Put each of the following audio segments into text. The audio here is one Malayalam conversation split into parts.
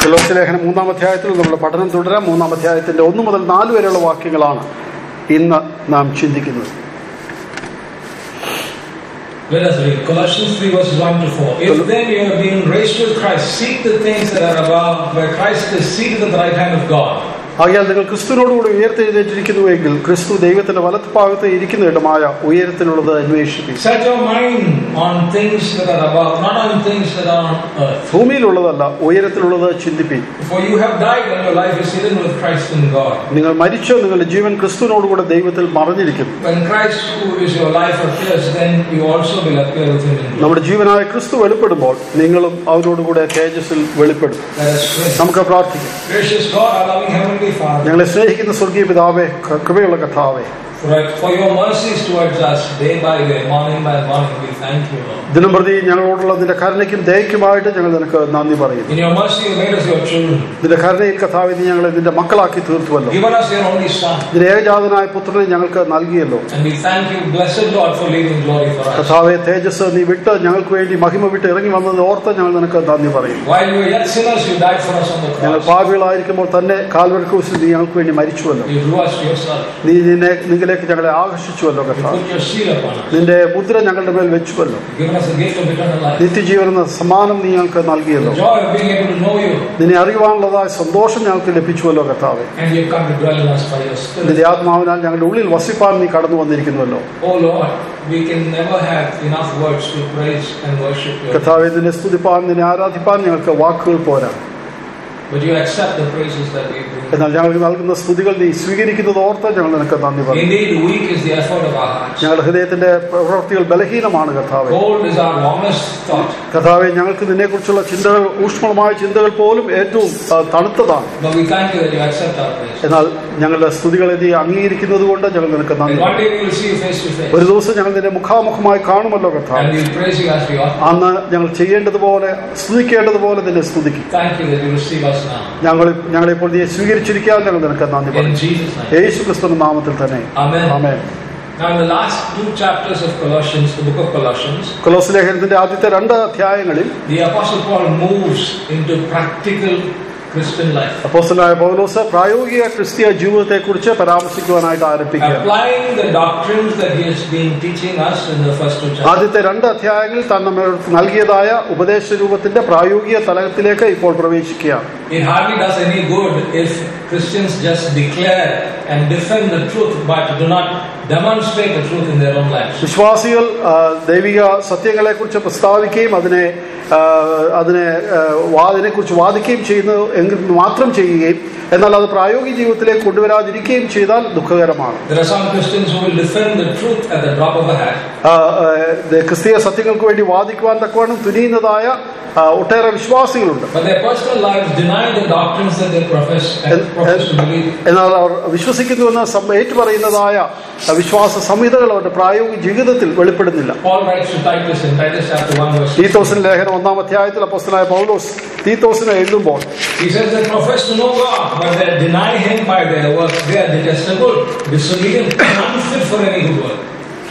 കൊലോസ് ലേഖനം മൂന്നാം അധ്യായത്തിൽ നമ്മുടെ പഠനം തുടരാം മൂന്നാം അധ്യായത്തിന്റെ ഒന്ന് മുതൽ നാല് വരെയുള്ള വാക്യങ്ങളാണ് ഇന്ന് നാം ചിന്തിക്കുന്നത് Let us read Colossians 3 verses 1 to 4. If then you have been raised with Christ, seek the things that are above, where Christ is seated at the right hand of God. ആകയാൽ നിങ്ങൾ ക്രിസ്തുവിനോടുകൂടി ഉയർത്തെഴുന്നേറ്റിരിക്കുന്നുവെങ്കിൽ ക്രിസ്തു ദൈവത്തിന്റെ വലത്തുഭാഗത്ത് ഇരിക്കുന്ന ഇടമായ ഉയരത്തിലുള്ളത് അന്വേഷിക്കും Set your mind on things that are above, not on things that are on earth. ഭൂമിയിലുള്ളതല്ല ഉയരത്തിലുള്ളത് ചിന്തിപ്പീൻ For you have died and your life is hidden with Christ in God. നിങ്ങൾ മരിച്ചോ നിങ്ങളുടെ ജീവൻ ക്രിസ്തുവിനോടുകൂടെ ദൈവത്തിൽ മറഞ്ഞിരിക്കുന്നു When Christ, who is your life, appears, then you also will appear with him in glory. നമ്മുടെ ജീവനായ ക്രിസ്തു വെളിപ്പെടുമ്പോൾ നിങ്ങളും അവരോടുകൂടെ തേജസ്സിൽ വെളിപ്പെടും Let us pray. നമുക്ക് പ്രാർത്ഥിക്കാം Gracious God, our loving Heavenly Father, ഞങ്ങളെ സ്നേഹിക്കുന്ന സ്വർഗീയ പിതാവേ ക- കൃപയുള്ള കഥാവേ for, for your mercies towards us day by day, morning by morning, we thank you, Lord. ദിനം പ്രതി ഞങ്ങളോടുള്ള നിന്റെ കരുണയ്ക്കും ദയക്കുമായിട്ട് ഞങ്ങൾ നിനക്ക് നന്ദി പറയുന്നു In your mercy, you made us your children. നിന്റെ കരുണയിൽ കഥാവെ നീ ഞങ്ങളെ നിന്റെ മക്കളാക്കി തീർത്തുവല്ലോ Given us your only Son. നിന്റെ ഏകജാതനായ പുത്രനെ ഞങ്ങൾക്ക് നൽകിയല്ലോ And we thank you, blessed Lord, for leaving glory for us. കഥാവെ തേജസ് നീ വിട്ട് ഞങ്ങൾക്ക് വേണ്ടി മഹിമ വിട്ട് ഇറങ്ങി വന്നത് ഓർത്ത് ഞങ്ങൾ നിനക്ക് നന്ദി പറയുന്നു While we were yet sinners, you died for us on the ഞങ്ങൾ cross. പാപികളായിരിക്കുമ്പോൾ തന്നെ കാൽവരി ക്രൂസിൽ നീ ഞങ്ങൾക്ക് വേണ്ടി മരിച്ചുവല്ലോ You drew us to yourself. നീ നിന്നെ നിങ്ങളിലേക്ക് ഞങ്ങളെ ആകർഷിച്ചുവല്ലോ You കഥാവ് put your seal upon us. നിന്റെ മുദ്ര ഞങ്ങളുടെ മേൽ വെച്ചുവല്ലോ You've given us the gift of eternal life. നിത്യജീവൻ എന്ന സമ്മാനം നീ ഞങ്ങൾക്ക് The നൽകിയല്ലോ joy of being able to know you. നിന്നെ അറിയുവാനുള്ളതായ സന്തോഷം ഞങ്ങൾക്ക് ലഭിച്ചുവല്ലോ കർത്താവെ And you've come to dwell in us by your Spirit. നിന്റെ ആത്മാവിനാൽ ഞങ്ങളുടെ ഉള്ളിൽ വസിപ്പാൻ നീ കടന്നു വന്നിരിക്കുന്നുവല്ലോ Oh Lord, we can never have enough words to praise and worship you. കർത്താവെ നിന്നെ സ്തുതിപ്പാൻ നിന്നെ ആരാധിപ്പാൻ ഞങ്ങൾക്ക് വാക്കുകൾ പോരാ But you accept the praises that we bring. എന്നാൽ ഞങ്ങൾക്ക് നൽകുന്ന സ്തുതികൾ നീ സ്വീകരിക്കുന്നത് ഓർത്ത് ഞങ്ങൾ നിനക്ക് നന്ദി പറയും Indeed, weak is the effort of our hearts. ഞങ്ങളുടെ ഹൃദയത്തിന്റെ പ്രവൃത്തികൾ ബലഹീനമാണ് കർത്താവെ Cold is our warmest thought. കർത്താവെ ഞങ്ങൾക്ക് നിന്നെക്കുറിച്ചുള്ള ചിന്തകൾ ഊഷ്മളമായ ചിന്തകൾ പോലും ഏറ്റവും ആ, തണുത്തതാണ് But we thank you that you accept our praise. എന്നാൽ ഞങ്ങളുടെ സ്തുതികളെ നീ അംഗീകരിക്കുന്നത് കൊണ്ട് ഞങ്ങൾ നിനക്ക് നന്ദി And one പറയും day we will see you face to face. ഒരു ദിവസം ഞങ്ങൾ നിന്നെ മുഖാമുഖമായി കാണുമല്ലോ കർത്താവ് And we'll praise you as we ought. അന്ന് ഞങ്ങൾ ചെയ്യേണ്ടതുപോലെ സ്തുതിക്കേണ്ടതുപോലെ നിന്നെ സ്തുതിക്കും Thank you that you receive us now. ഞങ്ങൾ ഞങ്ങളെ ഇപ്പോൾ നീ സ്വീകരിച്ചിരിക്കാൻ ഞങ്ങൾ നിനക്ക് നന്ദി In പറയും Jesus' name. യേശു ക്രിസ്തുവിന്റെ നാമത്തിൽ തന്നെ Amen. Amen Now, in the last two chapters of Colossians, the book of Colossians, കൊലോസ് ലേഖനത്തിന്റെ ആദ്യത്തെ രണ്ട് അധ്യായങ്ങളിൽ the Apostle Paul moves into practical Christian life. അപ്പോസ്തലനായ പൗലോസ് പ്രായോഗിക ക്രിസ്തീയ ജീവിതത്തെക്കുറിച്ച് പരാമർശിക്കുവാനായിട്ട് ആരംഭിക്കുക Applying the doctrines that he has been teaching us in the first two chapters. ആദ്യത്തെ രണ്ട് അധ്യായങ്ങളിൽ താൻ നമ്മൾ നൽകിയതായ ഉപദേശ രൂപത്തിന്റെ പ്രായോഗിക തലത്തിലേക്ക് ഇപ്പോൾ പ്രവേശിക്കുകയാണ് It hardly does any good if Christians just declare and defend the truth but do not demonstrate the truth in their own lives. വിശ്വാസികൾ ആ, ദൈവിക സത്യങ്ങളെക്കുറിച്ച് പ്രസ്താവിക്കുകയും അതിനെ ആ, അതിനെ ആ, വാ- അതിനെക്കുറിച്ച് വാദിക്കുകയും ചെയ്യുന്നത് എങ്കിൽ മാത്രം ചെയ്യുകയും എന്നാൽ അത് പ്രായോഗിക ജീവിതത്തിലേക്ക് കൊണ്ടുവരാതിരിക്കുകയും ചെയ്താൽ ദുഃഖകരമാണ് There are some Christians who will defend the truth at the drop of a hat, ആ, ആ, ദ- ക്രിസ്തീയ സത്യങ്ങൾക്ക് വേണ്ടി വാദിക്കുവാൻ തക്കവണ്ണം തുനിയുന്നതായ ആ, ഒട്ടേറെ വിശ്വാസികളുണ്ട് but their personal lives deny the doctrines that they profess and And- profess to believe. എന്നാൽ അവർ വിശ്വസിക്കുന്നുവെന്ന് സം- ഏറ്റുപറയുന്നതായ ആ, വിശ്വാസ സംഹിതകൾ അവരുടെ പ്രായോഗിക ജീവിതത്തിൽ വെളിപ്പെടുന്നില്ല Paul writes to Titus in Titus chapter 1 verse 6. തീത്തോസിന്റെ ലേഖനം ഒന്നാം അധ്യായത്തിൽ അപ്പോസ്തലനായ പൗലോസ് തീത്തോസിനെ എഴുതുമ്പോൾ He says they profess to know God, but they deny Him by their works. They are detestable, disobedient, and unfit for any good work.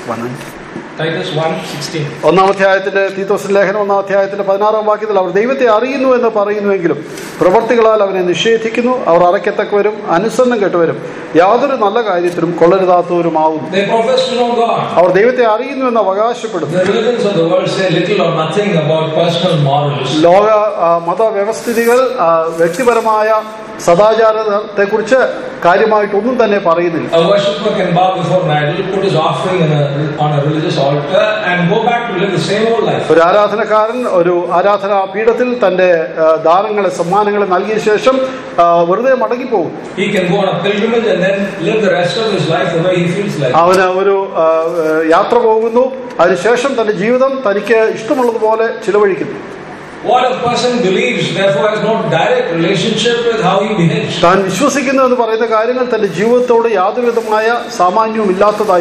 Titus 1 16. ഒന്നാം അധ്യായത്തിന്റെ തീത്തോസിന്റെ ലേഖനം ഒന്നാം അധ്യായത്തിന്റെ പതിനാറാം വാക്യത്തിൽ അവർ ദൈവത്തെ അറിയുന്നു എന്ന് പറയുന്നുവെങ്കിലും പ്രവർത്തികളാൽ അവനെ നിഷേധിക്കുന്നു അവർ അറയ്ക്കത്തക്കവരും അനുസരണം കെട്ടവരും യാതൊരു നല്ല കാര്യത്തിലും കൊള്ളരുതാത്തവരുമാവുന്നു They profess to know God. അവർ ദൈവത്തെ അറിയുന്നു എന്ന് അവകാശപ്പെടുന്നു The religions of the world say little or nothing about personal morals. ലോക ആ, മതവ്യവസ്ഥിതികൾ ആ, വ്യക്തിപരമായ സദാചാരത്തെക്കുറിച്ച് കാര്യമായിട്ടൊന്നും തന്നെ പറയുന്നില്ല A worshipper can bow before an idol, put his offering in a, on a religious altar, and go back to live the same old life. ഒരു ആരാധനക്കാരൻ ഒരു ആരാധനാ പീഠത്തിൽ തന്റെ ആ, ദാനങ്ങളെ സമ്മാനങ്ങളെ നൽകിയ ശേഷം ആ, വെറുതെ മടങ്ങിപ്പോകും He can go on a pilgrimage and then live the rest of his life the way he feels like. അവന് ഒരു ആ, യാത്ര പോകുന്നു അതിനുശേഷം തന്റെ ജീവിതം തനിക്ക് ഇഷ്ടമുള്ളതുപോലെ ചിലവഴിക്കുന്നു What a person believes, therefore, has no direct relationship with how he behaves. താൻ വിശ്വസിക്കുന്നു എന്ന് പറയുന്ന കാര്യങ്ങൾ തന്റെ ജീവിതത്തോട് യാതൊരു വിധമായ സാമാന്യവും ഇല്ലാത്തതായി തീരും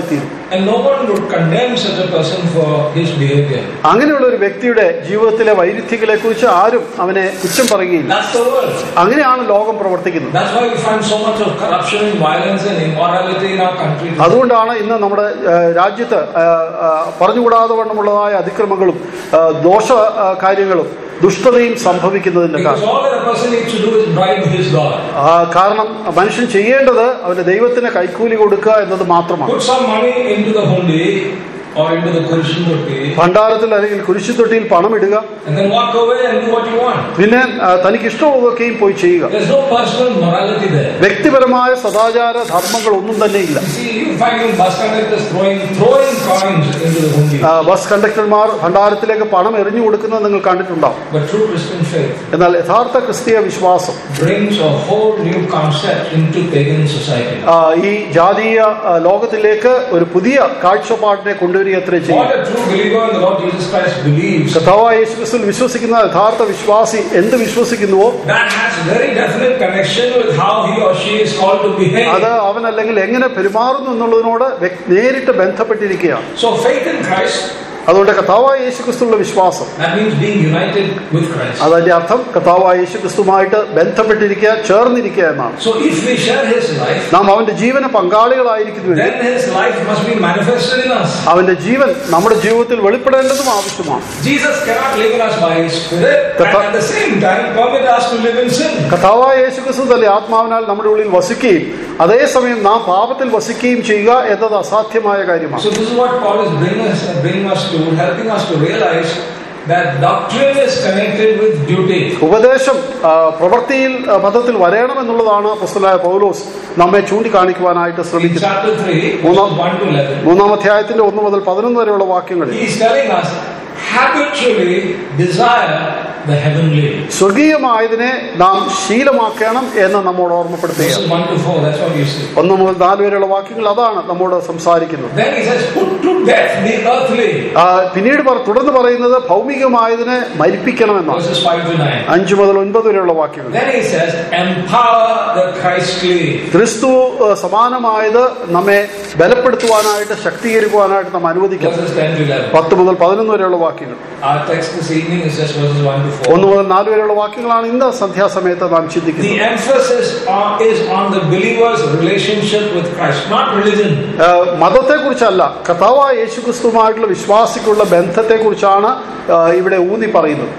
And no one would condemn such a person for his behavior. അങ്ങനെയുള്ള ഒരു വ്യക്തിയുടെ ജീവിതത്തിലെ വൈരുദ്ധ്യങ്ങളെ കുറിച്ച് ആരും അവനെ കുറ്റം പറയുകയില്ല That's the world. അങ്ങനെയാണ് ലോകം പ്രവർത്തിക്കുന്നത് That's why we find so much of corruption and violence and immorality in our country. today. അതുകൊണ്ടാണ് ഇന്ന് നമ്മുടെ ആ, രാജ്യത്ത് ആ, ആ, പറഞ്ഞുകൂടാതെ വണ്ണമുള്ളതായ അതിക്രമങ്ങളും ആ, ദോഷ ആ, കാര്യങ്ങളും ദുഷ്ടതയും സംഭവിക്കുന്നതിന്റെ Because കാരണം all that a person needs to do is bribe his God. ആ, കാരണം മനുഷ്യൻ ചെയ്യേണ്ടത് അവന്റെ ദൈവത്തിന് കൈക്കൂലി കൊടുക്കുക എന്നത് മാത്രമാണ് Put some money into the hundi or into the Kurishindoti ഭണ്ഡാരത്തിൽ അല്ലെങ്കിൽ കുരിശുത്തൊട്ടിയിൽ പണം ഇടുക and then walk away and do what you want. പിന്നെ ആ, തനിക്ക് ഇഷ്ടമുള്ളതൊക്കെയും പോയി ചെയ്യുക There's no personal morality there. വ്യക്തിപരമായ സദാചാര ധർമ്മങ്ങൾ ഒന്നും തന്നെ ഇല്ല You see, you find even bus conductors throwing throwing coins into the hundi. ആ, ബസ് കണ്ടക്ടർമാർ ഭണ്ഡാരത്തിലേക്ക് പണം എറിഞ്ഞു കൊടുക്കുന്നത് നിങ്ങൾ കണ്ടിട്ടുണ്ടാവും But true Christian faith എന്നാൽ യഥാർത്ഥ ക്രിസ്തീയ വിശ്വാസം brings a whole new concept into pagan society. ആ, ഈ ജാതീയ ആ, ലോകത്തിലേക്ക് ഒരു പുതിയ കാഴ്ചപ്പാടിനെ കൊണ്ടുവരിക അത്രേ ചെയ്യും What a true believer in the Lord Jesus Christ believes, കഥാവായ യേശുക്രിസ്തുവിൽ വിശ്വസിക്കുന്ന യഥാർത്ഥ വിശ്വാസി എന്ത് വിശ്വസിക്കുന്നുവോ that has very definite connection with how he or she is called to behave. അത് അവൻ അല്ലെങ്കിൽ എങ്ങനെ പെരുമാറുന്നു എന്നുള്ളതിനോട് വ്യക്- നേരിട്ട് ബന്ധപ്പെട്ടിരിക്കുകയാണ് So faith in Christ, അതുകൊണ്ട് കഥാവായ യേശുക്രിസ്തുള്ള വിശ്വാസം that means being united with Christ. അതതിന്റെ അർത്ഥം കഥാവായ യേശുക്രിസ്തുമായിട്ട് ബന്ധപ്പെട്ടിരിക്കുക ചേർന്നിരിക്കുക എന്നാണ് So if we share his life, നാം അവന്റെ ജീവന പങ്കാളികളായിരിക്കുന്നുവെങ്കിൽ then his life must be manifested in us. അവന്റെ ജീവൻ നമ്മുടെ ജീവിതത്തിൽ വെളിപ്പെടേണ്ടതും ആവശ്യമാണ് Jesus cannot live in us by his spirit and at the same time permit us to live in sin. കഥാവായ യേശുക്രിസ്തു തന്നെ ആത്മാവിനാൽ നമ്മുടെ ഉള്ളിൽ വസിക്കുകയും അതേസമയം നാം പാപത്തിൽ വസിക്കുകയും ചെയ്യുക എന്നത് അസാധ്യമായ കാര്യമാണ് So this is what Paul is bringing us, bringing us to, helping us to realize that doctrine is connected with duty. ഉപദേശം ആ, പ്രവൃത്തിയിൽ ആ, പദത്തിൽ വരണമെന്നുള്ളതാണ് പുസ്തകമായ പൗലോസ് നമ്മെ ചൂണ്ടിക്കാണിക്കുവാനായിട്ട് In ശ്രമിക്കുന്നത് chapter 3, Muna- verses 1 to 11, മൂന്നാം അധ്യായത്തിന്റെ ഒന്ന് മുതൽ പതിനൊന്ന് വരെയുള്ള വാക്യങ്ങളിൽ he is telling us habitually desire the heavenly. സ്വർഗീയമായതിനെ നാം ശീലമാക്കണം എന്ന് നമ്മോട് ഓർമ്മപ്പെടുത്തുകയാണ് Verses 1 to 4, that's what you see. ഒന്ന് മുതൽ നാല് വരെയുള്ള വാക്യങ്ങൾ അതാണ് നമ്മോട് സംസാരിക്കുന്നത് Then he says, put to death the earthly. ആ, പിന്നീട് പറ- തുടർന്ന് പറയുന്നത് ഭൗമികമായതിനെ മരിപ്പിക്കണമെന്നാണ് Verses 5 to 9. അഞ്ചു മുതൽ ഒൻപത് വരെയുള്ള വാക്യങ്ങൾ Then he says, empower the Christly. ക്രിസ്തു ആ, സമാനമായത് നമ്മെ ബലപ്പെടുത്തുവാനായിട്ട് ശക്തീകരിക്കുവാനായിട്ട് നാം അനുവദിക്കണം Verses 10 to 11. പത്ത് മുതൽ പതിനൊന്ന് വരെയുള്ള വാക്യങ്ങൾ Our text this evening is just verses 1 to 4. ഒന്ന് മുതൽ നാല് വരെയുള്ള വാക്യങ്ങളാണ് ഇന്ന് സന്ധ്യാസമയത്ത് നാം The ചിന്തിക്കുന്നത് emphasis on, is on the believer's relationship with Christ, not religion. ആ, മതത്തെക്കുറിച്ചല്ല കഥാവായ യേശുക്രിസ്തുവുമായിട്ടുള്ള വിശ്വാസിക്കുള്ള ബന്ധത്തെക്കുറിച്ചാണ് ആ, ഇവിടെ ഊന്നി പറയുന്നത്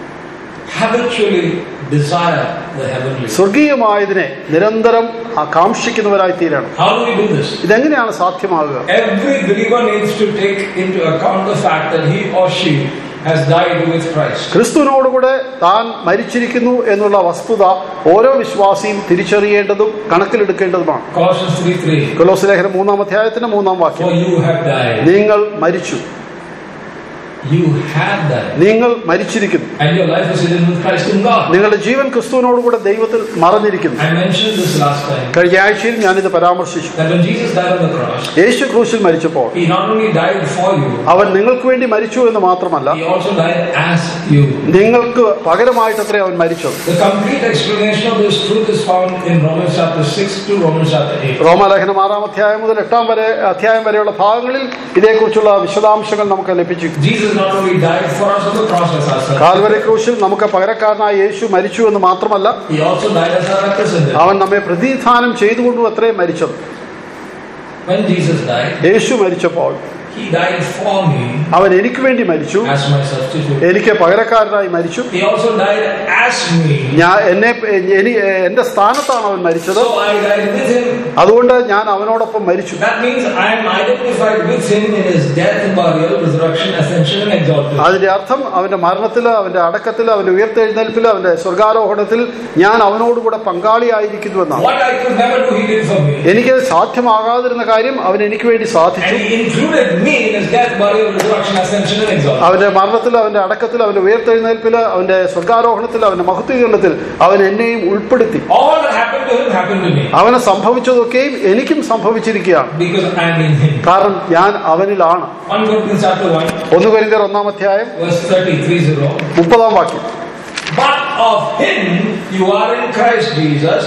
Habitually desire the heavenly. സ്വർഗീയമായതിനെ നിരന്തരം ആകാംക്ഷിക്കുന്നവരായി തീരണം How do we do this? ഇതെങ്ങനെയാണ് സാധ്യമാകുക Every believer needs to take into account the fact that he or she has died with Christ. ക്രിസ്തുവിനോടുകൂടെ താൻ മരിച്ചിരിക്കുന്നു എന്നുള്ള വസ്തുത ഓരോ വിശ്വാസിയും തിരിച്ചറിയേണ്ടതും കണക്കിലെടുക്കേണ്ടതുമാണ് Colossians 3 3. കൊലോസ് ലേഖനം മൂന്നാം അധ്യായത്തിന്റെ മൂന്നാം For വാക്യം you have died. നിങ്ങൾ മരിച്ചു You have died. നിങ്ങൾ മരിച്ചിരിക്കുന്നു And your life is hidden with Christ in God. നിങ്ങളുടെ ജീവൻ ക്രിസ്തുവിനോടുകൂടെ ദൈവത്തിൽ മറഞ്ഞിരിക്കുന്നു I mentioned this last time. കഴിഞ്ഞ ആഴ്ചയിൽ ഞാനിത് പരാമർശിച്ചു That when Jesus died on the cross, യേശു ക്രൂശിൽ മരിച്ചപ്പോൾ he not only died for you, അവൻ നിങ്ങൾക്ക് വേണ്ടി മരിച്ചു എന്ന് മാത്രമല്ല he also died as you. നിങ്ങൾക്ക് പകരമായിട്ടത്രേ അവൻ മരിച്ചത് The complete explanation of this truth is found in Romans chapter 6 to Romans chapter 8. റോമാലേഖനം ആറാം അധ്യായം മുതൽ എട്ടാം വരെ അധ്യായം വരെയുള്ള ഭാഗങ്ങളിൽ ഇതേക്കുറിച്ചുള്ള വിശദാംശങ്ങൾ നമുക്ക് ലഭിച്ചു Jesus not only died for us on the cross as our son, Calvary ക്രൂശിൽ നമുക്ക് പകരക്കാരനായ യേശു മരിച്ചു എന്ന് മാത്രമല്ല he also died as our representative. അവൻ നമ്മെ പ്രതിനിധാനം ചെയ്തുകൊണ്ടും അത്രയും മരിച്ചത് When Jesus died, യേശു മരിച്ചപ്പോൾ he died for me അവൻ എനിക്ക് വേണ്ടി മരിച്ചു as my substitute. എനിക്ക് പകരക്കാരനായി മരിച്ചു He also died as me. ഞാൻ എന്നെ എനി എന്റെ സ്ഥാനത്താണ് അവൻ മരിച്ചത് So I died with him. അതുകൊണ്ട് ഞാൻ അവനോടൊപ്പം മരിച്ചു That means I am identified with him in his death, burial, resurrection, ascension, and exaltation. അതിന്റെ അർത്ഥം അവന്റെ മരണത്തില് അവന്റെ അടക്കത്തില് അവന്റെ ഉയർത്തെഴുന്നേൽപ്പില് അവന്റെ സ്വർഗാരോഹണത്തിൽ ഞാൻ അവനോടുകൂടെ പങ്കാളിയായിരിക്കുന്നു എന്നാണ് What I could never do, he did for me. എനിക്ക് സാധ്യമാകാതിരുന്ന കാര്യം അവൻ എനിക്ക് വേണ്ടി സാധിച്ചു And he included me in his death, burial, resurrection, ascension, and exaltation. അവന്റെ മരണത്തിൽ അവന്റെ അടക്കത്തിൽ അവന്റെ ഉയർത്തെഴുന്നേൽപ്പില് അവന്റെ സ്വർഗാരോഹണത്തിൽ അവന്റെ മഹത്വീകരണത്തിൽ അവൻ എന്നെയും ഉൾപ്പെടുത്തി All that happened to him happened to me. അവന് സംഭവിച്ചതൊക്കെയും എനിക്കും സംഭവിച്ചിരിക്കുകയാണ് Because I am in him. കാരണം ഞാൻ അവനിലാണ് 1 Corinthians chapter 1, ഒന്ന് കൊരിന്ത്യർ ഒന്നാം അധ്യായം verse 30, 30. മുപ്പതാം വാക്യം But of him you are in Christ Jesus,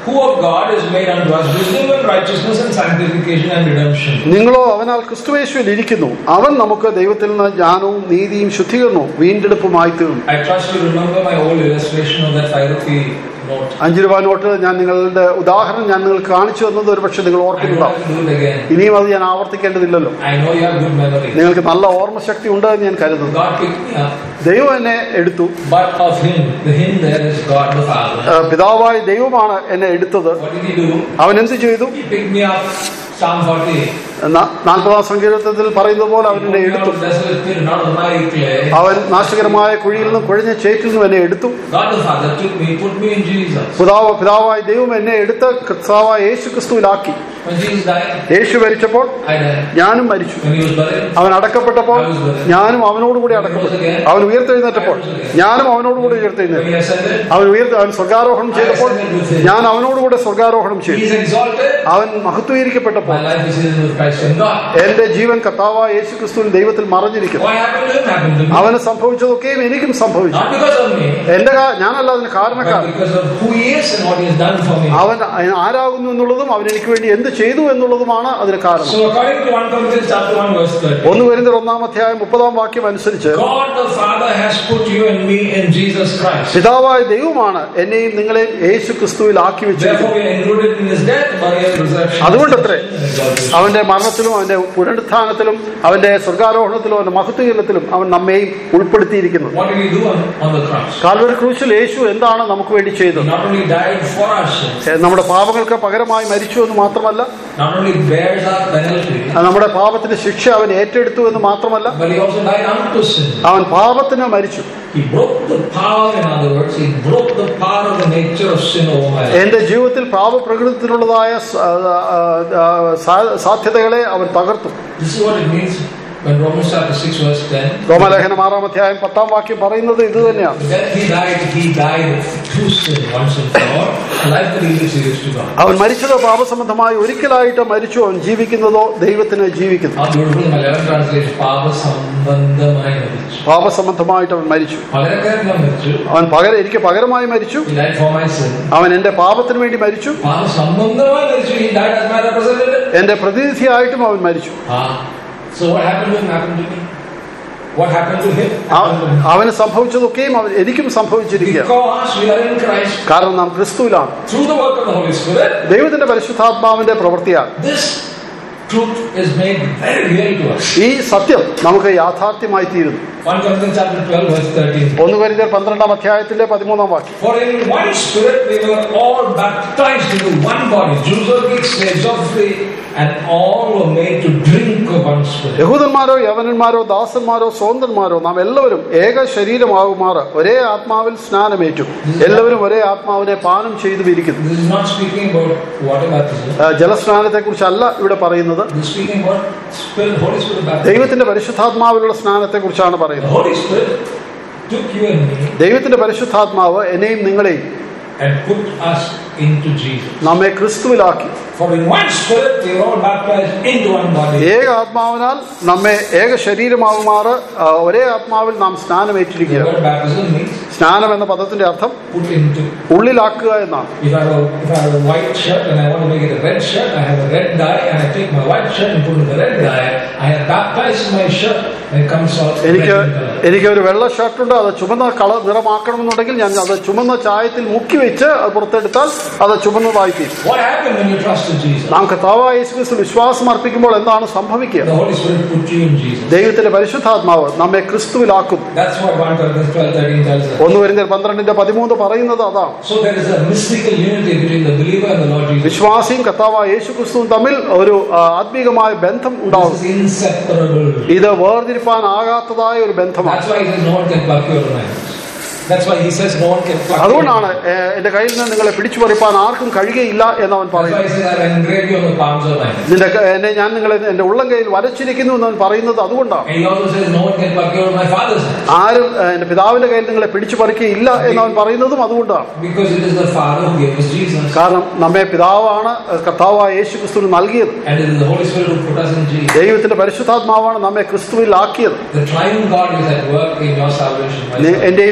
who of God is made unto us wisdom and righteousness and sanctification and redemption. നിങ്ങളോ അവനാൽ ക്രിസ്തുവേശുവിൽ ഇരിക്കുന്നു അവൻ നമുക്ക് ദൈവത്തിൽ നിന്ന് ജ്ഞാനവും നീതിയും ശുദ്ധീകരണവും വീണ്ടെടുപ്പുമായി തീർന്നു I trust you remember my old illustration of that 5 rupee note. അഞ്ച് രൂപ നോട്ട് ഞാൻ നിങ്ങളുടെ ഉദാഹരണം ഞാൻ നിങ്ങൾക്ക് കാണിച്ചു തന്നത് ഒരു പക്ഷെ നിങ്ങൾ I don't ഓർക്കുന്നുണ്ടാവും have to do it again. ഇനിയും അത് ഞാൻ ആവർത്തിക്കേണ്ടതില്ലല്ലോ I know you have good memory. നിങ്ങൾക്ക് നല്ല ഓർമ്മശക്തി ഉണ്ട് എന്ന് ഞാൻ കരുതുന്നു God picked me up, ദൈവം എന്നെ എടുത്തു but of Him, the Him there is God the Father. ആ, പിതാവായ ദൈവമാണ് എന്നെ എടുത്തത് What did He do? അവൻ എന്ത് ചെയ്തു He picked me up, Psalm 40. ന- നാൽപ്പതാം സങ്കീർത്തനത്തിൽ പറയുന്നത് പോലെ അവൻ എന്നെ Out എടുത്തു of desolate pit, not of miry clay. അവൻ നാശകരമായ കുഴിയിൽ നിന്നും കുഴഞ്ഞ ചേറ്റിൽ നിന്നും എന്നെ എടുത്തു God the Father took me, put me in Jesus. പിതാവ് പിതാവായ ദൈവം എന്നെ എടുത്ത് കർത്താവായ യേശു ക്രിസ്തുവിലാക്കി When Jesus died, യേശു മരിച്ചപ്പോൾ I died. ഞാനും മരിച്ചു When He was buried, അവൻ അടക്കപ്പെട്ടപ്പോൾ ഞാനും അവനോടുകൂടി അടക്കപ്പെട്ടു അവൻ ഉയർത്തെഴുന്നേറ്റപ്പോൾ ഞാനും അവനോടുകൂടി when ഉയർത്തെഴുന്നേറ്റു He ascended, അവൻ ഉയർത്ത് അവൻ സ്വർഗാരോഹണം ചെയ്തപ്പോൾ ഞാൻ അവനോടുകൂടെ സ്വർഗാരോഹണം He ചെയ്തു is exalted. അവൻ മഹത്വീകരിക്കപ്പെട്ടപ്പോൾ My life is hidden with Christ in God. എന്റെ ജീവൻ കർത്താവായ യേശു ക്രിസ്തുവിൽ ദൈവത്തിൽ മറഞ്ഞിരിക്കുന്നു What happened to him happened to me. അവന് സംഭവിച്ചതൊക്കെയും എനിക്കും സംഭവിച്ചു Not because of me, എന്റെ കാ- ഞാനല്ല അതിന് but കാരണക്കാരൻ because of who he is and what he has done for me. അവൻ ആരാകുന്നു എന്നുള്ളതും അവൻ എനിക്ക് വേണ്ടി എന്ത് ചെയ്തു എന്നുള്ളതുമാണ് അതിന് കാരണം So according to 1 Corinthians chapter 1 verse 30, ഒന്ന് വരുന്ന ഒന്നാം അധ്യായം മുപ്പതാം വാക്യം അനുസരിച്ച് God the Father has put you and me in Jesus Christ. പിതാവായ ദൈവമാണ് എന്നെയും നിങ്ങളെയും യേശു ക്രിസ്തുവിൽ ആക്കി വെച്ചിരിക്കുന്നത് Therefore we are included in his death, burial, resurrection. അതുകൊണ്ടത്രേ and exaltation. അവന്റെ മരണത്തിലും അവന്റെ പുനരുത്ഥാനത്തിലും അവന്റെ സ്വർഗാരോഹണത്തിലും അവന്റെ മഹത്വീകരണത്തിലും അവൻ നമ്മെയും ഉൾപ്പെടുത്തിയിരിക്കുന്നത് What did he do on, on the cross? Calvary ക്രൂശിൽ യേശു എന്താണ് നമുക്ക് വേണ്ടി He ചെയ്തത് not only died for our sins, ഏ, നമ്മുടെ പാപങ്ങൾക്ക് പകരമായി മരിച്ചു എന്ന് മാത്രമല്ല not only bears our penalty, ആ, നമ്മുടെ പാപത്തിന്റെ ശിക്ഷ അവൻ ഏറ്റെടുത്തു എന്ന് മാത്രമല്ല but he also died unto sin. അവൻ പാപത്തിന് മരിച്ചു He broke the power, in other words, he broke the power of the nature of sin over my life. എന്റെ ജീവിതത്തിൽ പാപപ്രകൃതത്തിനുള്ളതായ സ- ആ, ആ, ആ, സാ- സാധ്യതകളെ അവൻ തകർത്തു This is what it means when Romans chapter 6 verse 10. റോമലേഖനം ആറാം അധ്യായം പത്താം വാക്യം പറയുന്നത് ഇത് തന്നെയാണ് That he died, he died to sin once and for all. The life that he lives, he lives to God. അവൻ മരിച്ചത് പാപസംബന്ധമായി ഒരിക്കലായിട്ട് മരിച്ചു അവൻ ജീവിക്കുന്നതോ ദൈവത്തിന് ജീവിക്കുന്നു How beautiful in Malayalam translation, പാപ സംബന്ധമായി മരിച്ചു. പാപസംബന്ധമായിട്ട് അവൻ മരിച്ചു പകരക്കാരനായി മരിച്ചു. അവൻ പകരം എനിക്ക് പകരമായി മരിച്ചു He died for my sin. അവൻ എന്റെ പാപത്തിന് വേണ്ടി മരിച്ചു പാപ സംബന്ധമായി മരിച്ചു. He died as my representative. എന്റെ പ്രതിനിധിയായിട്ടും അവൻ മരിച്ചു Ah. So what happened to him happened to me. What happened to him അവ- happened to me. അവന് സംഭവിച്ചതൊക്കെയും അവൻ എനിക്കും സംഭവിച്ചിരിക്കുക Because we are in Christ കാരണം നാം ക്രിസ്തുവിലാണ് through the work of the Holy Spirit, ദൈവത്തിന്റെ പരിശുദ്ധാത്മാവിന്റെ പ്രവൃത്തിയാണ് this truth is made very real to us. ഈ സത്യം നമുക്ക് യാഥാർത്ഥ്യമായി തീരുന്നു 1 Corinthians chapter 12 verse 13. ഒന്ന് കഴിഞ്ഞ പന്ത്രണ്ടാം അധ്യായത്തിന്റെ പതിമൂന്നാം വാക്യം For in one spirit we were all baptized into one body, Jews or Greeks, slaves or free, and all were made to drink of one spirit. യഹൂദന്മാരോ യവനന്മാരോ ദാസന്മാരോ സ്വതന്ത്രന്മാരോ നാം എല്ലാവരും ഏക ശരീരമാകുമാറ് ഒരേ ആത്മാവിൽ സ്നാനമേറ്റു എല്ലാവരും ഒരേ ആത്മാവിനെ പാനം ചെയ്തു ഇരിക്കുന്നു This is not speaking about water baptism. ജലസ്നാനത്തെ കുറിച്ചല്ല ഇവിടെ പറയുന്നത് This is speaking about spirit, Holy Spirit baptism. ദൈവത്തിന്റെ പരിശുദ്ധാത്മാവിലുള്ള സ്നാനത്തെ കുറിച്ചാണ് പറയുന്നത് The Holy Spirit took you and me ദൈവത്തിന്റെ പരിശുദ്ധാത്മാവ് എന്നെയും നിങ്ങളെയും and put us into Jesus. നമ്മെ ക്രിസ്തുവിലാക്കി For in one spirit we were all baptized into one body. ഏക ആത്മാവിനാൽ നമ്മെ ഏക ശരീരമാകുമാറ് ആ, ഒരേ ആത്മാവിൽ നാം The സ്നാനമേറ്റിരിക്കുക word baptism means സ്നാനം എന്ന പദത്തിന്റെ അർത്ഥം put into. ഉള്ളിലാക്കുക എന്നാണ് If I have a, if I have a white shirt and I want to make it a red shirt, I have a red dye and I take my white shirt and put in the red dye. I have baptized my shirt and it comes out എനിക്ക് red in color. എനിക്ക് ഒരു വെള്ള ഷർട്ടുണ്ട് അത് ചുമന്ന കളർ നിറമാക്കണമെന്നുണ്ടെങ്കിൽ ഞാൻ അത് ചുമന്ന ചായത്തിൽ മുക്കി വെച്ച് അത് പുറത്തെടുത്താൽ അത് ചുമന്നതായി തീരും What happened when you trusted Jesus? നാം കർത്താവായ യേശുക്രിസ്തു വിശ്വാസം അർപ്പിക്കുമ്പോൾ എന്താണ് സംഭവിക്കുക The Holy Spirit put you in Jesus. ദൈവത്തിന്റെ പരിശുദ്ധാത്മാവ് നമ്മെ ക്രിസ്തുവിലാക്കുന്നു That's what 1 Corinthians 12 13 tells us. ഒന്ന് വരുന്ന പന്ത്രണ്ടിന്റെ പതിമൂന്ന് പറയുന്നത് അതാണ് So there is a mystical unity between the believer and the Lord Jesus. വിശ്വാസിയും കർത്താവായ യേശു ക്രിസ്തുവും തമ്മിൽ ഒരു ആ, ആത്മീകമായ ബന്ധം ഉണ്ടാകും This is inseparable. ഇത് വേർതിരിപ്പാനാകാത്തതായ ഒരു ബന്ധമാണ് That's why he says no one can pluck you out of my hands. That's why he says no one can pluck you out of അതുകൊണ്ടാണ് my hands. ഏ, എന്റെ കയ്യിൽ നിന്ന് നിങ്ങളെ പിടിച്ചു പറിപ്പാൻ ആർക്കും കഴിയുകയില്ല എന്ന് അവൻ That's പറയുന്നു why he says I've engraved you on the palms of my hands. നിന്റെ ക- എന്നെ ഞാൻ നിങ്ങളെ എന്റെ ഉള്ളം കയ്യിൽ വരച്ചിരിക്കുന്നു എന്ന് അവൻ പറയുന്നത് അതുകൊണ്ടാണ് And he also says no one can pluck you out of my father's hands. ആരും ഏ, എന്റെ പിതാവിന്റെ കയ്യിൽ നിങ്ങളെ പിടിച്ചു പറിക്കുകയില്ല എന്ന് അവൻ പറയുന്നതും അതുകൊണ്ടാണ് Because it is the Father who gave us Jesus. കാരണം നമ്മെ പിതാവാണ് ഏ, കർത്താവായ യേശു ക്രിസ്തുവിന് നൽകിയത് And it is the Holy Spirit who put us in Jesus. ദൈവത്തിന്റെ പരിശുദ്ധാത്മാവാണ് നമ്മെ ക്രിസ്തുവിൽ ആക്കിയത് The triune God is at work in your salvation. my നി- son. എന്റെയും നിങ്ങളുടെ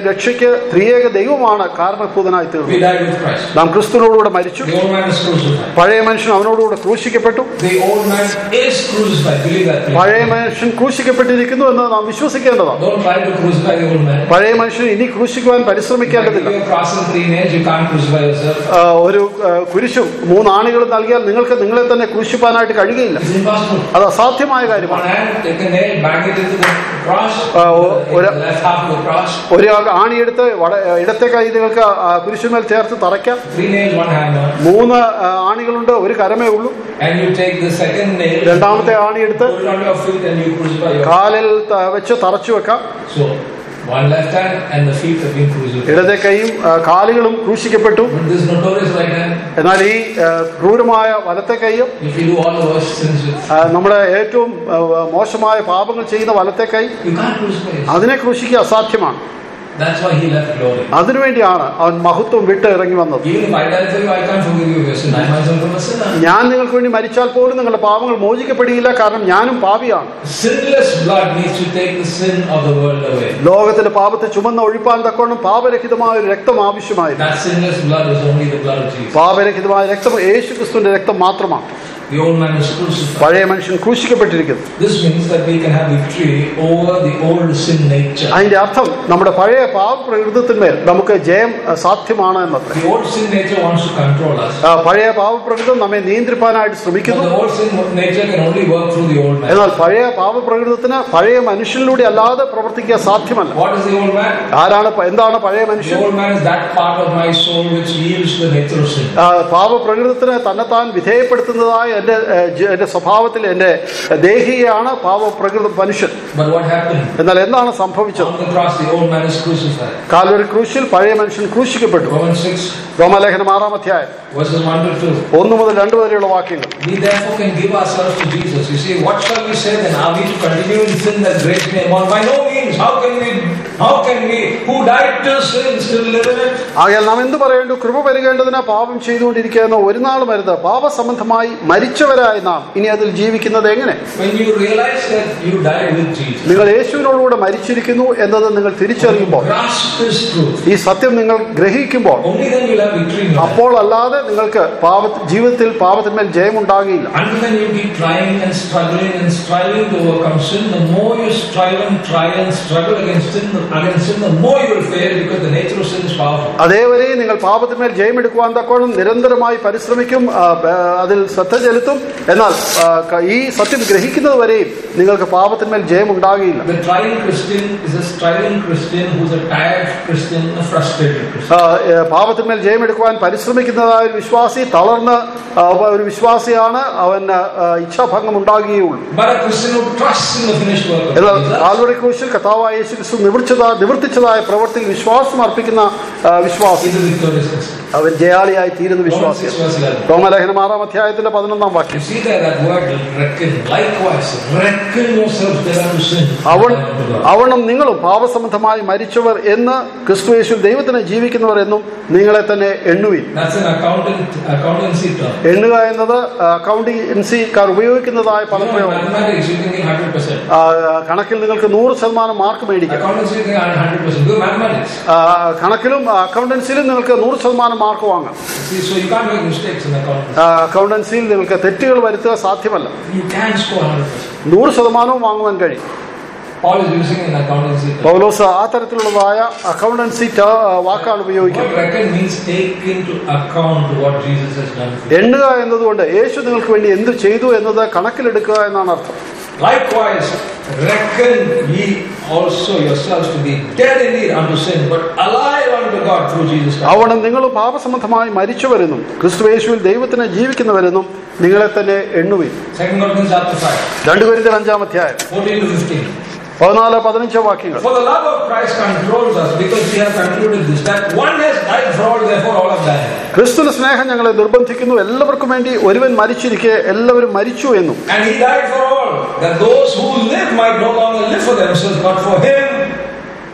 രക്ഷയ്ക്ക് ത്രിയേക ദൈവമാണ് കാരണഭൂതനായി തീർന്നത് We died with Christ. നാം ക്രിസ്തുവിനോടുകൂടെ മരിച്ചു The old man is crucified. പഴയ മനുഷ്യൻ അവനോടുകൂടെ ക്രൂശിക്കപ്പെട്ടു The old man is crucified. Believe that. please. പഴയ മനുഷ്യൻ ക്രൂശിക്കപ്പെട്ടിരിക്കുന്നു എന്ന് നാം വിശ്വസിക്കേണ്ടതാണ് Don't try to crucify the old man. പഴയ മനുഷ്യൻ ഇനി ക്രൂശിക്കുവാൻ If പരിശ്രമിക്കേണ്ടതില്ല you are crossing three nails, you can't crucify yourself. ആ, ഒരു ആ, കുരിശും മൂന്ന് ആണികളും നൽകിയാൽ നിങ്ങൾക്ക് നിങ്ങളെ തന്നെ ക്രൂശിപ്പാനായിട്ട് കഴിയുകയില്ല It's impossible. അത് അസാധ്യമായ One കാര്യമാണ് hand, take a nail, bang it into the cross, Uh, o- in ഒരു- the left half of the cross. ഒരു ആണിയെടുത്ത് വട- ഇടത്തെ കൈ നിങ്ങൾക്ക് ആ കുരിശുമേൽ ചേർത്ത് തറയ്ക്കാം Three nails, one hammer. മൂന്ന് ആ, ആണികളുണ്ട് ഒരു കരമേ ഉള്ളൂ And you take the second nail, രണ്ടാമത്തെ ആണിയെടുത്ത് put it on your feet, and you crucify your. കാലിൽ ത- വെച്ച് തറച്ചു വെക്കാം So, one left hand and the feet have been crucified. ഇടത്തെ കൈയും ആ, കാലുകളും ക്രൂശിക്കപ്പെട്ടു But this notorious right hand, എന്നാൽ ഈ ആ, ക്രൂരമായ വലത്തെ കൈയും if you do all the worst sins with, ആ, നമ്മുടെ ഏറ്റവും ആ, മോശമായ പാപങ്ങൾ ചെയ്യുന്ന വലത്തെ കൈ you can't crucify yourself. അതിനെ ക്രൂശിക്കുക അസാധ്യമാണ് That's why he left glory. അതിനുവേണ്ടിയാണ് അവൻ മഹത്വം വിട്ട് ഇറങ്ങി വന്നത് Even if I die for you, I can't forgive you of your sin. I myself am a sinner. ഞാൻ നിങ്ങൾക്ക് വേണ്ടി മരിച്ചാൽ പോലും നിങ്ങളുടെ പാപങ്ങൾ മോചിക്കപ്പെടുകയില്ല കാരണം ഞാനും പാപിയാണ് Sinless blood needs to take the sin of the world away. ലോകത്തിന്റെ പാപത്തെ ചുമന്ന് ഒഴിപ്പാൻ തക്കോണം പാപരഹിതമായ ഒരു രക്തം ആവശ്യമായിരുന്നു That sinless blood is only the blood of Jesus. പാപരഹിതമായ രക്തം യേശു ക്രിസ്തുവിന്റെ രക്തം മാത്രമാണ് The old man is crucified. പഴയ മനുഷ്യൻ ക്രൂശിക്കപ്പെട്ടിരിക്കുന്നു This means that we can have victory over the old sin nature. അതിന്റെ അർത്ഥം നമ്മുടെ പഴയ പാവപ്രകൃതത്തിന്മേൽ നമുക്ക് ജയം അഹ്, സാധ്യമാണ് എന്നത്ര The old sin nature wants to control us. ആ, പഴയ പാവപ്രകൃതം നമ്മെ നിയന്ത്രിപ്പാനായിട്ട് But ശ്രമിക്കുന്നു the old sin nature can only work through the old man. എന്നാൽ പഴയ പാവപ്രകൃതത്തിന് പഴയ മനുഷ്യനിലൂടെ അല്ലാതെ പ്രവർത്തിക്കാൻ സാധ്യമല്ല What is the old man? ആരാണ് പ- എന്താണ് പഴയ The മനുഷ്യൻ old man is that part of my soul which yields to the nature of sin. ആ, പാവപ്രകൃതത്തിന് തന്നെത്താൻ വിധേയപ്പെടുത്തുന്നതായ എന്റെ ഏ, ജ- എന്റെ സ്വഭാവത്തിൽ എന്റെ ദേഹിയാണ് പാവപ്രകൃത മനുഷ്യൻ But what happened? എന്നാൽ എന്താണ് സംഭവിച്ചത് On the cross, the old man is crucified. Calvary ക്രൂശിൽ പഴയ മനുഷ്യൻ ക്രൂശിക്കപ്പെട്ടു Romans 6, റോമാലേഖനം ആറാം അധ്യായം verses 1 to 2. ഒന്ന് മുതൽ രണ്ട് വരെയുള്ള വാക്യങ്ങൾ We therefore can give ourselves to Jesus. You see, what shall we say then? Are we to continue in sin that grace may abound? By no means. How can we, how can we, who died to sin, still live in it? ആകയാൽ നാം എന്ത് പറയേണ്ടു കൃപ വരികേണ്ടതിന് പാപം ചെയ്തുകൊണ്ടിരിക്കുന്ന ഒരു നാളും വരുത് പാപസംബന്ധമായി മരിച്ചവരായ നാം ഇനി അതിൽ ജീവിക്കുന്നത് എങ്ങനെ When you realize that you died with Jesus, നിങ്ങൾ യേശുവിനോടുകൂടെ മരിച്ചിരിക്കുന്നു എന്നത് നിങ്ങൾ തിരിച്ചറിയുമ്പോൾ grasp this truth. ഈ സത്യം നിങ്ങൾ ഗ്രഹിക്കുമ്പോൾ Only then you'll have victory in your life. അപ്പോൾ അല്ലാതെ നിങ്ങൾക്ക് പാപ ജീവിതത്തിൽ പാപത്തിന്മേൽ ജയമുണ്ടാകുകയില്ല Until then you keep trying and struggling and striving to overcome sin, the more you strive and try and struggle against sin, against sin, the more you will fail because the nature of sin is powerful. അതേവരെ നിങ്ങൾ പാപത്തിന്മേൽ ജയമെടുക്കുവാൻ തക്കോണം നിരന്തരമായി പരിശ്രമിക്കും ആ, ബ- അതിൽ ശ്രദ്ധ ചെലുത്തും എന്നാൽ ആ, ക- ഈ സത്യം ഗ്രഹിക്കുന്നത് വരെയും നിങ്ങൾക്ക് പാപത്തിന്മേൽ ജയമുണ്ടാകുകയില്ല The trying Christian is a striving Christian who's a tired Christian, a frustrated Christian. ആ, ഏ, പാപത്തിന്മേൽ ജയമെടുക്കുവാൻ പരിശ്രമിക്കുന്നതായ ഒരു വിശ്വാസി തളർന്ന് ആ, ഒരു വിശ്വാസിയാണ് അവന് ആ, ഇച്ഛാഭംഗം ഉണ്ടാകുകയുള്ളൂ But a Christian who trusts in the finished work of എന്നാൽ Jesus, കാൽവറി ക്രൂശിൽ കഥാവായ യേശു ക്രിസ്തു നിവർത്തിച്ചതാ നിവർത്തിച്ചതായ പ്രവൃത്തിയിൽ വിശ്വാസം അർപ്പിക്കുന്ന ആ, വിശ്വാസി is a victorious Christian. അവൻ ജയാളിയായി തീരുന്ന Romans 6 വിശ്വാസിയാണ് verse 11. റോമലേഖനം ആറാം അധ്യായത്തിന്റെ പതിനൊന്നാം വാക്യം You see there that word reckon. Likewise, reckon yourselves dead unto sin. അവൻ and unto God. അവണം നിങ്ങളും പാപസംബന്ധമായി മരിച്ചവർ എന്ന് ക്രിസ്തു യേശു ദൈവത്തിന് ജീവിക്കുന്നവർ എന്നും നിങ്ങളെ തന്നെ എണ്ണുവിൻ That's an accountant, accountancy term. എണ്ണുക എന്നത് അക്കൗണ്ടൻസിക്കാർ ഉപയോഗിക്കുന്നതായ You know, in പദപ്രയോഗം mathematics, you can get 100%. ആ, കണക്കിൽ നിങ്ങൾക്ക് നൂറ് ശതമാനം മാർക്ക് മേടിക്കാം Accountancy, you can get 100%. Do mathematics. ആ, കണക്കിലും അക്കൗണ്ടൻസിയിലും നിങ്ങൾക്ക് നൂറ് ശതമാനം മാർക്ക് വാങ്ങാം See, so you can't make mistakes in accountancy. ആ, അക്കൗണ്ടൻസിയിൽ നിങ്ങൾക്ക് തെറ്റുകൾ വരുത്തുക സാധ്യമല്ല You can score 100%. നൂറ് ശതമാനവും വാങ്ങുവാൻ കഴിയും Paul is using an accountancy term. പൗലോസ് ആ തരത്തിലുള്ളതായ അക്കൗണ്ടൻസി ട- വാക്കാണ് What ഉപയോഗിക്കുന്നത് reckon means take into account what Jesus has done for you. എണ്ണുക എന്നതുകൊണ്ട് യേശു നിങ്ങൾക്ക് വേണ്ടി എന്ത് ചെയ്തു എന്നത് കണക്കിലെടുക്കുക എന്നാണ് അർത്ഥം Likewise, reckon ye also yourselves to be dead indeed unto sin, but alive unto God through Jesus Christ. അവണം നിങ്ങൾ പാപസംബന്ധമായി മരിച്ചവരെന്നും ക്രിസ്തു യേശുവിൽ ദൈവത്തിന് ജീവിക്കുന്നവരെന്നും നിങ്ങളെ തന്നെ എണ്ണുവിൻ Second Corinthians chapter 5, രണ്ടു പേരിന്റെ അഞ്ചാം അധ്യായം 14 to 15. പതിനാല് പതിനഞ്ച് വാക്യങ്ങൾ For the love of Christ controls us because we have concluded this, that one has died for all, therefore all have died. ക്രിസ്തുവിന്റെ സ്നേഹം ഞങ്ങളെ നിർബന്ധിക്കുന്നു എല്ലാവർക്കും വേണ്ടി ഒരുവൻ മരിച്ചിരിക്കെ എല്ലാവരും മരിച്ചു എന്നും And he died for all, that those who live might no longer live for themselves, but for him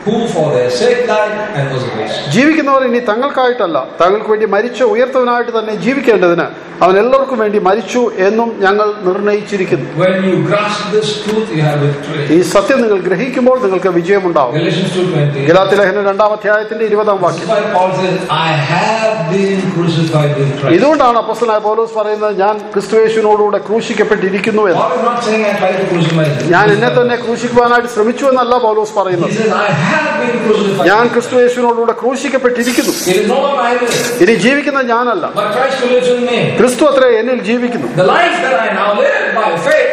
who for their sake died and was raised. ജീവിക്കുന്നവർ ഇനി തങ്ങൾക്കായിട്ടല്ല തങ്ങൾക്ക് വേണ്ടി മരിച്ച ഉയർത്തവനായിട്ട് തന്നെ ജീവിക്കേണ്ടതിന് അവൻ എല്ലാവർക്കും വേണ്ടി മരിച്ചു എന്നും ഞങ്ങൾ നിർണയിച്ചിരിക്കുന്നു When you grasp this truth, you have victory. ഈ സത്യം നിങ്ങൾ ഗ്രഹിക്കുമ്പോൾ നിങ്ങൾക്ക് വിജയമുണ്ടാവും Galatians 2.20. ഗലാത്തി ലേഖനം രണ്ടാം അധ്യായത്തിന്റെ ഇരുപതാം This വാക്യം is why Paul says, I have been crucified with Christ. ഇതുകൊണ്ടാണ് അപ്പസ്തനായ പൗലോസ് പറയുന്നത് ഞാൻ ക്രിസ്തുയേശുവിനോടുകൂടെ ക്രൂശിക്കപ്പെട്ടിരിക്കുന്നു എന്ന് Paul is not saying I tried to crucify him. ഞാൻ എന്നെ തന്നെ ക്രൂശിക്കുവാനായിട്ട് ശ്രമിച്ചു എന്നല്ല പൗലോസ് He പറയുന്നത് says, I have been crucified. ഞാൻ ക്രിസ്തുയേശുവിനോടുകൂടെ ക്രൂശിക്കപ്പെട്ടിരിക്കുന്നു It is no longer I live, ഇനി ജീവിക്കുന്നത് ഞാനല്ല but Christ who lives in me. ക്രിസ്തു അത്രേ എന്നിൽ ജീവിക്കുന്നു The life that I now live by faith,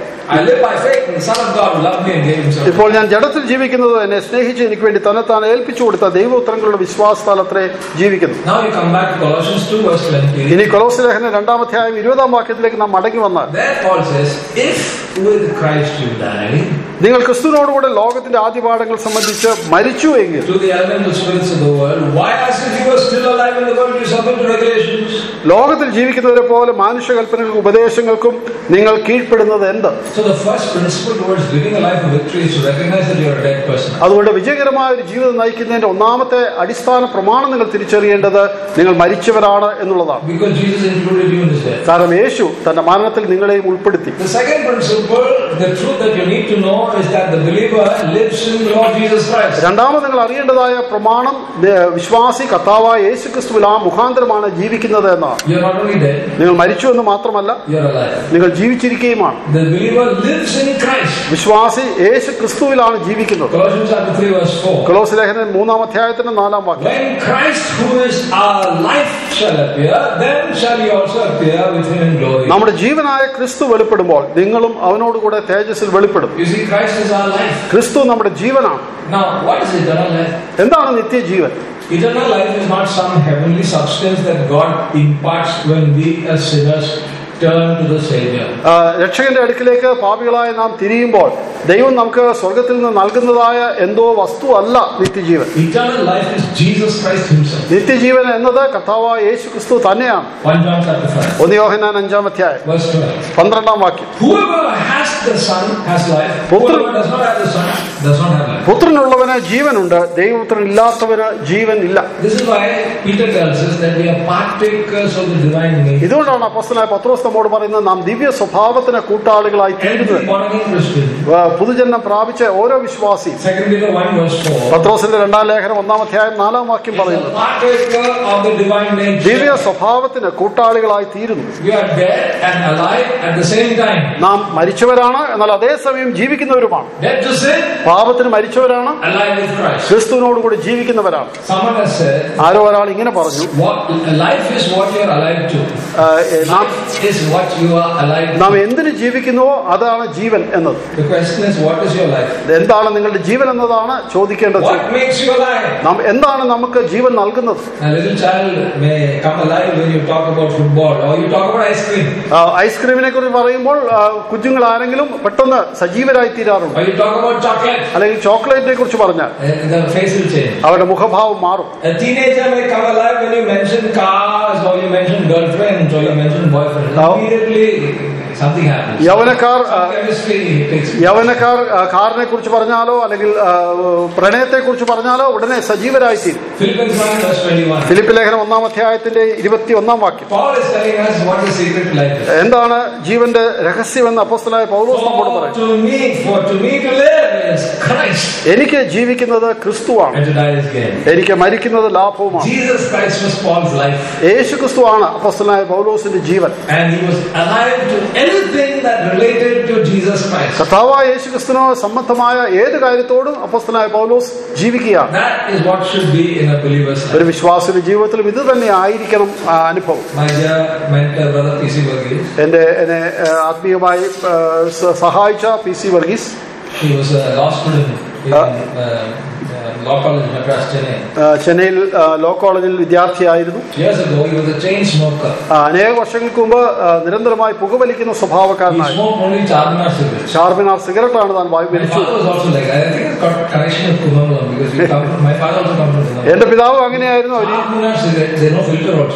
I live by faith in the Son of God who loved me and gave himself. ഇപ്പോൾ ഞാൻ ജഡത്തിൽ ജീവിക്കുന്നത് എന്നെ സ്നേഹിച്ച് എനിക്ക് വേണ്ടി തന്നെത്താൻ ഏൽപ്പിച്ചു കൊടുത്ത ദൈവോത്തരങ്ങളുടെ വിശ്വാസത്താൽ അത്രേ ജീവിക്കുന്നു Now you come back to Colossians 2 verse 20. ഇനി കൊലോസ് ലേഖനം രണ്ടാം അധ്യായം ഇരുപതാം വാക്യത്തിലേക്ക് നാം മടങ്ങി വന്നാൽ There Paul says, if with Christ you die, നിങ്ങൾ ക്രിസ്തുവിനോടുകൂടെ ലോകത്തിന്റെ ആദ്യപാഠങ്ങൾ സംബന്ധിച്ച് മരിച്ചു എങ്കിൽ to the elemental spirits of the world, why as if you were still alive in the world, you submit to regulations? ലോകത്തിൽ ജീവിക്കുന്നവരെ പോലെ മാനുഷ്യകൽപ്പനകൾക്കും ഉപദേശങ്ങൾക്കും നിങ്ങൾ കീഴ്പ്പെടുന്നത് എന്ത് So the first principle towards living a life of victory is to recognize that you're a dead person. അതുകൊണ്ട് വിജയകരമായ ഒരു ജീവിതം നയിക്കുന്നതിന്റെ ഒന്നാമത്തെ അടിസ്ഥാന പ്രമാണം നിങ്ങൾ തിരിച്ചറിയേണ്ടത് നിങ്ങൾ മരിച്ചവരാണ് എന്നുള്ളതാണ് Because Jesus included you in his death. കാരണം യേശു തന്റെ മരണത്തിൽ നിങ്ങളെയും ഉൾപ്പെടുത്തി The second principle, the truth that you need to know is that the believer lives in the Lord Jesus Christ. രണ്ടാമത് നിങ്ങൾ അറിയേണ്ടതായ പ്രമാണം ദേ- വിശ്വാസി കർത്താവായ യേശു ക്രിസ്തുവിൽ ആ മുഖാന്തരമാണ് ജീവിക്കുന്നത് എന്നാണ് You're not only dead, നിങ്ങൾ മരിച്ചു എന്ന് മാത്രമല്ല you're alive. നിങ്ങൾ ജീവിച്ചിരിക്കുകയുമാണ് The believer lives in Christ. വിശ്വാസി യേശു ക്രിസ്തുവിലാണ് ജീവിക്കുന്നത് Colossians chapter 3 verse 4. കൊലോസ് ലേഖനം മൂന്നാം അധ്യായത്തിന്റെ നാലാം വാക്യം When Christ, who is our life, shall appear, then shall you also appear with him in glory. നമ്മുടെ ജീവനായ ക്രിസ്തു വെളിപ്പെടുമ്പോൾ നിങ്ങളും അവനോടുകൂടെ തേജസ്സിൽ വെളിപ്പെടും You see, Christ is our life. ക്രിസ്തു നമ്മുടെ ജീവനാണ് Now, what is eternal life? എന്താണ് നിത്യജീവൻ Eternal life is not some heavenly substance that God imparts when we as sinners turn to the Savior. ആ, രക്ഷകന്റെ അടുക്കിലേക്ക് പാപികളായ നാം തിരിയുമ്പോൾ ദൈവം നമുക്ക് സ്വർഗത്തിൽ നിന്ന് നൽകുന്നതായ എന്തോ വസ്തു അല്ല നിത്യജീവൻ Eternal life is Jesus Christ Himself. നിത്യജീവൻ എന്നത് കർത്താവായ യേശു ക്രിസ്തു തന്നെയാണ് 1 John chapter 5, ഒന്ന് യോഹന്നാൻ അഞ്ചാം അധ്യായം verse 12. പന്ത്രണ്ടാം വാക്യം Whoever has the Son has life. Putra- Whoever does not have the Son does not have life. പുത്രനുള്ളവന് ജീവനുണ്ട് ദൈവപുത്രൻ ഇല്ലാത്തവന് ജീവൻ ഇല്ല This is why Peter tells us that we are partakers of the divine nature. ഇതുകൊണ്ടാണ് അപ്പോസ്തലനായ പത്രോസ് നമ്മോട് പറയുന്നത് നാം ദിവ്യ സ്വഭാവത്തിന് കൂട്ടാളികളായി തീരുന്നത് Every born again Christian. ആ, പുതുജന്മം പ്രാപിച്ച ഓരോ വിശ്വാസിയും 2 Peter 1 verse 4. പത്രോസിന്റെ രണ്ടാം ലേഖനം ഒന്നാം അധ്യായം നാലാം വാക്യം is a പറയുന്നത് partaker of the divine Divya nature. സ്വഭാവത്തിന് കൂട്ടാളികളായി തീരുന്നു We are dead and alive at the same time. നാം മരിച്ചവരാണ് എന്നാൽ അതേസമയം ജീവിക്കുന്നവരുമാണ് Dead to sin, പാപത്തിന് മരിച്ചവരാണ് alive with Christ. ക്രിസ്തുവിനോടുകൂടി ജീവിക്കുന്നവരാണ് Someone has said, ആരോ ഒരാൾ ഇങ്ങനെ പറഞ്ഞു what life is what you are alive to. ആ, ഏ, നാം Life is what you are alive നാം to. എന്തിന് ജീവിക്കുന്നുവോ അതാണ് ജീവൻ എന്നത് The question is, what is your life? എന്താണ് നിങ്ങളുടെ ജീവൻ എന്നതാണ് ചോദിക്കേണ്ടത് What makes you alive? നാം എന്താണ് നമുക്ക് ജീവൻ നൽകുന്നത് A little child may come alive when you talk about football or you talk about ice cream ആ, ഐസ്ക്രീമിനെ കുറിച്ച് പറയുമ്പോൾ ആ, കുഞ്ഞുങ്ങൾ ആരെങ്കിലും പെട്ടെന്ന് സജീവരായി തീരാറുണ്ട് or you talk about chocolate. അല്ലെങ്കിൽ ചോക്ലേറ്റിനെ കുറിച്ച് പറഞ്ഞാൽ Uh, The face will change. അവരുടെ മുഖഭാവം മാറും A teenager may come alive when you mention cars or you mention girlfriends or you mention boyfriends. Oh. Immediately something happens. യൗവനക്കാർ ആ, Some chemistry takes place. യൗവനക്കാർ ആ, കാറിനെ കുറിച്ച് പറഞ്ഞാലോ അല്ലെങ്കിൽ ആ, പ്രണയത്തെ കുറിച്ച് പറഞ്ഞാലോ ഉടനെ സജീവരായി തീരും Philippians 1 verse 21. ഫിലിപ്പ് ലേഖനം ഒന്നാം അധ്യായത്തിന്റെ ഇരുപത്തി ഒന്നാം വാക്യം Paul is telling us what the secret to life is. എന്താണ് ജീവന്റെ രഹസ്യമെന്ന് അപ്പോസ്തലായ പൗലോസ് നമ്മോട് For പറയും to me, for to me to live is Christ എനിക്ക് ജീവിക്കുന്നത് ക്രിസ്തുവാണ് and to die is gain. എനിക്ക് മരിക്കുന്നത് ലാഭവുമാണ് Jesus Christ was Paul's life യേശു ക്രിസ്തുവാണ് അപ്പോസ്തലായ പൗലോസിന്റെ ജീവൻ and he was alive to anything that related to Jesus Christ. കർത്താവായ യേശു ക്രിസ്തുവിനോ സംബന്ധമായ ഏത് കാര്യത്തോടും അപ്പോസ്തലായ പൗലോസ് ജീവിക്കുകയാണ് That is what should be in a believer's life. ഒരു വിശ്വാസിയുടെ ജീവിതത്തിലും ഇത് തന്നെ ആയിരിക്കണം ആ അനുഭവം My dear mentor, brother P.C. Varghese, എന്റെ എന്നെ ആ, ആത്മീയമായി ആ, സ- സഹായിച്ച P C Varghese he was a law student in Ah. uh, uh, law college Madras, Chennai. ആ, ചെന്നൈയിൽ ആ, ലോ കോളേജിൽ വിദ്യാർത്ഥിയായിരുന്നു Years ago, he was a chain smoker. ആ, അനേക വർഷങ്ങൾക്ക് മുമ്പ് ആ, നിരന്തരമായി പുകവലിക്കുന്ന He സ്വഭാവക്കാരനായി smoked only Charminar cigarettes. ഷാർമിനാർ സിഗരറ്റാണ് താൻ വായു My വലിച്ചു father was also like that. I think it's got connection with Kumamulam because we come from, my father also comes from Kumamulam. എന്റെ പിതാവ് അങ്ങനെയായിരുന്നു അവര് Charminar cigarette, there's no filter also.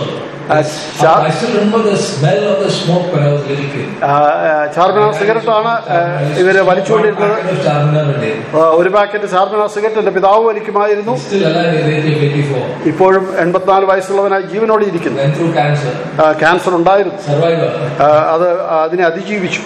Uh, Char- I still remember the smell of the smoke when I was little kid. ആ, ആ, ചാർമിനാർ സിഗരറ്റാണ് ആ, ഇവര് വലിച്ചുകൊണ്ടിരുന്നത് Packet of Charminar a day. ആ, ഒരു പാക്കറ്റ് ചാർമിനാർ സിഗരറ്റ് എന്റെ പിതാവ് വലിക്കുമായിരുന്നു Still alive at the age of 84. ഇപ്പോഴും എൺപത്തിനാല് വയസ്സുള്ളവനായി ജീവനോടെ ഇരിക്കുന്നു Went through cancer. ആ, ക്യാൻസർ ഉണ്ടായിരുന്നു Survivor. ആ, അത് അതിനെ അതിജീവിച്ചു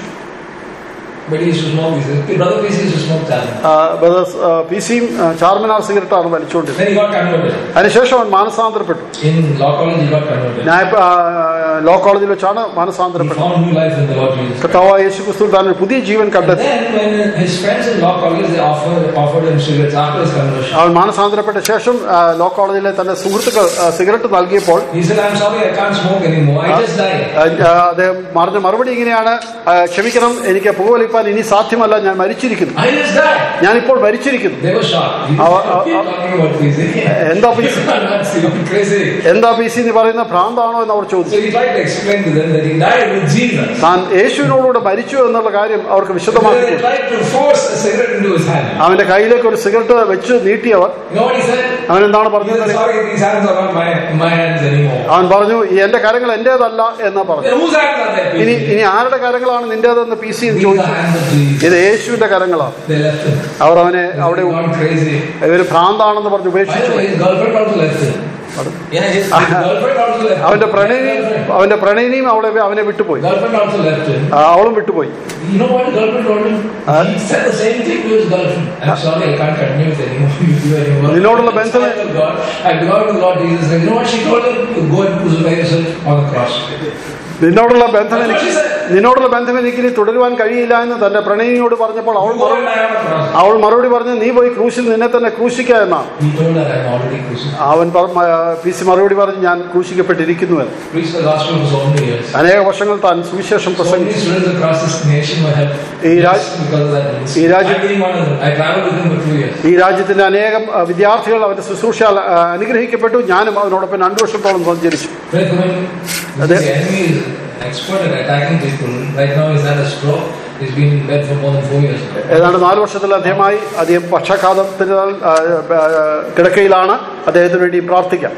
But he used to smoke. He said, brother PC used to smoke Charminar. ആ, brothers, ആ, പി സിയും ആ, Charminar സിഗരറ്റാണ് വലിച്ചുകൊണ്ടിരുന്നത് Then he got converted. അതിനുശേഷം അവൻ മാനസാന്തരപ്പെട്ടു In law college, he got converted. ഞാൻ ഇപ്പ, ആ, ലോ കോളേജിൽ വെച്ചാണ് He മാനസാന്തരപ്പെട്ടത് found new life in the Lord Jesus. കർത്താവായ യേശു ക്രിസ്തു താൻ ഒരു പുതിയ ജീവൻ And കണ്ടെത്തി then when his friends in law college, they offered, offered him cigarettes after his conversion. അവൻ മാനസാന്തരപ്പെട്ട ശേഷം ആ, ലോ കോളേജിലെ തന്റെ സുഹൃത്തുക്കൾ ആ, സിഗരറ്റ് നൽകിയപ്പോൾ He said, I'm sorry, I can't smoke anymore. I just died. ആ, ആ, അദ്ദേഹം പറഞ്ഞ മറുപടി ഇങ്ങനെയാണ് ആ, ക്ഷമിക്കണം എനിക്ക് പുകവലിപ്പാൻ ഇനി സാധ്യമല്ല ഞാൻ മരിച്ചിരിക്കുന്നു I just died. ഞാനിപ്പോൾ മരിച്ചിരിക്കുന്നു They were shocked. He Our- said, our- "Keep talking about PC. എന്താ PC? You're nuts, you're crazy. എന്താ പി സി എന്ന് പറയുന്ന ഭ്രാന്താണോ എന്ന് അവർ ചോദിച്ചു So he tried to explain to them that he died with Jesus. താൻ യേശുവിനോടുകൂടെ മരിച്ചു എന്നുള്ള കാര്യം അവർക്ക് So വിശദമാക്കി they കൊടുത്തു. tried to force a cigarette into his hand. അവന്റെ കയ്യിലേക്ക് ഒരു സിഗരറ്റ് വെച്ച് നീട്ടിയവർ You know what he said? അവൻ എന്താണ് He പറഞ്ഞത് said, sorry, these hands are not my, my hands anymore. അവൻ പറഞ്ഞു "ഈ എന്റെ കരങ്ങൾ എന്റേതല്ല എന്ന് പറഞ്ഞു Then whose hands are they? ഇനി PC? ഇനി ആരുടെ കരങ്ങളാണ് നിന്റേതെന്ന് പി സി These are ചോദിച്ചു hands of Jesus. ഇത് യേശുവിന്റെ കരങ്ങളാണ് They left him. അവർ അവനെ അവിടെ They've gone crazy. ഇവര് ഭ്രാന്താണെന്ന് പറഞ്ഞ് By the ഉപേക്ഷിച്ചു way, his girlfriend also left him. Yeah, his, his girlfriend also left him. അവന്റെ പ്രണയിനി Girlfriend. അവന്റെ പ്രണയിനിയും അവിടെ അവനെ വിട്ടുപോയി Girlfriend also left him. ആ, അവളും വിട്ടുപോയി You know what the girlfriend told him? Huh? he said the same thing to his girlfriend. I'm sorry, I can't continue with anymore. with you anymore. നിന്നോടുള്ള ബന്ധം- I'm sorry, God. I belong to Lord Jesus. And you know what she told him? You go and crucify yourself on the cross. നിന്നോടുള്ള ബന്ധം എനിക്ക് നിന്നോടുള്ള ബന്ധം എനിക്ക് ഇനി തുടരുവാൻ കഴിയില്ല എന്ന് തന്റെ പ്രണയിനിയോട് പറഞ്ഞപ്പോൾ അവൾ You go മറു- and die on the cross. അവൾ മറുപടി പറഞ്ഞു നീ പോയി ക്രൂശിൽ നിന്നെ തന്നെ ക്രൂശിക്കുക എന്നാണ് He told her, I'm already crucified. അവൻ പറ- മ- പി സി മറുപടി പറഞ്ഞു ഞാൻ ക്രൂശിക്കപ്പെട്ടിരിക്കുന്നു എന്ന് Preach the gospel for so many years. അനേക വർഷങ്ങൾ താൻ സുവിശേഷം So many പ്രസംഗിച്ചു students across this nation were helped ഈ Raj- just because of that ministry. ഈ രാജ്യ- I'm being one of them. I traveled with him for two years. ഈ രാജ്യത്തിന്റെ അനേകം അഹ്, വിദ്യാർത്ഥികൾ അവന്റെ ശുശ്രൂഷ അഹ്, അനുഗ്രഹിക്കപ്പെട്ടു ഞാനും അവനോടൊപ്പം രണ്ടു വർഷത്തോളം സഞ്ചരിച്ചു Pray for him. Are they- The enemy is an expert at attacking people. Right now he's had a stroke. He's been in bed for more than four years. now. ഏതാണ്ട് നാല് വർഷത്തിലധികമായി അധികം പക്ഷാഘാതത്തിനാൽ അഹ്, അഹ്, കിടക്കയിലാണ് അദ്ദേഹത്തിന് വേണ്ടി പ്രാർത്ഥിക്കാം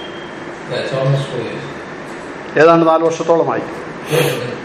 Yeah, it's almost four years. ഏതാണ്ട് നാല് വർഷത്തോളമായി Pray for him.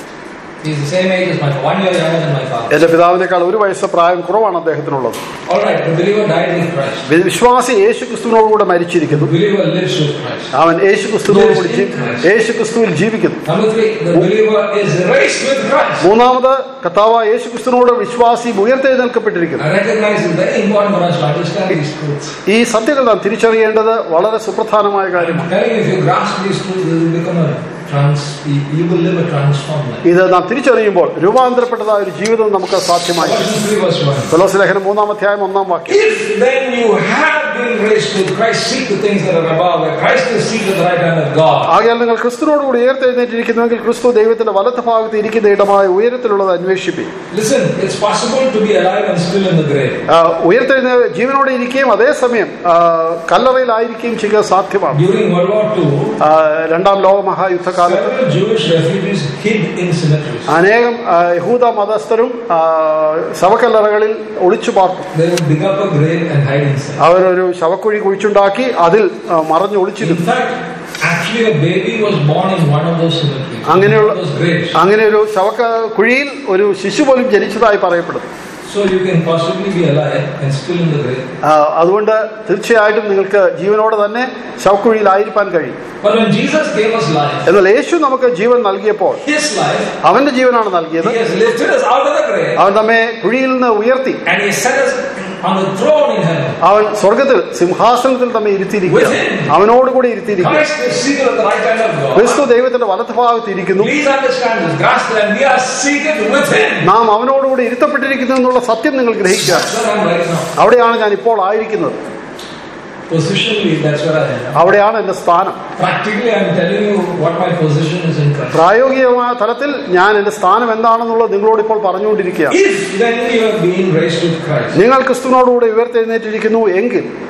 He's the same age as my one year younger than my father. എന്റെ പിതാവിനേക്കാൾ ഒരു വയസ്സ് പ്രായം കുറവാണ് അദ്ദേഹത്തിനുള്ളത് All right, the believer died with Christ. വി- വിശ്വാസി യേശു ക്രിസ്തുവിനോടുകൂടെ മരിച്ചിരിക്കുന്നു The believer lives with Christ. അവൻ യേശു ക്രിസ്തുവിനോടുകൂടി ജീ- യേശു ക്രിസ്തുവിൽ ജീവിക്കുന്നു Number three, the believer is raised with Christ. മൂന്നാമത് കർത്താവ് യേശു ക്രിസ്തുവിനോട് വിശ്വാസി ഉയർത്തെഴുന്നേൽക്കപ്പെട്ടിരിക്കുന്നു I recognize it's very important for us to understand these truths. ഈ സത്യങ്ങൾ നാം തിരിച്ചറിയേണ്ടത് വളരെ സുപ്രധാനമായ I'm കാര്യമാണ് telling you, if you grasp these truths, you will become a trans. You will live a transformed life. ഇത് നാം തിരിച്ചറിയുമ്പോൾ രൂപാന്തരപ്പെട്ടതായ ഒരു ജീവിതം നമുക്ക് സാധ്യമായി Colossians 3 verse 1. തുളസി ലേഖനം മൂന്നാം അധ്യായം ഒന്നാം വാക്യം If then you have been raised with Christ, seek the things that are above, where Christ is seated at the right hand of God. ആകയാൽ നിങ്ങൾ ക്രിസ്തുവിനോടുകൂടി ഉയർത്തെഴുന്നേറ്റിരിക്കുന്നുവെങ്കിൽ ക്രിസ്തു ദൈവത്തിന്റെ വലത്ത് ഭാഗത്ത് ഇരിക്കുന്ന ഇടമായ ഉയരത്തിലുള്ളത് അന്വേഷിപ്പി Listen, it's possible to be alive and still in the grave. ഉയർത്തെഴുന്ന ജീവനോടെ ഇരിക്കുകയും അതേസമയം ആ, കല്ലറയിലായിരിക്കുകയും ചെയ്യുക സാധ്യമാണ് During World War II, ആ, രണ്ടാം ലോക മഹായുദ്ധകാലത്ത് several Jewish refugees hid in cemeteries. അനേകം ആ, യഹൂദ മതസ്ഥരും ആ, ശവക്കല്ലറകളിൽ ഒളിച്ചു പാർത്തു They would dig up a grave and hide inside. അവരൊരു ശവക്കുഴി കുഴിച്ചുണ്ടാക്കി അതിൽ ആ, മറഞ്ഞു In ഒളിച്ചിരുന്നു fact, actually a baby was born in one of those cemeteries. അങ്ങനെയുള്ള One of those graves. അങ്ങനെ ഒരു ശവക്ക കുഴിയിൽ ഒരു ശിശു പോലും ജനിച്ചതായി പറയപ്പെടുന്നു So you can possibly be alive and still in the grave. ആ, അതുകൊണ്ട് തീർച്ചയായിട്ടും നിങ്ങൾക്ക് ജീവനോടെ തന്നെ ശവക്കുഴിയിലായിരിക്കാൻ കഴിയും But when Jesus gave us life, എന്നാൽ യേശു നമുക്ക് ജീവൻ നൽകിയപ്പോൾ His life, അവന്റെ ജീവനാണ് നൽകിയത് He has lifted us out of the grave അവൻ നമ്മെ കുഴിയിൽ നിന്ന് ഉയർത്തി and He set us on the throne in heaven. അവൻ സ്വർഗത്തിൽ സിംഹാസനത്തിൽ നമ്മെ ഇരുത്തിയിരിക്കുക അവനോടുകൂടി ഇരുത്തിയിരിക്കുക Christ is seated at the right hand of God. ക്രിസ്തു ദൈവത്തിന്റെ വലത്ത് ഭാഗത്ത് ഇരിക്കുന്നു Please understand this, grasp that we are seated with Him. നാം അവനോടുകൂടി ഇരുത്തപ്പെട്ടിരിക്കുന്നു എന്നുള്ള സത്യം നിങ്ങൾ ഗ്രഹിക്കുക That's where I'm right now. അവിടെയാണ് ഞാൻ ഇപ്പോൾ ആയിരിക്കുന്നത് Positionally, that's where I am. അവിടെയാണ് എന്റെ സ്ഥാനം Practically, I'm telling you what my position is in Christ. പ്രായോഗികമായ തലത്തിൽ ഞാൻ എന്റെ സ്ഥാനം എന്താണെന്നുള്ളത് നിങ്ങളോട് ഇപ്പോൾ പറഞ്ഞുകൊണ്ടിരിക്കുകയാണ് If then you have been raised with Christ, നിങ്ങൾ ക്രിസ്തുവിനോടുകൂടി ഉയർത്തെഴുന്നേറ്റിരിക്കുന്നു എങ്കിൽ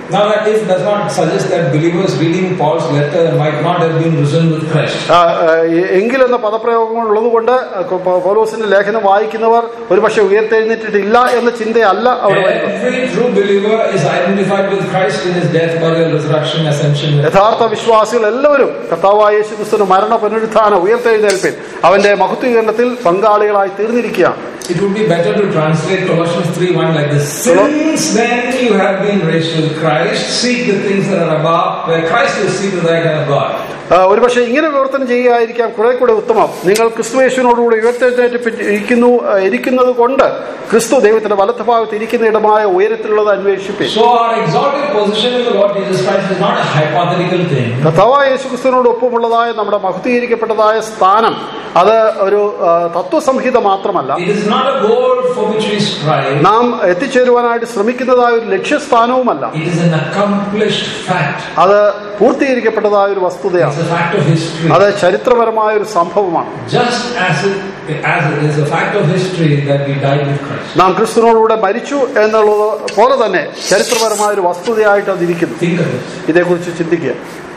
Now that this does not suggest that believers reading Paul's letter might not have been risen with Christ. ആ, ആ, എങ്കിലെന്ന പദപ്രയോഗങ്ങൾ ഉള്ളതുകൊണ്ട് പ- പൗലോസിന്റെ ലേഖനം വായിക്കുന്നവർ ഒരുപക്ഷെ ഉയർത്തെഴുന്നേറ്റിട്ടില്ല എന്ന ചിന്തയല്ല അവിടെ വരുന്നത് Every true believer is identified with Christ in his death, burial, resurrection, ascension. യഥാർത്ഥ വിശ്വാസികൾ എല്ലാവരും കർത്താവായ യേശു ക്രിസ്തുവിന് മരണ പുനരുത്ഥാന ഉയർത്തെഴുന്നേൽപ്പിൽ അവന്റെ മഹത്വീകരണത്തിൽ പങ്കാളികളായി തീർന്നിരിക്കുകയാണ് It would be better to translate Colossians 3.1 like this. Since then you have been raised with Christ, seek the things that are above, where Christ is seated at the right hand of God. ആ, ഒരുപക്ഷെ ഇങ്ങനെ വിവർത്തനം ചെയ്യുകയായിരിക്കാം കുറെ കൂടെ ഉത്തമം നിങ്ങൾ ക്രിസ്തു യേശുവിനോടുകൂടി ഉയർത്തെഴുന്നേറ്റ് ഇരിക്കുന്നു ആ, ഇരിക്കുന്നത് കൊണ്ട് ക്രിസ്തു ദൈവത്തിന്റെ വലത്ത് ഭാഗത്ത് ഇരിക്കുന്ന ഇടമായ ഉയരത്തിലുള്ളത് അന്വേഷിപ്പിക്കും So our exalted position in the Lord Jesus Christ is not a hypothetical thing. കർത്താവായ യേശു ക്രിസ്തുവിനോട് ഒപ്പമുള്ളതായ നമ്മുടെ മഹത്വീകരിക്കപ്പെട്ടതായ സ്ഥാനം അത് ഒരു ആ, തത്വസംഹിത മാത്രമല്ല It is not a goal for which we strive. നാം എത്തിച്ചേരുവാനായിട്ട് ശ്രമിക്കുന്നതായ ഒരു ലക്ഷ്യസ്ഥാനവുമല്ല It is an accomplished fact. അത് പൂർത്തീകരിക്കപ്പെട്ടതായ ഒരു വസ്തുതയാണ് It's a fact of history. അത് ചരിത്രപരമായ ഒരു സംഭവമാണ് Just as it, as it is a fact of history that we died with Christ. നാം ക്രിസ്തുവിനോടുകൂടെ മരിച്ചു എന്നുള്ളത് പോലെ തന്നെ ചരിത്രപരമായ ഒരു വസ്തുതയായിട്ട് അതിരിക്കുന്നു Think of it. ഇതേക്കുറിച്ച് ചിന്തിക്കുക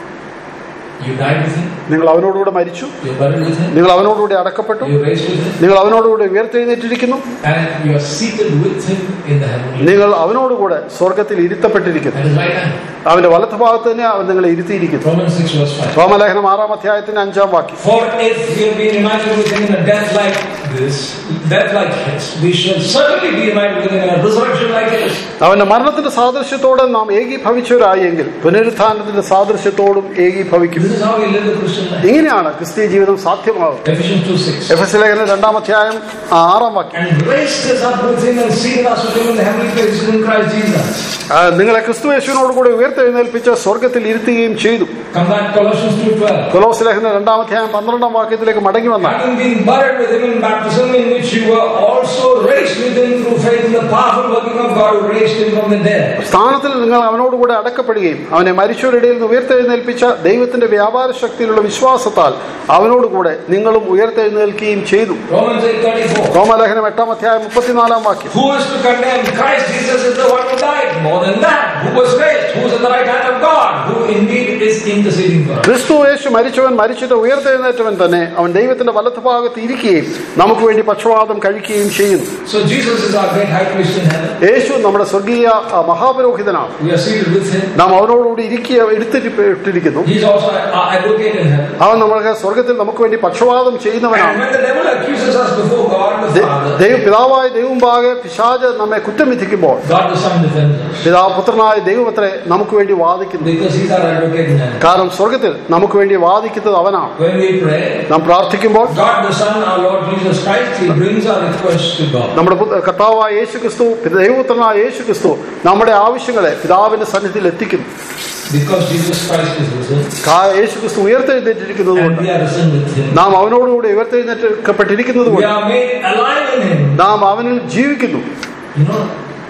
You died with Him, നിങ്ങൾ അവനോടുകൂടെ മരിച്ചു you buried with Him, നിങ്ങൾ അവനോടുകൂടി അടക്കപ്പെട്ടു you raised with Him, നിങ്ങൾ അവനോടുകൂടി ഉയർത്തെഴുന്നേറ്റിരിക്കുന്നു and you are seated with Him in the heavenly. നിങ്ങൾ അവനോടുകൂടെ സ്വർഗത്തിൽ ഇരുത്തപ്പെട്ടിരിക്കുന്നു At His right hand. അവന്റെ വലത്ത് ഭാഗത്ത് തന്നെ അവൻ നിങ്ങളെ ഇരുത്തിയിരിക്കുന്നു Romans 6 verse 5. റോമലേഖനം ആറാം അധ്യായത്തിന്റെ അഞ്ചാം വാക്യം For if we have been united with him in a death like this, death like his, we shall certainly be united with him in a resurrection like his. അവന്റെ മരണത്തിന്റെ സാദൃശ്യത്തോടെ നാം ഏകീഭവിച്ചവരായെങ്കിൽ പുനരുത്ഥാനത്തിന്റെ സാദൃശ്യത്തോടും ഏകീഭവിക്കും This is how we live the Christian life. ഇങ്ങനെയാണ് ക്രിസ്തീയ ജീവിതം സാധ്യമാകുന്നത് Ephesians 2 6. എഫ് എസ് ലേഖനം രണ്ടാം അധ്യായം ആ, ആറാം വാക്യം And raised us up with him and seated us with him in the heavenly places in Christ Jesus. ആ, നിങ്ങളെ ക്രിസ്തു യേശുവിനോട് കൂടെ ഉയർത്തെഴുന്നേൽപ്പിച്ച് സ്വർഗത്തിൽ ഇരുത്തുകയും ചെയ്തു Come back Colossians 2 12. കൊലോസ് ലേഖനം രണ്ടാം അധ്യായം പന്ത്രണ്ടാം വാക്യത്തിലേക്ക് മടങ്ങി വന്നാൽ Having been buried with him in baptism, in which you were also raised with him through faith in the powerful working of God who raised him from the dead. സ്ഥാനത്തിൽ നിങ്ങൾ അവനോടുകൂടെ അടക്കപ്പെടുകയും അവനെ മരിച്ചവരുടെ നിന്ന് ഉയർത്തെഴുന്നേൽപ്പിച്ച ദൈവത്തിന്റെ വ്യാപാര ശക്തിയിലുള്ള വിശ്വാസത്താൽ അവനോടുകൂടെ നിങ്ങളും ഉയർത്തെഴുന്നേൽക്കുകയും ചെയ്തു Romans 8 34. റോമലേഖനം എട്ടാം അധ്യായം മുപ്പത്തിനാലാം വാക്യം Who is to condemn? Christ Jesus is the one who died. More than that, who was raised, who is at the right hand of God, who indeed is interceding for us. ക്രിസ്തു യേശു മരിച്ചവൻ മരിച്ചിട്ട് ഉയർത്തെഴുന്നേറ്റവൻ തന്നെ അവൻ ദൈവത്തിന്റെ വലത്ത് ഭാഗത്ത് ഇരിക്കുകയും നമുക്ക് വേണ്ടി പക്ഷവാദം കഴിക്കുകയും ചെയ്യുന്നു So Jesus is our great high priest in heaven. യേശു നമ്മുടെ സ്വർഗീയ ആ, മഹാപുരോഹിതനാണ് We are seated with him. നാം അവനോടുകൂടി ഇരിക്കുക എടുത്തിട്ടിരിക്കുന്നു He's also our advocate in heaven. അവൻ നമ്മൾക്ക് സ്വർഗത്തിൽ നമുക്ക് വേണ്ടി പക്ഷവാദം And ചെയ്യുന്നവനാണ് when the devil accuses us before God the ദൈ- Father, ദൈവ പിതാവായ ദൈവമുമ്പാകെ പിശാജ് നമ്മെ കുറ്റം വിധിക്കുമ്പോൾ God the Son defends us. പിതാവ് പുത്രനായ ദൈവമത്രേ നമുക്ക് വേണ്ടി വാദിക്കുന്നു Because he's our advocate in heaven. കാരണം സ്വർഗത്തിൽ നമുക്ക് വേണ്ടി വാദിക്കുന്നത് അവനാണ് When we pray, നാം പ്രാർത്ഥിക്കുമ്പോൾ God the Son, our Lord Jesus Christ, He brings our requests to God. നമ്മുടെ പുത്ര- കർത്താവായ യേശു ക്രിസ്തു ദൈവപുത്രനായ യേശു ക്രിസ്തു നമ്മുടെ ആവശ്യങ്ങളെ പിതാവിന്റെ സന്നിധിയിൽ എത്തിക്കുന്നു Because Jesus Christ is risen, കാ- യേശു ക്രിസ്തു ഉയർത്തെഴുന്നേറ്റിരിക്കുന്നത് and കൊണ്ട് we are risen with Him. നാം അവനോടുകൂടി ഉയർത്തെഴുന്നേറ്റപ്പെട്ടിരിക്കുന്നത് We കൊണ്ട് are made alive in Him. നാം അവനിൽ ജീവിക്കുന്നു You know,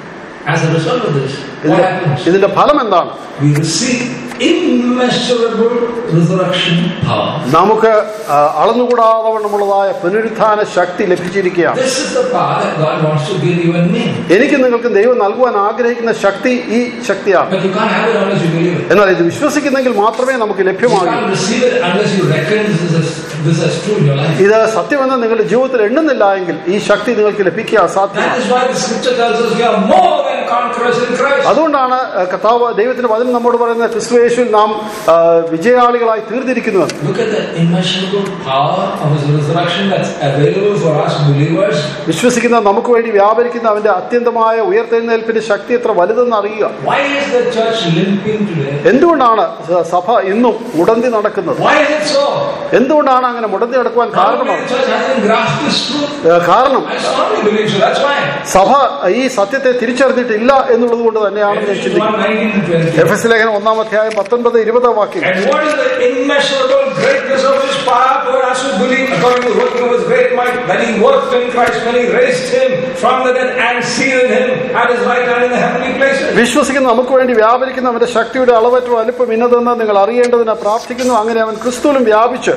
as a result of this, what ഇതിന്റെ happens? ഇതിന്റെ ഫലം എന്താണ് We receive immeasurable resurrection power. നമുക്ക് ആ, അളന്നുകൂടാതവണ്ണമുള്ളതായ പുനരുത്ഥാന ശക്തി ലഭിച്ചിരിക്കുകയാണ് This is the power that God wants to give you and me. എനിക്ക് നിങ്ങൾക്ക് ദൈവം നൽകുവാൻ ആഗ്രഹിക്കുന്ന ശക്തി ഈ ശക്തിയാണ് But you can't have it unless you believe it. എന്നാൽ ഇത് വിശ്വസിക്കുന്നെങ്കിൽ മാത്രമേ നമുക്ക് You ലഭ്യമാകൂ can't receive it unless you reckon this is, this is true in your life. ഇത് സത്യമെന്ന് നിങ്ങളുടെ ജീവിതത്തിൽ എണ്ണുന്നില്ല എങ്കിൽ ഈ ശക്തി നിങ്ങൾക്ക് ലഭിക്കുക That അസാധ്യമാണ് is why the scripture tells us we are more than conquerors in Christ. അതുകൊണ്ടാണ് ആ, കർത്താവ് ദൈവത്തിന്റെ വചനം നമ്മോട് പറയുന്നത് ക്രിസ്തു യേശുവിൽ നാം ആ, വിജയാളികളായി തീർന്നിരിക്കുന്നത് Look at the immeasurable power of His resurrection that's available for us believers. വിശ്വസിക്കുന്ന നമുക്ക് വേണ്ടി വ്യാപരിക്കുന്ന അവന്റെ അത്യന്തമായ ഉയർത്തെഴുന്നേൽപ്പിന്റെ ശക്തി എത്ര വലുതെന്ന് അറിയുക Why is the church limping today? എന്തുകൊണ്ടാണ് സ- സഭ ഇന്നും മുടന്തി നടക്കുന്നത് Why is it so? എന്തുകൊണ്ടാണ് അങ്ങനെ മുടന്തി നടക്കുവാൻ Probably കാരണമാണ് the church hasn't grasped this truth. ഏ, കാരണം I strongly believe so. That's why. സഭ ഈ സത്യത്തെ തിരിച്ചറിഞ്ഞിട്ടില്ല എന്നുള്ളത് കൊണ്ട് തന്നെയാണെന്ന് ഞാൻ Ephesians ചിന്തിക്കുന്നു 1 19 to 20. എഫ് എസ് ലേഖനം ഒന്നാം അധ്യായം പത്തൊൻപത് ഇരുപതാം വാക്യം And what is the immeasurable greatness of his power toward us who believe according to the working of his great might that he worked in Christ when he raised him from the dead and seated him at his right hand in the heavenly places? വിശ്വസിക്കുന്ന നമുക്ക് വേണ്ടി വ്യാപരിക്കുന്ന അവന്റെ ശക്തിയുടെ അളവറ്റ വലുപ്പം ഇന്നതെന്ന് നിങ്ങൾ അറിയേണ്ടതിന് പ്രാർത്ഥിക്കുന്നു അങ്ങനെ അവൻ ക്രിസ്തുവിലും വ്യാപിച്ച്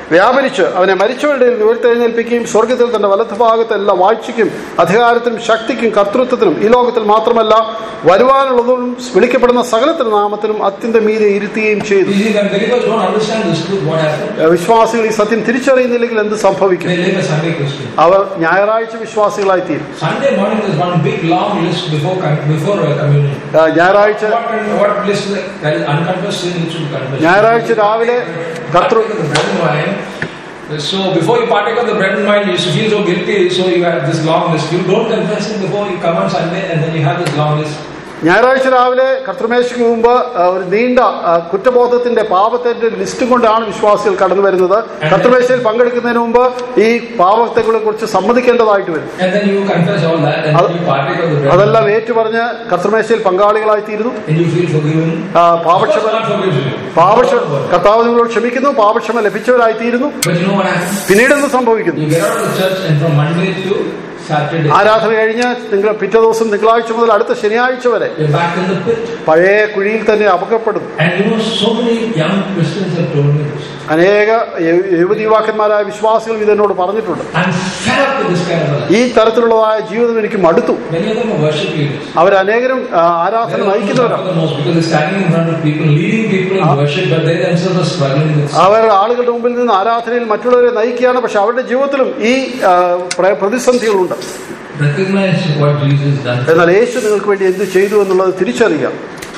വ്യാപരിച്ച് അവനെ മരിച്ചവരുടെ ഇടയിൽ നിന്ന് ഉയർത്തെഴുന്നേൽപ്പിക്കുകയും സ്വർഗത്തിൽ തന്റെ വലത്തുഭാഗത്ത് എല്ലാ വാഴ്ചയ്ക്കും അധികാരത്തിനും ശക്തിക്കും കർത്തൃത്വത്തിനും ഈ ലോകത്തിൽ മാത്രമല്ല വരുവാനുള്ളതും വിളിക്കപ്പെടുന്ന സകലത്തിനും നാമത്തിനും അത്യന്തം മീതെ ഇരുത്തുകയും ചെയ്തു You see, when believers don't understand this truth, what happens? ഏഹ് വിശ്വാസികൾ ഈ സത്യം തിരിച്ചറിയുന്നില്ലെങ്കിൽ എന്ത് സംഭവിക്കും They live a Sunday Christian. അവർ ഞായറാഴ്ച വിശ്വാസികളായി തീരും Sunday morning is one big long list before com- before uh, communion. ഏഹ് ഞായറാഴ്ച What, what list is that? That is unconfessed sin which should be confessed. ഞായറാഴ്ച രാവിലെ കർത്തൃ Partake of the bread and wine. So before you partake of the bread and wine, you feel so guilty, so you have this long list. You don't confess it before you come on Sunday, and then you have this long list. ഞായറാഴ്ച രാവിലെ കർത്തൃമേശയ്ക്ക് മുമ്പ് ആ, ഒരു നീണ്ട ആ, കുറ്റബോധത്തിന്റെ പാപത്തിന്റെ ലിസ്റ്റും കൊണ്ടാണ് വിശ്വാസികൾ കടന്നു വരുന്നത് കർത്തൃമേശയിൽ പങ്കെടുക്കുന്നതിന് മുമ്പ് ഈ പാപത്തെകളെ കുറിച്ച് സമ്മതിക്കേണ്ടതായിട്ട് വരും And then you confess all that, and then you partake of the bread and അതെല്ലാം wine, ഏറ്റുപറഞ്ഞ് കർത്തൃമേശയിൽ പങ്കാളികളായി തീരുന്നു and you feel forgiven. ആ, Of course, പാപക്ഷമ God forgives you. പാപക്ഷ കർത്താവ് നിങ്ങളോട് ക്ഷമിക്കുന്നു പാപക്ഷമ ലഭിച്ചവരായി തീരുന്നു But you know what happens? പിന്നീട് എന്ത് സംഭവിക്കുന്നു You get out of the church, and from Monday to Saturday, ആരാധന കഴിഞ്ഞ് നിങ്ങൾ പിറ്റേ ദിവസം തിങ്കളാഴ്ച മുതൽ അടുത്ത ശനിയാഴ്ച വരെ you're back in the pit. പഴയ കുഴിയിൽ തന്നെ അപകപ്പെടുന്നു And you know, so many young Christians have told me this. അനേക യു- യുവതി യുവാക്കന്മാരായ വിശ്വാസികൾ ഇതെന്നോട് പറഞ്ഞിട്ടുണ്ട് I'm fed up with this kind of a life. ഈ തരത്തിലുള്ളതായ ജീവിതം എനിക്ക് മടുത്തു Many of them are worship leaders. അവരനേകരും ആ, ആരാധന They're the ones who നയിക്കുന്നവരാണ് suffer the most because they're standing in front of people, leading people in worship, but they themselves are struggling with sin. അവർ ആളുകളുടെ മുമ്പിൽ നിന്ന് ആരാധനയിൽ മറ്റുള്ളവരെ നയിക്കുകയാണ് പക്ഷെ അവരുടെ ജീവിതത്തിലും ഈ ആ, പ്ര- പ്രതിസന്ധികളുണ്ട് Recognize what Jesus has done. എന്നാൽ യേശു നിങ്ങൾക്ക് വേണ്ടി എന്ത് ചെയ്തു എന്നുള്ളത് തിരിച്ചറിയുക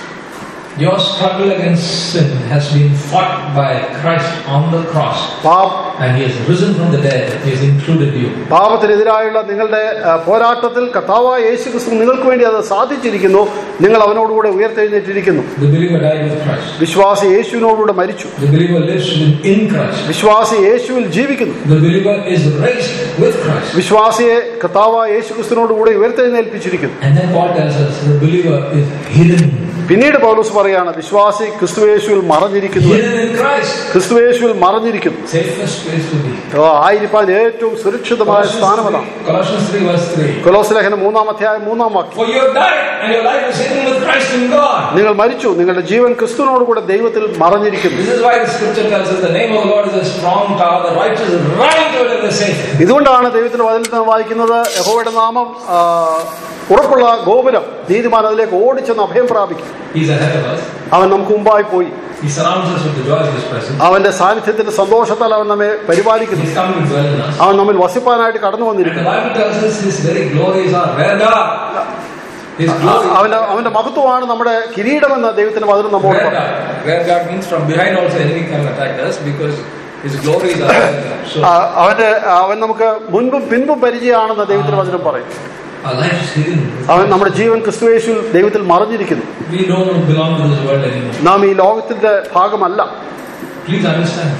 Your struggle against sin has been fought by Christ on the cross, പാപ and He has risen from the dead. He has included you. പാപത്തിനെതിരായുള്ള നിങ്ങളുടെ ആ, പോരാട്ടത്തിൽ കർത്താവായ യേശു ക്രിസ്തു നിങ്ങൾക്ക് വേണ്ടി അത് സാധിച്ചിരിക്കുന്നു നിങ്ങൾ അവനോടുകൂടെ ഉയർത്തെഴുന്നേറ്റിരിക്കുന്നു The believer died with Christ. വിശ്വാസി യേശുവിനോടുകൂടെ മരിച്ചു The believer lives in Christ. വിശ്വാസി യേശുവിൽ ജീവിക്കുന്നു The believer is raised with Christ. വിശ്വാസിയെ കർത്താവായ യേശു ക്രിസ്തുവിനോടുകൂടെ ഉയർത്തെഴുന്നേൽപ്പിച്ചിരിക്കുന്നു And then Paul tells us the believer is hidden. പിന്നീട് പൗലോസ് പറയാണ് വിശ്വാസി ക്രിസ്തുവേശുവിൽ മറഞ്ഞിരിക്കുന്നു Hidden in Christ. ക്രിസ്തുവേശുവിൽ മറഞ്ഞിരിക്കുന്നു Safest place to be. ഓ, ആയിരിക്കാൻ ഏറ്റവും സുരക്ഷിതമായ സ്ഥാനം അതാണ് Colossians 3 verse 3. കൊലോസ് ലേഖനം മൂന്നാം അധ്യായം മൂന്നാം വാക്യം For you have died, and your life is hidden with Christ in God. നിങ്ങൾ മരിച്ചു നിങ്ങളുടെ ജീവൻ ക്രിസ്തുവിനോടുകൂടെ ദൈവത്തിൽ മറഞ്ഞിരിക്കുന്നു This is why the scripture tells us the name of the Lord is a strong tower, the righteous run into it and they safe. ഇതുകൊണ്ടാണ് ദൈവത്തിന്റെ വചനത്തിൽ നാം വായിക്കുന്നത് യഹോവയുടെ നാമം ആ, ഉറപ്പുള്ള ഗോപുരം നീതിമാൻ അതിലേക്ക് ഓടിച്ചെന്ന് അഭയം പ്രാപിക്കും He's ahead of us. അവൻ നമുക്ക് മുമ്പായി പോയി He surrounds us with the joy of His presence. അവന്റെ സാന്നിധ്യത്തിന്റെ സന്തോഷത്താൽ അവൻ നമ്മെ പരിപാലിക്കുന്നു He's come to dwell in us. അവൻ നമ്മിൽ വസിപ്പാനായിട്ട് കടന്നു And the വന്നിരിക്കുന്നു Bible tells us His very glories are rare God. His glory. അവന്റെ അവന്റെ മഹത്വമാണ് നമ്മുടെ കിരീടമെന്ന് ദൈവത്തിന്റെ വചനം നമ്മോട് Rare പറഞ്ഞു God. Rare God means from behind also enemy can attack us because His glories are rare God. So ആ, അവന്റെ അവൻ നമുക്ക് മുൻപും പിൻപും പരിചയമാണെന്ന് ദൈവത്തിന്റെ വചനം പറയും our life is hidden. അവൻ നമ്മുടെ ജീവൻ ക്രിസ്തുവേശുവിൽ ദൈവത്തിൽ മറഞ്ഞിരിക്കുന്നു We don't belong to this world anymore. നാം ഈ ലോകത്തിന്റെ ഭാഗമല്ല Please understand.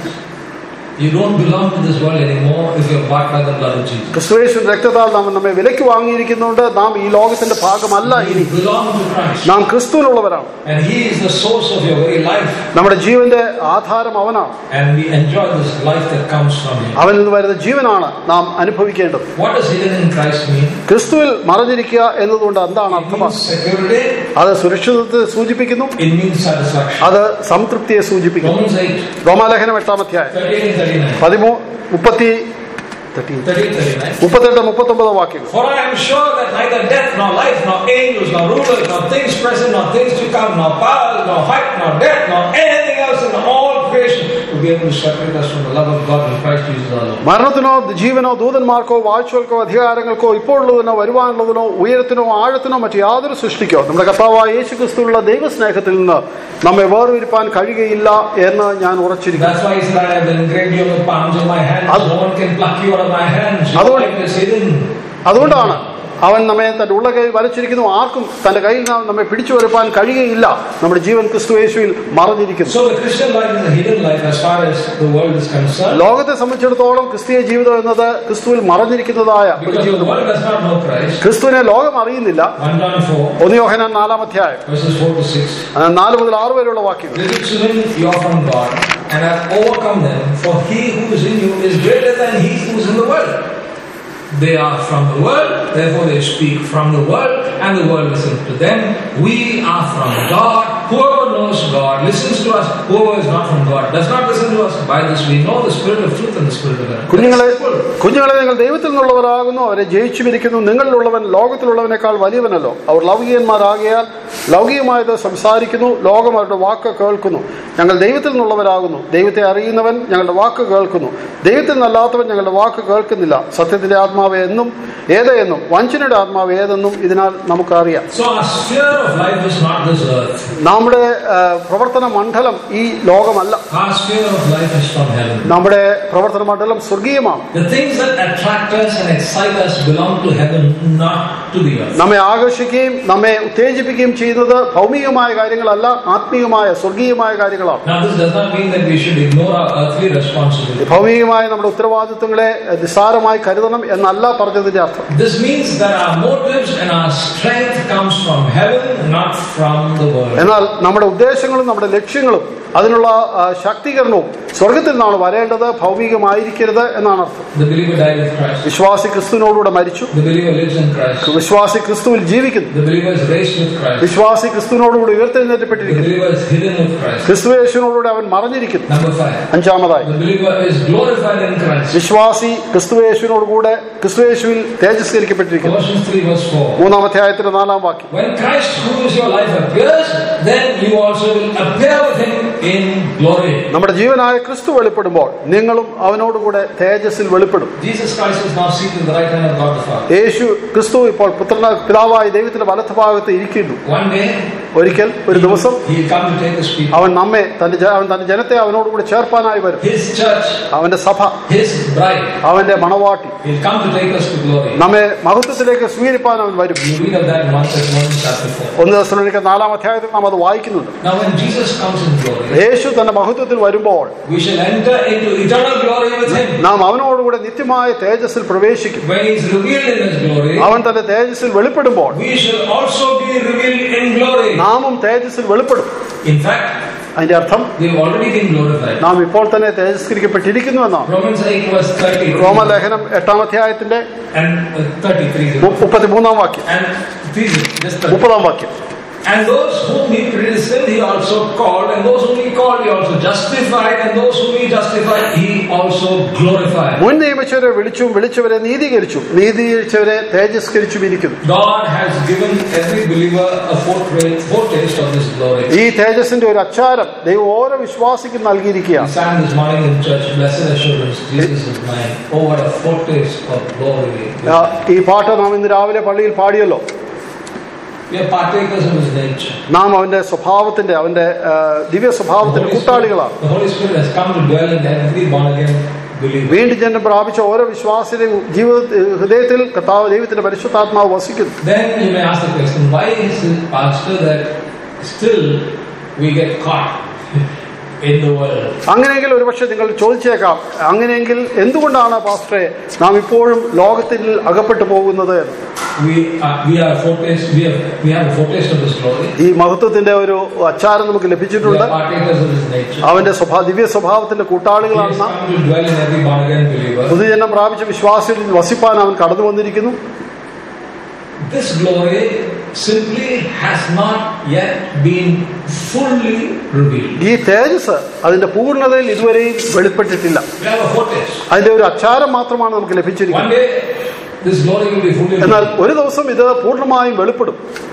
You don't belong to this world anymore if you're bought by the blood of Jesus. ക്രിസ്തുവേശുവിൻ രക്തത്താൽ നാം നമ്മെ വിലയ്ക്ക് വാങ്ങിയിരിക്കുന്നുണ്ട് നാം ഈ ലോകത്തിന്റെ ഭാഗമല്ല ഇനി You belong to Christ. നാം ക്രിസ്തുവിനുള്ളവരാണ് And He is the source of your very life. നമ്മുടെ ജീവന്റെ ആധാരം അവനാണ് And we enjoy this life that comes from Him. അവനിൽ നിന്ന് വരുന്ന ജീവനാണ് നാം അനുഭവിക്കേണ്ടത് What does hidden in Christ mean? ക്രിസ്തുവിൽ മറഞ്ഞിരിക്കുക എന്നതുകൊണ്ട് എന്താണ് It അർത്ഥമാക്കുന്നത് means security. അത് സുരക്ഷിതത്തെ സൂചിപ്പിക്കുന്നു It means satisfaction. അത് സംതൃപ്തിയെ സൂചിപ്പിക്കുന്നു Romans 8, റോമാലേഖനം എട്ടാം അധ്യായം 13 and 39. പതിമൂ മുപ്പത്തി 13, 13, 39. മുപ്പത്തെട്ട് മുപ്പത്തൊമ്പത് വാക്യങ്ങൾ For I am sure that neither death, nor life, nor angels, nor rulers, nor things present, nor things to come, nor powers, nor height, nor depth, nor anything else in all creation will be able to separate us from the love of God in Christ Jesus our Lord. മരണത്തിനോ ജീവനോ ദൂതന്മാർക്കോ വാഴ്ചകൾക്കോ അധികാരങ്ങൾക്കോ ഇപ്പോഴുള്ളതിനോ വരുവാനുള്ളതിനോ ഉയരത്തിനോ ആഴത്തിനോ മറ്റു യാതൊരു സൃഷ്ടിക്കോ നമ്മുടെ കർത്താവായ യേശു ക്രിസ്തുവിലുള്ള ദൈവസ്നേഹത്തിൽ നിന്ന് നമ്മെ വേർതിരിപ്പാൻ കഴിയുകയില്ല എന്ന് ഞാൻ ഉറച്ചിരിക്കുന്നു That's why he said, I have engraved you on the palms of my hands. Ad- No one can pluck you out of my hands. Your അതുകൊണ്ട്- life is hidden. അതുകൊണ്ടാണ് അവൻ നമ്മെ തന്റെ ഉള്ള കൈ വരച്ചിരിക്കുന്നു ആർക്കും തന്റെ കയ്യിൽ നിന്ന് നമ്മെ പിടിച്ചു വരുപ്പാൻ കഴിയുകയില്ല നമ്മുടെ ജീവൻ ക്രിസ്തു യേശുവിൽ മറഞ്ഞിരിക്കുന്നു So the Christian life is a hidden life as far as the world is concerned. ലോകത്തെ സംബന്ധിച്ചിടത്തോളം ക്രിസ്തീയ ജീവിതം എന്നത് ക്രിസ്തുവിൽ മറഞ്ഞിരിക്കുന്നതായ ഒരു Because the ജീവിതം world does not know Christ. ക്രിസ്തുവിനെ ലോകം അറിയുന്നില്ല 1 John 4, ഒന്ന് യോഹനാൻ നാലാം അധ്യായം verses 4 to 6. ആ, നാല് മുതൽ ആറ് വരെയുള്ള വാക്യങ്ങൾ Little children, you are from God and have overcome them, for he who is in you is greater than he who is in the world. They are from the world, therefore they speak from the world, and the world listens to them. We are from God, whoever knows God, listens to us, whoever is not from God, does not listen to us. By this we know the spirit of truth and the spirit of error. കുഞ്ഞുങ്ങളെ കുഞ്ഞുങ്ങളെ നിങ്ങൾ ദൈവത്തിൽ നിന്നുള്ളവരാകുന്നു അവരെ ജയിച്ചുമിരിക്കുന്നു നിങ്ങളിലുള്ളവൻ ലോകത്തിലുള്ളവനേക്കാൾ വലിയവനല്ലോ അവർ ലൗകികന്മാരാകിയാൽ ലൗകികമായത് സംസാരിക്കുന്നു ലോകം അവരുടെ വാക്ക് കേൾക്കുന്നു ഞങ്ങൾ ദൈവത്തിൽ നിന്നുള്ളവരാകുന്നു ദൈവത്തെ അറിയുന്നവൻ ഞങ്ങളുടെ വാക്ക് കേൾക്കുന്നു ദൈവത്തിൽ നിന്നല്ലാത്തവൻ ഞങ്ങളുടെ വാക്ക് കേൾക്കുന്നില്ല സത്യത്തിന്റെ ആത്മാവ് എന്നും ഏതെന്നും വഞ്ചനയുടെ ആത്മാവ് ഏതെന്നും ഇതിനാൽ നമുക്കറിയാം So our sphere of life is not this earth. നമ്മുടെ ആ, പ്രവർത്തന മണ്ഡലം ഈ ലോകമല്ല Our sphere of life is from heaven. നമ്മുടെ പ്രവർത്തന മണ്ഡലം സ്വർഗീയമാണ് The things that attract us and excite us belong to heaven, not to the earth. നമ്മെ ആകർഷിക്കുകയും നമ്മെ ഉത്തേജിപ്പിക്കുകയും ചെയ്യുന്നത് ഭൗമികമായ കാര്യങ്ങളല്ല ആത്മീയമായ സ്വർഗീയമായ കാര്യങ്ങളാണ് Now, this does not mean that we should ignore our earthly responsibility. ഭൗമികമായ നമ്മുടെ ഉത്തരവാദിത്വങ്ങളെ നിസ്സാരമായി കരുതണം എന്നല്ല പറഞ്ഞതിന്റെ അർത്ഥം This means that our motives and our strength comes from heaven, not from the world. എന്നാൽ നമ്മുടെ ഉദ്ദേശങ്ങളും നമ്മുടെ ലക്ഷ്യങ്ങളും അതിനുള്ള ആ, ശാക്തീകരണവും സ്വർഗത്തിൽ നിന്നാണ് വരേണ്ടത് ഭൗമികമായിരിക്കരുത് എന്നാണ് അർത്ഥം The believer died with Christ. വിശ്വാസി ക്രിസ്തുവിനോടുകൂടെ മരിച്ചു The believer lives in Christ. വിശ്വാസി ക്രിസ്തുവിൽ ജീവിക്കുന്നു The believer is raised with Christ. വിശ്വാസി ക്രിസ്തുവിനോടുകൂടി The ഉയർത്തെഴുന്നേറ്റപ്പെട്ടിരിക്കുന്നു believer is hidden with Christ. ക്രിസ്തുവേശുവിനോടുകൂടി അവൻ മറഞ്ഞിരിക്കുന്നു Number five. അഞ്ചാമതായി The believer is glorified in Christ. വിശ്വാസി ക്രിസ്തുവേശുവിനോടുകൂടെ ക്രിസ്തുവേശുവിൽ തേജസ്കരിക്കപ്പെട്ടിരിക്കുന്നു Colossians 3 verse 4. മൂന്നാം അധ്യായത്തിന്റെ നാലാം വാക്യം When Christ, who is your life, appears, then you also will appear with him in glory. നമ്മുടെ ജീവനായ ക്രിസ്തു വെളിപ്പെടുമ്പോൾ നിങ്ങളും അവനോടുകൂടെ തേജസ്സിൽ വെളിപ്പെടും Jesus Christ is now seated at the right hand of God the Father. യേശു ക്രിസ്തു ഇപ്പോൾ പുത്രന പിതാവായ ദൈവത്തിന്റെ വലത്ത് ഭാഗത്ത് ഇരിക്കുന്നു One day, ഒരിക്കൽ ഒരു ദിവസം he will come to take his people. അവൻ നമ്മെ തന്റെ ജ- അവൻ തന്റെ ജനത്തെ അവനോടുകൂടി ചേർപ്പാനായി വരും His church, അവന്റെ സഭ his bride, അവന്റെ മണവാട്ടി he'll come to take us to glory. നമ്മെ മഹത്വത്തിലേക്ക് സ്വീകരിപ്പാൻ അവൻ വരും You read of that in 1 Thessalonians chapter 4. ഒന്ന് ദിവസം നാലാം അധ്യായത്തിൽ നാം അത് വായിക്കുന്നുണ്ട് Now, when Jesus comes in glory, യേശു തന്റെ മഹത്വത്തിൽ വരുമ്പോൾ we shall enter into eternal glory with him. നാം അവനോടുകൂടെ നിത്യമായ തേജസ്സിൽ പ്രവേശിക്കും When he is revealed in his glory, അവൻ തന്റെ തേജസ്സിൽ വെളിപ്പെടുമ്പോൾ we shall also be revealed in glory. നാമും തേജസ്സിൽ വെളിപ്പെടും In fact, അതിന്റെ അർത്ഥം we've already been glorified. നാം ഇപ്പോൾ തന്നെ തേജസ്കരിക്കപ്പെട്ടിരിക്കുന്നു എന്നാണ് Romans 8 verse 30. റോമലേഖനം എട്ടാം അധ്യായത്തിന്റെ and uh, 33. മു- മുപ്പത്തിമൂന്നാം വാക്യം And these, just 30. മുപ്പതാം വാക്യം And those whom he predestined, he also called, and those whom he called, he also justified, and those whom he justified, he also glorified. മുൻ നിയമിച്ചവരെ വിളിച്ചും വിളിച്ചവരെ നീതീകരിച്ചും നീതീകരിച്ചവരെ തേജസ്കരിച്ചും ഇരിക്കുന്നു God has given every believer a foretaste foretaste of this glory. ഈ തേജസ്സിന്റെ ഒരു അച്ചാരം ദൈവം ഓരോ വിശ്വാസിക്കും We നൽകിയിരിക്കുകയാണ് sang this morning in church, Blessed Assurance, Jesus is mine. Oh, what a foretaste of glory. ആ, ഈ പാട്ട് നാം ഇന്ന് രാവിലെ പള്ളിയിൽ പാടിയല്ലോ We are partakers of his nature. നാം അവന്റെ സ്വഭാവത്തിന്റെ അവന്റെ ആ, ദിവ്യ The സ്വഭാവത്തിന്റെ Holy, കൂട്ടാളികളാണ് Spirit, the Holy Spirit has come to dwell in every born again believer. വീണ്ടും ജന്മം പ്രാപിച്ച ഓരോ വിശ്വാസിയുടെയും ജീവിത ഹൃദയത്തിൽ കർത്താവ് ദൈവത്തിന്റെ പരിശുദ്ധാത്മാവ് വസിക്കുന്നു Then you may ask the question, why is it, Pastor, that still we get caught in the world? അങ്ങനെയെങ്കിൽ ഒരുപക്ഷെ നിങ്ങൾ ചോദിച്ചേക്കാം അങ്ങനെയെങ്കിൽ എന്തുകൊണ്ടാണ് പാസ്റ്ററെ നാം ഇപ്പോഴും ലോകത്തിൽ അകപ്പെട്ടു പോകുന്നത് എന്ന് We are, we are foretaste, we have, we have a foretaste of His glory. ഈ മഹത്വത്തിന്റെ ഒരു അച്ചാരം നമുക്ക് We ലഭിച്ചിട്ടുണ്ട് are partakers of His nature. അവന്റെ സ്വഭാവ ദിവ്യ സ്വഭാവത്തിന്റെ He has കൂട്ടാളികളാണ് നാം. come to dwell in every born again believer. പുതുജന്മം പ്രാപിച്ച വിശ്വാസികളിൽ വസിപ്പാൻ അവൻ കടന്നു വന്നിരിക്കുന്നു This glory simply has not yet been fully revealed. ഈ തേജസ് അതിന്റെ പൂർണ്ണതയിൽ ഇതുവരെയും വെളിപ്പെട്ടിട്ടില്ല We have a foretaste. അതിന്റെ ഒരു അച്ചാരം മാത്രമാണ് നമുക്ക് One ലഭിച്ചിരിക്കുന്നത് day, this glory will be fully എന്നാൽ revealed. ഒരു ദിവസം ഇത് പൂർണ്ണമായും വെളിപ്പെടും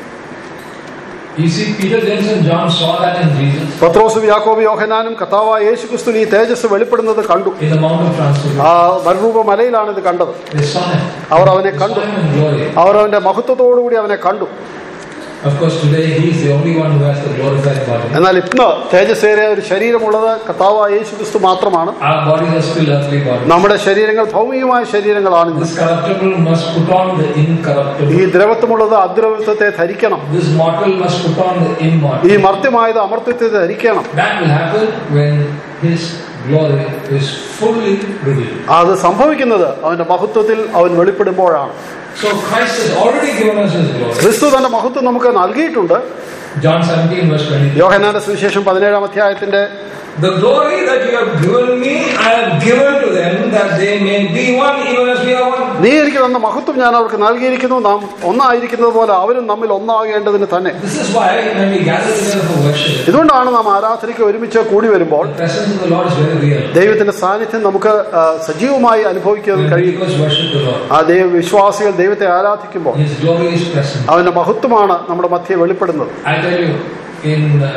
You see, Peter, James, and John saw that in Jesus പത്രോസും യാക്കോബ് യോഹനാനും കഥാവായ യേശു ക്രിസ്തു ഈ തേജസ് വെളിപ്പെടുന്നത് കണ്ടു in the Mount of Transfiguration. ആ മരുരൂപ മലയിലാണ് ഇത് കണ്ടത് They saw him. അവർ അവനെ They കണ്ടു saw him in glory. അവർ അവന്റെ മഹത്വത്തോടുകൂടി അവനെ കണ്ടു Of course, today he is the only one who has the glorified body. എന്നാൽ ഇന്ന് തേജസ്സേറിയ ഒരു ശരീരമുള്ളത് കർത്താവായ യേശു ക്രിസ്തു മാത്രമാണ് Our bodies are still earthly bodies. നമ്മുടെ ശരീരങ്ങൾ ഭൗമികമായ ശരീരങ്ങളാണ് ഇന്ന് This corruptible must put on the ഈ incorruptible. ദ്രവത്വമുള്ളത് അദ്രവത്വത്തെ ധരിക്കണം This mortal must put on the ഈ immortal. മർത്യമായത് അമർത്യത്തെ ധരിക്കണം That will happen when his glory is fully revealed. അത് സംഭവിക്കുന്നത് അവന്റെ മഹത്വത്തിൽ അവൻ വെളിപ്പെടുമ്പോഴാണ് So Christ has already given us his glory. ക്രിസ്തു തന്റെ മഹത്വം നമുക്ക് നൽകിയിട്ടുണ്ട് John 17, verse 20. യോഹനാന്റെ സുവിശേഷം പതിനേഴാം അധ്യായത്തിന്റെ The glory that you have given me, I have given to them that they may be one even as we are one. നീ എനിക്ക് തന്ന മഹത്വം ഞാൻ അവർക്ക് നൽകിയിരിക്കുന്നു നാം ഒന്നായിരിക്കുന്നത് പോലെ അവരും നമ്മിൽ ഒന്നാകേണ്ടതിന് തന്നെ This is why when we gather together for worship, ഇതുകൊണ്ടാണ് നാം ആരാധനയ്ക്ക് ഒരുമിച്ച് കൂടി വരുമ്പോൾ the presence of the Lord is very real. ദൈവത്തിന്റെ സാന്നിധ്യം നമുക്ക് ആ, സജീവമായി അനുഭവിക്കാൻ When കഴിയും believers worship the Lord, ആ ദൈവ വിശ്വാസികൾ ദൈവത്തെ ആരാധിക്കുമ്പോൾ His glory is present. അവന്റെ മഹത്വമാണ് നമ്മുടെ മധ്യ വെളിപ്പെടുന്നത് I tell you, in uh,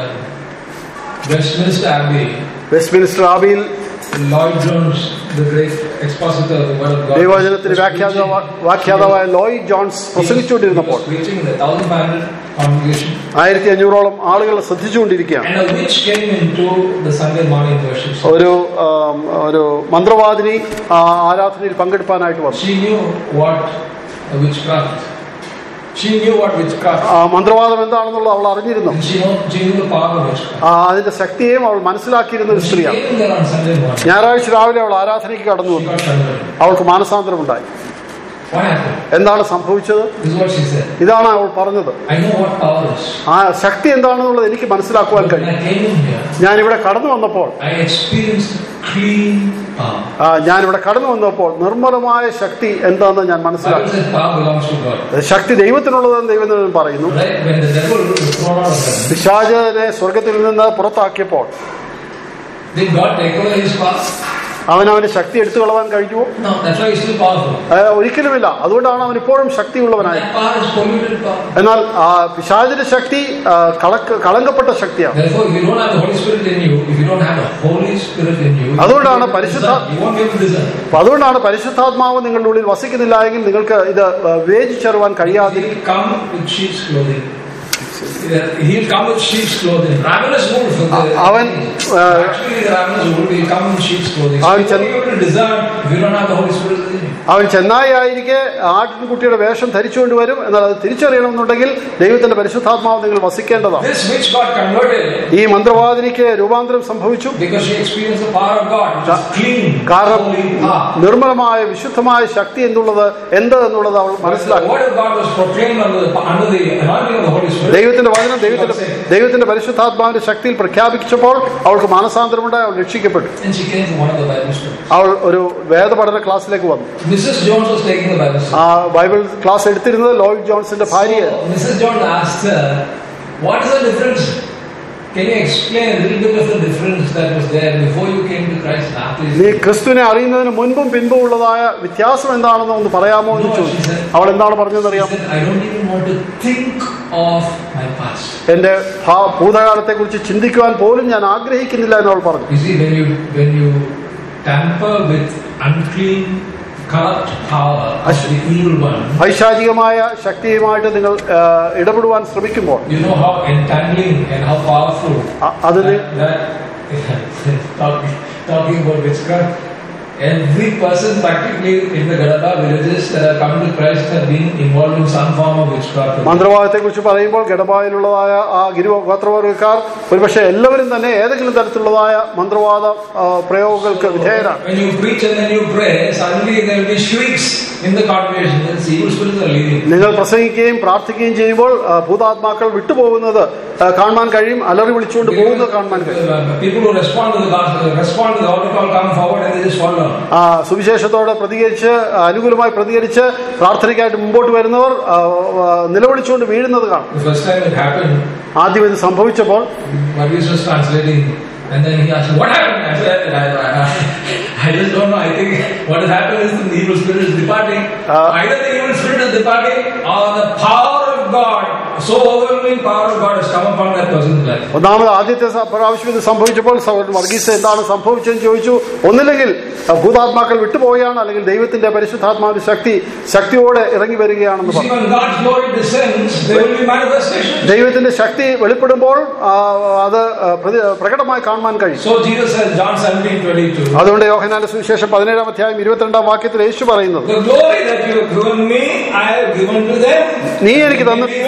Westminster Abbey, Westminster ആബിയിൽ Lloyd Jones, the great expositor of the Word of God, ദൈവവചനത്തിന് was വ്യാഖ്യാത preaching- വ്യാഖ്യാതാവായ ലോയിഡ് ജോൺസ് he was പ്രസംഗിച്ചുകൊണ്ടിരുന്നപ്പോൾ preaching in the 1500 congregation, ആയിരത്തി അഞ്ഞൂറോളം ആളുകൾ ശ്രദ്ധിച്ചുകൊണ്ടിരിക്കുകയാണ് and a witch came into the Sunday morning worship. service. ഒരു ആം, ഒരു മന്ത്രവാദിനി ആ ആരാധനയിൽ പങ്കെടുപ്പാനായിട്ട് വന്നു She knew what a witchcraft. She knew what witchcraft. ആ മന്ത്രവാദം എന്താണെന്നുള്ളത് അവൾ അറിഞ്ഞിരുന്നു And she knew, she knew the power of witchcraft. ആ അതിന്റെ ശക്തിയെയും അവൾ മനസ്സിലാക്കിയിരുന്ന ഒരു She സ്ത്രീയാണ് came there on Sunday morning. ഞായറാഴ്ച രാവിലെ അവൾ ആരാധനയ്ക്ക് കടന്നു She വന്നു got converted. അവൾക്ക് മാനസാന്തരമുണ്ടായി What happened? എന്താണ് സംഭവിച്ചത് This is what she said. ഇതാണ് അവൾ പറഞ്ഞത് I know what power is. ആ ശക്തി എന്താണെന്നുള്ളത് എനിക്ക് മനസ്സിലാക്കുവാൻ When കഴിയും I came in here, ഞാൻ ഇവിടെ കടന്നു വന്നപ്പോൾ I experienced clean power. ആ, ഞാൻ ഇവിടെ കടന്നു വന്നപ്പോൾ നിർമ്മലമായ ശക്തി എന്താണെന്ന് ഞാൻ Bible മനസ്സിലാക്കി says power belongs to God. ശക്തി ദൈവത്തിനുള്ളതെന്ന് ദൈവം പറയുന്നു Right? When the devil was thrown out of heaven, പിശാചനെ സ്വർഗത്തിൽ നിന്ന് പുറത്താക്കിയപ്പോൾ did God take away his power? അവൻ അവന് ശക്തി എടുത്തു കളവാൻ കഴിഞ്ഞുവോ No, that's why he's still powerful. ആ, ഒരിക്കലുമില്ല അതുകൊണ്ടാണ് അവൻ ഇപ്പോഴും ശക്തിയുള്ളവനായി That power is polluted power. എന്നാൽ ആ പിശാചിന്റെ ശക്തി ആ, കളക്ക കളങ്കപ്പെട്ട ശക്തിയാണ് Therefore, if you don't have the Holy Spirit in you, if you don't have the Holy Spirit in you, you അതുകൊണ്ടാണ് won't be able to പരിശുദ്ധ- discern. You won't be able to discern. അപ്പൊ അതുകൊണ്ടാണ് പരിശുദ്ധാത്മാവ് നിങ്ങളുടെ ഉള്ളിൽ വസിക്കുന്നില്ല എങ്കിൽ നിങ്ങൾക്ക് ഇത് ആ, വേദിച്ചെറുവാൻ കഴിയാതിരിക്കും He'll come with sheep's clothing. He'll come with sheep's clothing. Ravenous wolf. the- അവൻ, uh, Actually, the ravenous wolf will come in sheep's clothing. So അവൻ you won't ചെന്ന് be able to discern if you don't have the Holy Spirit within you. അവൻ ചെന്നായി ആയിരിക്കെ ആട്ടിൻകുട്ടിയുടെ വേഷം ധരിച്ചുകൊണ്ട് വരും എന്നാൽ അത് തിരിച്ചറിയണമെന്നുണ്ടെങ്കിൽ ദൈവത്തിന്റെ പരിശുദ്ധാത്മാവ് നിങ്ങൾ വസിക്കേണ്ടതാണ് This witch got converted ഈ മന്ത്രവാദിനിക്ക് രൂപാന്തരം സംഭവിച്ചു because she experienced the power of God, which is clean, കാരണം holy power. നിർമ്മലമായ വിശുദ്ധമായ ശക്തി എന്നുള്ളത് എന്ത് എന്നുള്ളത് അവൾ When the മനസ്സിലാക്കി word of God was proclaimed under the, under the anointing of the Holy Spirit. ദൈവത്തിന്റെ വചനം ദൈവത്തിന്റെ ദൈവത്തിന്റെ പരിശുദ്ധാത്മാവിന്റെ ശക്തിയിൽ പ്രഖ്യാപിച്ചപ്പോൾ അവൾക്ക് മാനസാന്തരമുണ്ടായി അവൾ രക്ഷിക്കപ്പെട്ടു And she came to one of the Bible schools. അവൾ ഒരു വേദപഠന ക്ലാസ്സിലേക്ക് വന്നു Mrs. Jones was taking the Bible school. ആ ബൈബിൾ ക്ലാസ് എടുത്തിരുന്നത് ലോയിഡ് ജോൺസിന്റെ ഭാര്യയായിരുന്നു So, Mrs. Jones asked her, What is the difference? Can you explain a little bit of the difference that was there before you came to Christ and after you നീ ക്രിസ്തുവിനെ അറിയുന്നതിന് മുൻപും പിൻപും ഉള്ളതായ വ്യത്യാസം എന്താണെന്ന് ഒന്ന് പറയാമോ എന്ന് ചോദിച്ചു അവൾ എന്താണ് പറഞ്ഞതെന്ന് She അറിയാമോ said, I don't even want to think of my past. എന്റെ ഭാ- ഭൂതകാലത്തെ കുറിച്ച് ചിന്തിക്കുവാൻ പോലും ഞാൻ ആഗ്രഹിക്കുന്നില്ല എന്ന് അവൾ പറഞ്ഞു You see, when you when you tamper with unclean, corrupt power of the evil one, പൈശാചികമായ ശക്തിയുമായിട്ട് നിങ്ങൾ ആ, ഇടപെടുവാൻ ശ്രമിക്കുമ്പോൾ you know how entangling and how powerful അ- അത് നി- that, that talking, talking about witchcraft. Every person practically in the Gadaba villages that have come to Christ have been involved in some form of witchcraft. മന്ത്രവാദത്തെ കുറിച്ച് പറയുമ്പോൾ ഗഡബായിലുള്ളതായ ആ ഗിരു ഗോത്രവർഗക്കാർ ഒരുപക്ഷെ എല്ലാവരും തന്നെ ഏതെങ്കിലും തരത്തിലുള്ളതായ മന്ത്രവാദ ആ, പ്രയോഗങ്ങൾക്ക് വിധേയരാണ് When you preach and then you pray, suddenly there will be shrieks in the congregation. Then evil spirits are leaving. നിങ്ങൾ പ്രസംഗിക്കുകയും പ്രാർത്ഥിക്കുകയും ചെയ്യുമ്പോൾ ആ, ഭൂതാത്മാക്കൾ വിട്ടുപോകുന്നത് ആ, കാണുവാൻ കഴിയും അലറി വിളിച്ചുകൊണ്ട് പോകുന്നത് കാണുവാൻ കഴിയും Uh, People who respond to the gospel, respond to the altar call, come forward and they just fall down. ആ സുവിശേഷത്തോട് പ്രതികരിച്ച് അനുകൂലമായി പ്രതികരിച്ച് പ്രാർത്ഥനയ്ക്കായിട്ട് മുമ്പോട്ട് വരുന്നവർ ആ, ആ, നിലവിളിച്ചുകൊണ്ട് വീഴുന്നത് കാണും The first time it happened, ആദ്യം ഇത് സംഭവിച്ചപ്പോൾ Varghese was translating, and then he asked, What happened? I said, I, I, I just don't know. I think what has happened is the evil spirit is departing. Uh, Either the evil spirit is departing or the power of God, so overwhelming power of God has come upon that person's life. ഒന്നാമത് ആദ്യത്തെ സ- പ്രാവശ്യം ഇത് സംഭവിച്ചപ്പോൾ സഹോദരൻ വർഗീസ് എന്താണ് സംഭവിച്ചതെന്ന് ചോദിച്ചു ഒന്നില്ലെങ്കിൽ ആ, ഭൂതാത്മാക്കൾ വിട്ടുപോവുകയാണ് അല്ലെങ്കിൽ ദൈവത്തിന്റെ പരിശുദ്ധാത്മാവിന്റെ ശക്തി ശക്തിയോടെ ഇറങ്ങി വരികയാണെന്ന് You see, പറഞ്ഞു when God's glory descends, there will be manifestations. ദൈവത്തിന്റെ ശക്തി വെളിപ്പെടുമ്പോൾ ആ, അത് ആ, പ്രതി- പ്രകടമായി കാണുവാൻ കഴിയും So Jesus says, John 17 22, അതുകൊണ്ട് യോഹനാന്റെ സുവിശേഷം പതിനേഴാം അധ്യായം ഇരുപത്തിരണ്ടാം വാക്യത്തിൽ യേശു പറയുന്നത് The glory that you have given me, I have given to them. നീ എനിക്ക് തന്ന They may be one, even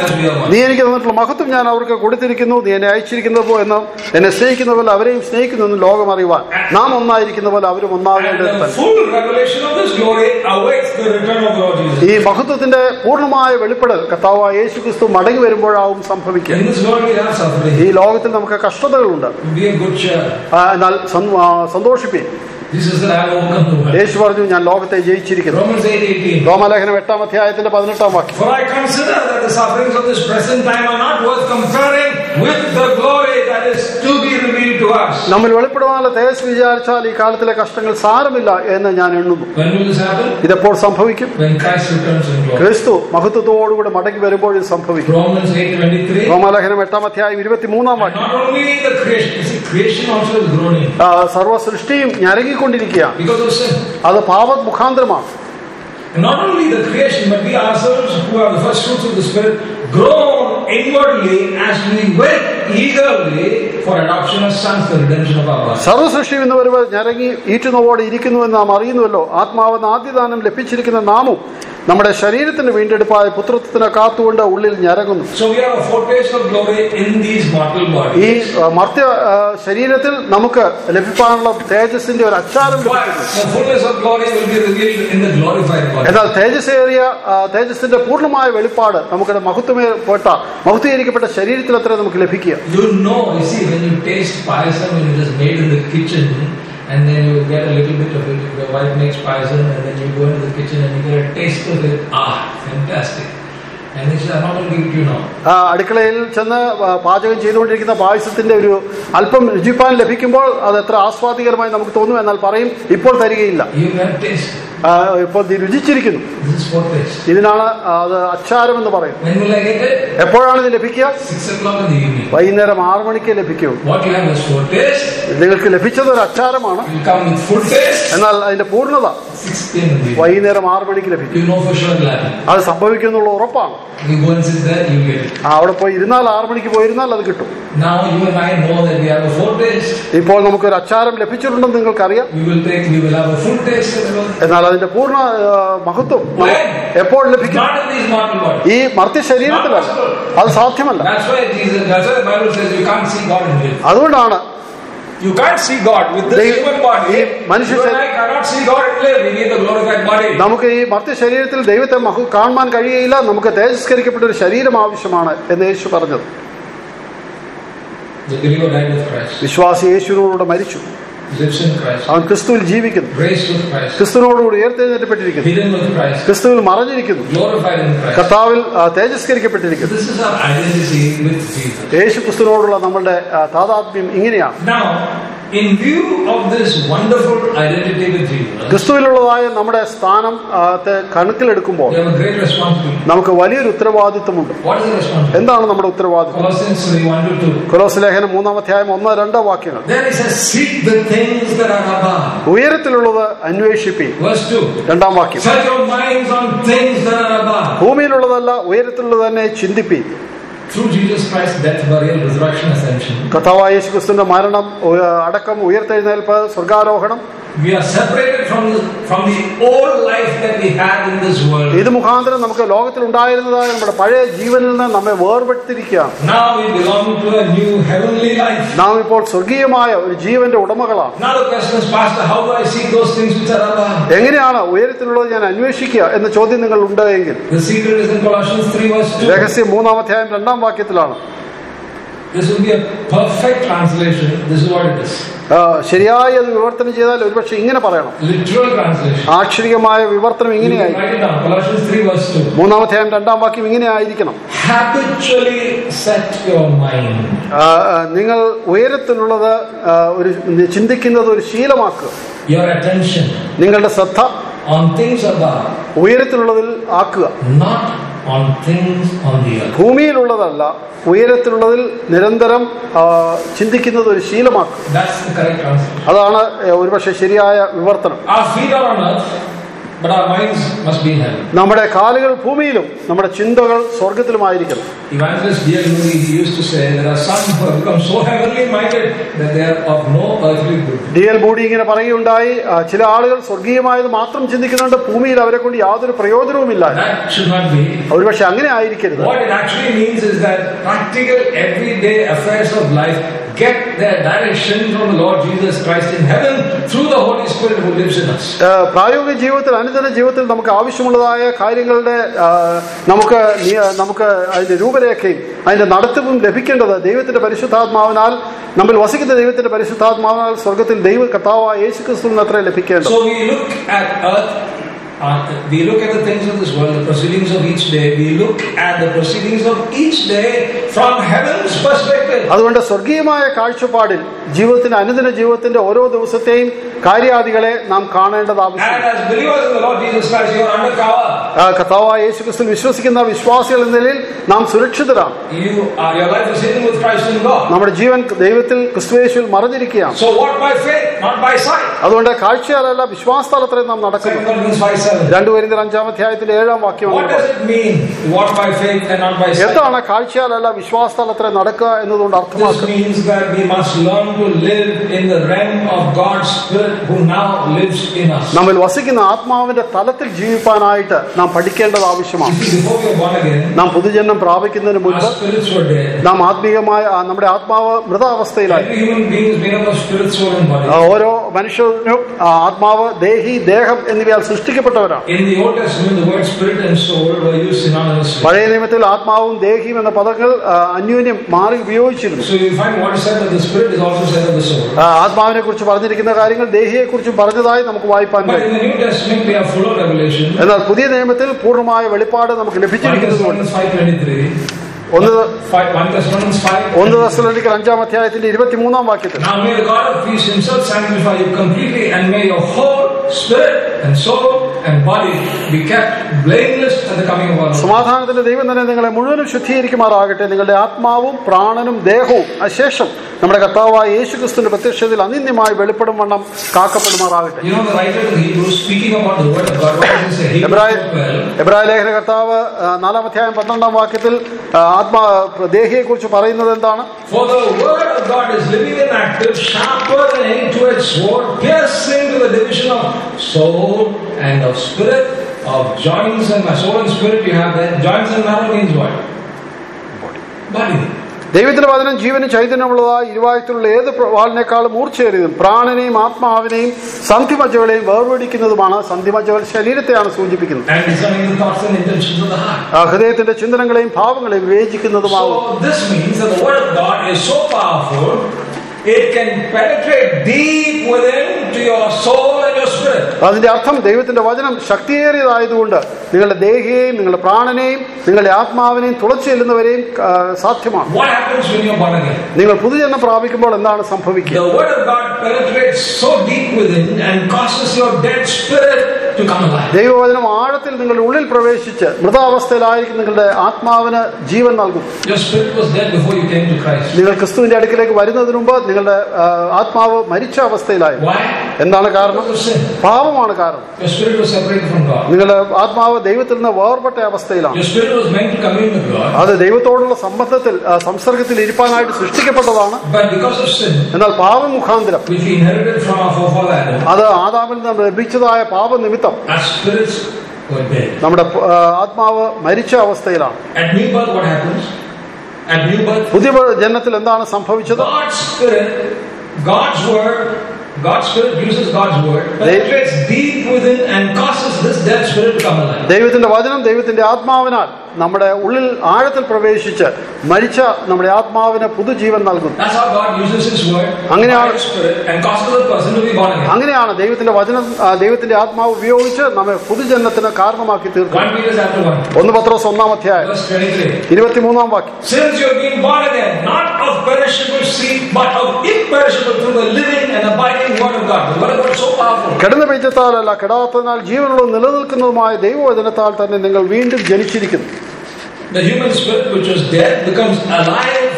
as we are one. നീ എനിക്ക് തന്നിട്ടുള്ള മഹത്വം ഞാൻ അവർക്ക് കൊടുത്തിരിക്കുന്നു നീ എന്നെ അയച്ചിരിക്കുന്നത് പോ എന്നും എന്നെ സ്നേഹിക്കുന്ന പോലെ അവരെയും സ്നേഹിക്കുന്നു എന്ന് ലോകം അറിയുവാൻ നാം ഒന്നായിരിക്കുന്ന പോലെ അവരും And ഒന്നാകേണ്ടത് the തന്നെ full revelation of this glory awaits the return of the Lord Jesus. ഈ മഹത്വത്തിന്റെ പൂർണ്ണമായ വെളിപ്പെടൽ കർത്താവ് യേശു ക്രിസ്തു മടങ്ങി വരുമ്പോഴാവും സംഭവിക്കുക In this world we have suffering. ഈ ലോകത്തിൽ നമുക്ക് കഷ്ടതകളുണ്ട് Be a good cheer. ആ, എന്നാൽ സന്- ആ, സന്തോഷിപ്പീൻ Jesus said, I have overcome the world. യേശു പറഞ്ഞു ഞാൻ ലോകത്തെ ജയിച്ചിരിക്കുന്നു Romans 8 18. റോമലേഖനം എട്ടാം അധ്യായത്തിന്റെ പതിനെട്ടാം വാക്യം For I consider that the sufferings of this present time are not worth comparing with the glory that is to be revealed to us. നമ്മൾ വെളിപ്പെടുവാനുള്ള തേജസ് വിചാരിച്ചാൽ ഈ കാലത്തിലെ കഷ്ടങ്ങൾ സാരമില്ല എന്ന് ഞാൻ എണ്ണുന്നു When will this happen? ഇതെപ്പോൾ സംഭവിക്കും When Christ returns in glory. ക്രിസ്തു മഹത്വത്തോടുകൂടി മടങ്ങി വരുമ്പോൾ ഇത് സംഭവിക്കും Romans 8 23. റോമാലേഖനം എട്ടാം അധ്യായം ഇരുപത്തിമൂന്നാം വാക്യം Not only the creation, you see, creation also is groaning ആ, സർവ്വ സൃഷ്ടിയും ഞരങ്ങിക്കൊണ്ടിരിക്കുകയാണ് because of sin. അത് പാപ മുഖാന്തരമാണ് And not only the creation, but we ourselves, who are the first fruits of the Spirit, groan inwardly as we wait eagerly for adoption as sons, the redemption of our bodies. സർവ്വ സൃഷ്ടി എന്ന് വരുമ്പോൾ ഞരങ്ങി ഈറ്റുന്നവോടെ ഇരിക്കുന്നുവെന്ന് നാം അറിയുന്നുവല്ലോ ആത്മാവെന്ന ആദ്യദാനം ലഭിച്ചിരിക്കുന്ന നാമും നമ്മുടെ ശരീരത്തിന് വീണ്ടെടുപ്പായ പുത്രത്വത്തിന് കാത്തുകൊണ്ട് ഉള്ളിൽ ഞരങ്ങുന്നു So we have a foretaste of glory in these mortal ഈ bodies. ആ, മർത്യ ആ, ശരീരത്തിൽ നമുക്ക് ലഭിക്കാനുള്ള തേജസ്സിന്റെ ഒരു അച്ചാരം But ലഭിക്കുന്നു the fullness of glory will be revealed in the glorified body. എന്നാൽ തേജസ്സേറിയ ആ, തേജസ്സിന്റെ പൂർണ്ണമായ വെളിപ്പാട് നമുക്ക് മഹത്വമേപ്പെട്ട മഹത്വീകരിക്കപ്പെട്ട ശരീരത്തിൽ അത്ര നമുക്ക് ലഭിക്കുക You know, you see, when you taste payasam when it is made in the kitchen, and then you get a little bit of it, your wife makes payasam, and then you go into the kitchen and you get a taste of it. Ah, fantastic. And then she says, I'm not going to give it to you now. ആ, അടുക്കളയിൽ ചെന്ന് ആ, പാചകം ചെയ്തുകൊണ്ടിരിക്കുന്ന പായസത്തിന്റെ ഒരു അല്പം രുചിപ്പാൻ ലഭിക്കുമ്പോൾ അത് എത്ര ആസ്വാദികരമായി നമുക്ക് തോന്നും എന്നാൽ പറയും ഇപ്പോൾ തരികയില്ല You have taste. ആ, ഇപ്പോൾ നീ രുചിച്ചിരിക്കുന്നു This is foretaste. ഇതിനാണ് അത് അച്ചാരം എന്ന് പറയും When will I get it? എപ്പോഴാണ് ഇത് ലഭിക്കുക Six o'clock in the evening. വൈകുന്നേരം ആറു മണിക്ക് ലഭിക്കൂ What you have is foretaste. നിങ്ങൾക്ക് ലഭിച്ചത് ഒരു അച്ചാരമാണ് You come with full taste. എന്നാൽ അതിന്റെ പൂർണ്ണത Six p.m. in the evening. വൈകുന്നേരം ആറു മണിക്ക് ലഭിക്കും You know for sure it will happen. അത് സംഭവിക്കുന്നുള്ള ഉറപ്പാണ് You go and sit there, you get it. ആ, അവിടെ പോയി ഇരുന്നാൽ ആറു മണിക്ക് പോയിരുന്നാൽ അത് കിട്ടും Now you and I know that we have a foretaste. ഇപ്പോൾ നമുക്കൊരു അച്ചാരം ലഭിച്ചിട്ടുണ്ടെന്ന് നിങ്ങൾക്കറിയാം We will take, we will have a full taste of the Lord. എന്നാൽ അതിന്റെ പൂർണ്ണ ആ, മഹത്വം When? എപ്പോൾ ലഭിക്കും Not in these mortal bodies. ഈ മർത്യ ശരീരത്തിലല്ല അത് സാധ്യമല്ല That's why Jesus, that's why the Bible says you can't see God in this. അതുകൊണ്ടാണ് You can't see God with this They- human body. ഈ മനുഷ്യ You and ശരീ- I cannot see God in live. We need the glorified body. നമുക്ക് ഈ മർത്യ ശരീരത്തിൽ ദൈവത്തെ മഹു കാണുവാൻ കഴിയുകയില്ല നമുക്ക് തേജസ്കരിക്കപ്പെട്ട ഒരു ശരീരം ആവശ്യമാണ് എന്ന് യേശു പറഞ്ഞത് The believer died with Christ. വിശ്വാസി യേശുവിനോട് മരിച്ചു Lives in Christ. അവൻ ക്രിസ്തുവിൽ ജീവിക്കുന്നു Raised with Christ. ക്രിസ്തുവിനോടുകൂടി ഉയർത്തെഴുന്നേറ്റപ്പെട്ടിരിക്കുന്നു Hidden with Christ. ക്രിസ്തുവിൽ മറഞ്ഞിരിക്കുന്നു Glorified in Christ. കർത്താവിൽ ആ, തേജസ്കരിക്കപ്പെട്ടിരിക്കുന്നു This is our identity with Jesus. യേശു ക്രിസ്തുവിനോടുള്ള നമ്മളുടെ ആ, താതാത്മ്യം ഇങ്ങനെയാണ് Now, in view of this wonderful identity with Jesus, ക്രിസ്തുവിലുള്ളതായ നമ്മുടെ സ്ഥാനം ആ, ത്തെ കണക്കിലെടുക്കുമ്പോൾ we have a great responsibility. നമുക്ക് വലിയൊരു ഉത്തരവാദിത്വമുണ്ട് What is the responsibility? എന്താണ് നമ്മുടെ ഉത്തരവാദിത്വം Colossians 3 1 to 2. കൊലോസ് ലേഖനം മൂന്നാം അധ്യായം ഒന്ന് രണ്ട് വാക്യങ്ങൾ There it says, Seek the things that are above. ഉയരത്തിലുള്ളത് അന്വേഷിപ്പി Verse 2. രണ്ടാം വാക്യം Set your minds on things that are above. ഭൂമിയിലുള്ളതല്ല ഉയരത്തിലുള്ളത് തന്നെ ചിന്തിപ്പി Through Jesus Christ's death, burial, resurrection, ascension, കർത്താവായ യേശു ക്രിസ്തുവിന്റെ മരണം ഉ- അടക്കം ഉയർത്തെഴുന്നേൽപ്പ് സ്വർഗാരോഹണം we are separated from the, from the old life that we had in this world. ഇത് മുഖാന്തരം നമുക്ക് ലോകത്തിൽ ഉണ്ടായിരുന്നതായ നമ്മുടെ പഴയ ജീവനിൽ നിന്ന് നമ്മെ വേർപെടുത്തിരിക്കുകയാണ് Now we belong to a new heavenly life. നാം ഇപ്പോൾ സ്വർഗീയമായ ഒരു ജീവന്റെ ഉടമകളാണ് Now the question is, Pastor, how do I seek those things which are above? എങ്ങനെയാണ് ഉയരത്തിലുള്ളത് ഞാൻ അന്വേഷിക്കുക എന്ന ചോദ്യം നിങ്ങൾ ഉണ്ട് എങ്കിൽ The secret is in Colossians 3 verse 2. രഹസ്യം മൂന്നാം അധ്യായം രണ്ടാം വാക്യത്തിലാണ് This will be a perfect translation. This is what it is. ആ, ശരിയായി അത് വിവർത്തനം ചെയ്താൽ ഒരുപക്ഷെ ഇങ്ങനെ പറയണം Literal translation. ആക്ഷരികമായ വിവർത്തനം You can ഇങ്ങനെയായി write it down. Colossians 3 verse 2. മൂന്നാം അധ്യായം രണ്ടാം വാക്യം ഇങ്ങനെ ആയിരിക്കണം Habitually set your mind. ആ, ആ, നിങ്ങൾ ഉയരത്തിലുള്ളത് ആ, ഒരു ചിന്തിക്കുന്നത് ഒരു ശീലമാക്കുക your attention നിങ്ങളുടെ ശ്രദ്ധ on things above, ഉയരത്തിലുള്ളതിൽ ആക്കുക not on things on the earth. ഭൂമിയിലുള്ളതല്ല ഉയരത്തിലുള്ളതിൽ നിരന്തരം ആ, ചിന്തിക്കുന്നത് ഒരു ശീലമാക്കുക That's the correct translation. അതാണ് ഏ, ഒരുപക്ഷെ ശരിയായ വിവർത്തനം Our feet are on earth, but our minds must be in heaven. നമ്മുടെ കാലുകൾ ഭൂമിയിലും നമ്മുടെ ചിന്തകൾ സ്വർഗത്തിലുമായിരിക്കണം Evangelist D.L. Moody he used to say there are some who have become so heavenly minded that they are of no earthly good. D L Moody ഇങ്ങനെ പറയുകയുണ്ടായി ആ, ചില ആളുകൾ സ്വർഗീയമായത് മാത്രം ചിന്തിക്കുന്നുണ്ട് ഭൂമിയിൽ അവരെ കൊണ്ട് യാതൊരു പ്രയോജനവുമില്ല That should not be. ഒരുപക്ഷെ അങ്ങനെ ആയിരിക്കരുത് What it actually means is that practical, everyday affairs of life get their direction from the Lord Jesus Christ in heaven through the Holy Spirit who lives in us. ആ, പ്രായോഗിക ജീവിതത്തിൽ അനുദിന ജീവിതത്തിൽ നമുക്ക് ആവശ്യമുള്ളതായ കാര്യങ്ങളുടെ ആ, നമുക്ക് നിയ- നമുക്ക് അതിന്റെ രൂപരേഖയും അതിന്റെ നടത്തിപ്പും ലഭിക്കേണ്ടത് ദൈവത്തിന്റെ പരിശുദ്ധാത്മാവിനാൽ നമ്മൾ വസിക്കുന്ന ദൈവത്തിന്റെ പരിശുദ്ധാത്മാവിനാൽ സ്വർഗത്തിൽ ദൈവ കർത്താവായ യേശു ക്രിസ്തു അത്ര ലഭിക്കേണ്ടത് So we look at earth, uh, we look at the things of this world, the proceedings of each day. We look at the proceedings of each day from heaven's perspective. അതുകൊണ്ട് സ്വർഗീയമായ കാഴ്ചപ്പാടിൽ ജീവിതത്തിന്റെ അനുദിന ജീവിതത്തിന്റെ ഓരോ ദിവസത്തെയും കാര്യാദികളെ നാം കാണേണ്ടത് ആവശ്യം And as believers in the Lord Jesus Christ, you are undercover. ആ, കർത്താവായ യേശു ക്രിസ്തു വിശ്വസിക്കുന്ന വിശ്വാസികൾ എന്ന നിലയിൽ നാം സുരക്ഷിതരാണ് You are, your life is hidden with Christ in God. നമ്മുടെ ജീവൻ ദൈവത്തിൽ ക്രിസ്തുവേശുവിൽ മറഞ്ഞിരിക്കുകയാണ് So walk by faith, not by sight. അതുകൊണ്ട് കാഴ്ചയാലല്ല വിശ്വാസത്താലത്രേ നാം നടക്കുന്നു 2 Corinthians 5 7. രണ്ടു പേരിന്റെ അഞ്ചാം അധ്യായത്തിന്റെ ഏഴാം വാക്യം What does it mean to walk by faith and not by sight? എന്താണ് കാഴ്ചയാലല്ല വിശ്വാസത്താലത്രേ നടക്കുക എന്നതുകൊണ്ട് This അർത്ഥമാക്കുന്നത് means that we must learn to live in the realm of God's Spirit who now lives in us. നമ്മൾ വസിക്കുന്ന ആത്മാവിന്റെ തലത്തിൽ ജീവിപ്പാനായിട്ട് നാം പഠിക്കേണ്ടത് ആവശ്യമാണ് You see, before we were born again, നാം പുതുജന്മം പ്രാപിക്കുന്നതിന് our മുൻപ് spirits were dead. നാം ആത്മീയമായ ആ, നമ്മുടെ ആത്മാവ് മൃതാവസ്ഥയിലായി Every human being is made up of spirit, soul, and body. ആ, ഓരോ മനുഷ്യനും ആ, ആത്മാവ് ദേഹി ദേഹം എന്നിവയാൽ സൃഷ്ടിക്കപ്പെട്ടവരാണ് In the Old Testament, the word spirit and soul were used synonymously. പഴയ നിയമത്തിൽ ആത്മാവും ദേഹിയും എന്ന പദങ്ങൾ ആ, അന്യോന്യം മാറി ഉപയോഗിച്ചിരുന്നു So you find what is said of the spirit is also said of the soul. ആ, ആത്മാവിനെ കുറിച്ച് പറഞ്ഞിരിക്കുന്ന കാര്യങ്ങൾ ദേഹിയെ കുറിച്ചും പറഞ്ഞതായി നമുക്ക് വായിപ്പാൻ But കഴിയും in the New Testament, we are full of revelation. എന്നാൽ പുതിയ നിയമത്തിൽ പൂർണ്ണമായ വെളിപ്പാട് നമുക്ക് 1 ലഭിച്ചിരിക്കുന്നതുകൊണ്ട് Thessalonians 5.23 ഒന്ന് 5, 1 Thessalonians 5 ഒന്ന് ദശലൊരിക്കൽ അഞ്ചാം അധ്യായത്തിന്റെ ഇരുപത്തിമൂന്നാം വാക്യത്തിൽ Now may the God of peace himself sanctify you completely and may your whole spirit and soul and body be kept blameless at the coming of our Lord. സമാധാനത്തിന്റെ ദൈവം തന്നെ നിങ്ങളെ മുഴുവനും ശുദ്ധീകരിക്കുമാറാകട്ടെ നിങ്ങളുടെ ആത്മാവും പ്രാണനും ദേഹവും അശേഷം നമ്മുടെ കർത്താവായ യേശു ക്രിസ്തുവിന്റെ പ്രത്യക്ഷതയിൽ അനിന്യമായി വെളിപ്പെടും വണ്ണം കാക്കപ്പെടുമാറാകട്ടെ You know the writer of Hebrews speaking about the word of God, what does he say? Hebrews എബ്രായ 12. എബ്രായ ലേഖന കർത്താവ് ആ, നാലാം അധ്യായം പന്ത്രണ്ടാം വാക്യത്തിൽ ആ, ആത്മാ ദേഹിയെ കുറിച്ച് പറയുന്നത് എന്താണ് For the word of God is living and active, sharper than any two-edged sword, piercing to the division of soul and of spirit, of joints and soul and spirit you have there. Joints and marrow means what? Body. ദൈവത്തിന്റെ വചനം ജീവന് ചൈതന്യമുള്ളതായ ഇരുവായത്തിലുള്ള ഏത് പ്ര- വാളിനേക്കാളും മൂർച്ചയേറിയതും പ്രാണനെയും ആത്മാവിനെയും സന്ധിമജ്ജകളെയും വേർപിടിക്കുന്നതുമാണ് സന്ധിമജ്ജകൾ ശരീരത്തെയാണ് സൂചിപ്പിക്കുന്നത് And discerning the thoughts and intentions of the heart. ആ, ഹൃദയത്തിന്റെ ചിന്തനങ്ങളെയും ഭാവങ്ങളെയും വിവേചിക്കുന്നതുമാകും So this means that the word of God is so powerful, it can penetrate deep within to your soul and your spirit. അതിന്റെ അർത്ഥം ദൈവത്തിന്റെ വചനം ശക്തിയേറിയതായതുകൊണ്ട് നിങ്ങളുടെ ദേഹിയെയും നിങ്ങളുടെ പ്രാണനെയും നിങ്ങളുടെ ആത്മാവിനെയും തുളച്ചു ചെല്ലുന്നവരെയും ആ, സാധ്യമാണ് What happens when you're born again? നിങ്ങൾ പുതുജന്മം പ്രാപിക്കുമ്പോൾ എന്താണ് സംഭവിക്കുക The word of God penetrates so deep within and causes your dead spirit to come alive. ദൈവവചനം ആഴത്തിൽ നിങ്ങളുടെ ഉള്ളിൽ പ്രവേശിച്ച് മൃതാവസ്ഥയിലായിരിക്കും നിങ്ങളുടെ ആത്മാവിന് ജീവൻ നൽകും Your spirit was dead before you came to Christ. നിങ്ങൾ ക്രിസ്തുവിന്റെ അടുക്കിലേക്ക് വരുന്നതിന് മുമ്പ് നിങ്ങളുടെ ആ, ആത്മാവ് മരിച്ച അവസ്ഥയിലായി Why? എന്താണ് കാരണം Because of sin. പാപമാണ് കാരണം Your spirit was separated from God. നിങ്ങളുടെ ആത്മാവ് ദൈവത്തിൽ നിന്ന് വേർപെട്ട അവസ്ഥയിലാണ് Your spirit was meant to commune with God, അത് ദൈവത്തോടുള്ള സംബന്ധത്തിൽ ആ, സംസർഗത്തിൽ ഇരിപ്പാനായിട്ട് സൃഷ്ടിക്കപ്പെട്ടതാണ് but because of sin, എന്നാൽ പാപം മുഖാന്തരം which we inherited from our forefather Adam, അത് ആദാമിൽ നിന്ന് ലഭിച്ചതായ പാപനിമിത്തം our spirits were dead. നമ്മുടെ ആ, ആത്മാവ് മരിച്ച അവസ്ഥയിലാണ് At new birth, what happens? At new birth, പുതിയ ജന്മത്തിൽ എന്താണ് സംഭവിച്ചത് God's spirit, God's word, God's spirit uses God's word, penetrates deep within and causes this dead spirit to come alive. ദൈവത്തിന്റെ വചനം ദൈവത്തിന്റെ ആത്മാവിനാൽ നമ്മുടെ ഉള്ളിൽ ആഴത്തിൽ പ്രവേശിച്ച് മരിച്ച നമ്മുടെ ആത്മാവിന് പുതുജീവൻ നൽകുന്നു That's how God uses His word, അങ്ങനെയാണ് by His spirit, and causes a person to be born again. അങ്ങനെയാണ് ദൈവത്തിന്റെ വചനം ആ, ദൈവത്തിന്റെ ആത്മാവ് ഉപയോഗിച്ച് നമ്മെ പുതുജന്മത്തിന് കാരണമാക്കി തീർക്കും 1 Peter chapter 1, ഒന്ന് പത്രോസ് ഒന്നാം അധ്യായം verse 23. ഇരുപത്തിമൂന്നാം വാക്യം Since you have been born again, not of perishable seed, but of imperishable through the living and abiding word of God. The word of God is so powerful. കിടന്ന ബീജത്താലല്ല കിടാത്തതിനാൽ ജീവനുള്ള നിലനിൽക്കുന്നതുമായ ദൈവവചനത്താൽ തന്നെ നിങ്ങൾ വീണ്ടും ജനിച്ചിരിക്കുന്നു The human spirit which was dead becomes alive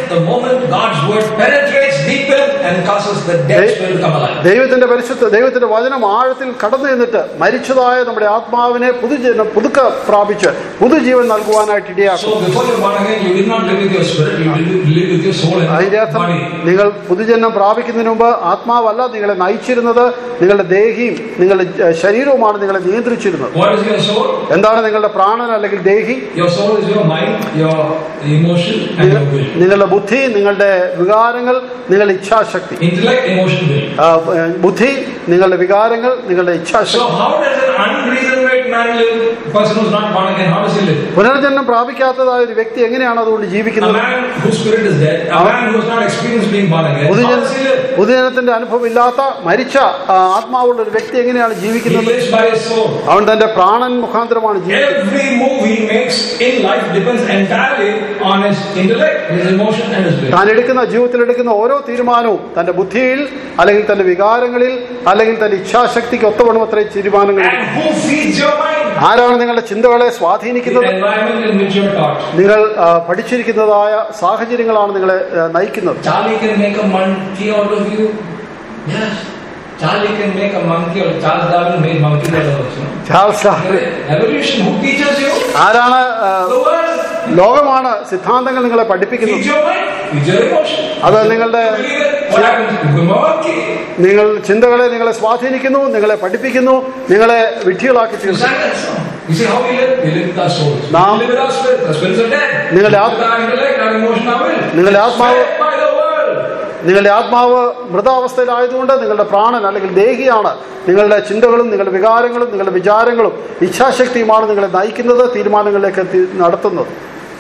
the moment God's word penetrates deep in and causes the dead spirit to come alive. ദൈവത്തിന്റെ പരിശുദ്ധ ദൈവത്തിന്റെ വചനം ആഴത്തിൽ കടന്നു നിന്നിട്ട് മരിച്ചതായ നമ്മുടെ ആത്മാവിനെ പുതുജന പുതുക്ക പ്രാപിച്ച് പുതുജീവൻ നൽകുവാനായിട്ട് ഇടയാക്കും So before you're born again, you did not live with your spirit, you live, live with your soul and അതിന്റെ അർത്ഥം body. നിങ്ങൾ പുതുജന്മം പ്രാപിക്കുന്നതിന് മുമ്പ് ആത്മാവല്ല നിങ്ങളെ നയിച്ചിരുന്നത് നിങ്ങളുടെ ദേഹിയും നിങ്ങളുടെ ഏഹ്, ശരീരവുമാണ് നിങ്ങളെ നിയന്ത്രിച്ചിരുന്നത് What is your soul? എന്താണ് നിങ്ങളുടെ പ്രാണൻ അല്ലെങ്കിൽ ദേഹി Your soul is your mind, your emotion, and your will. നിങ്ങളുടെ ബുദ്ധി നിങ്ങളുടെ വികാരങ്ങൾ നിങ്ങളുടെ ഇച്ഛാശക്തി Intellect, emotion, will. ആ, ഏഹ്, ബുദ്ധി നിങ്ങളുടെ വികാരങ്ങൾ നിങ്ങളുടെ So ഇച്ഛാശക്തി how does an unregenerate man live? Person who's not born again, how does he live? പുനർജന്മം പ്രാപിക്കാത്തതായ ഒരു വ്യക്തി എങ്ങനെയാണ് അതുകൊണ്ട് A ജീവിക്കുന്നത് man whose spirit is dead, a man who has not experienced being born again, how പുതുജന does he live? പുതുജനത്തിന്റെ അനുഭവം ഇല്ലാത്ത മരിച്ച ആ, ആത്മാവുള്ള ഒരു വ്യക്തി എങ്ങനെയാണ് He ജീവിക്കുന്നത് lives by his soul. അവൻ തന്റെ പ്രാണൻ മുഖാന്തരമാണ് ജീവിക്കുന്നത് Every move he makes in life depends entirely on his intellect, his emotion, and his will. താൻ എടുക്കുന്ന ജീവിതത്തിൽ എടുക്കുന്ന ഓരോ തീരുമാനവും തന്റെ ബുദ്ധിയിൽ അല്ലെങ്കിൽ തന്റെ വികാരങ്ങളിൽ അല്ലെങ്കിൽ തന്റെ ഇച്ഛാശക്തിക്ക് ഒത്തവണ്ണം അത്രയും തീരുമാനങ്ങൾ എടുക്കും. And who feeds your mind? ആരാണ് നിങ്ങളുടെ ചിന്തകളെ The സ്വാധീനിക്കുന്നത് environment in which you're taught. നിങ്ങൾ ആ, പഠിച്ചിരിക്കുന്നതായ സാഹചര്യങ്ങളാണ് നിങ്ങളെ ആ, നയിക്കുന്നത് Charlie can make a monkey out of you. Yes. Charlie can make a monkey or Charles Darwin made monkey out of us. You know? Charles Darwin. Evolution, who teaches you? ആരാണ് ആ, The world. ലോകമാണ് സിദ്ധാന്തങ്ങൾ നിങ്ങളെ പഠിപ്പിക്കുന്നത് Feeds your mind, feeds your emotion. അത് നിങ്ങളുടെ You believe it? What happens? You become a monkey. നിങ്ങൾ ചിന്തകളെ നിങ്ങളെ സ്വാധീനിക്കുന്നു നിങ്ങളെ പഠിപ്പിക്കുന്നു നിങ്ങളെ വിഡ്ഢികളാക്കി You തീർന്നു sang that song. You see how we live? We live with our souls. Now- we live with our spirit. Our spirits are dead. നിങ്ങളുടെ with our intellect, our emotion, our will. നിങ്ങളുടെ ആത്മാവ് Fed by the world. നിങ്ങളുടെ ആത്മാവ് മൃതാവസ്ഥയിലായതുകൊണ്ട് നിങ്ങളുടെ പ്രാണൻ അല്ലെങ്കിൽ ദേഹിയാണ് നിങ്ങളുടെ ചിന്തകളും നിങ്ങളുടെ വികാരങ്ങളും നിങ്ങളുടെ വിചാരങ്ങളും ഇച്ഛാശക്തിയുമാണ് നിങ്ങളെ നയിക്കുന്നത് തീരുമാനങ്ങളിലേക്ക് എത്തി നടത്തുന്നത്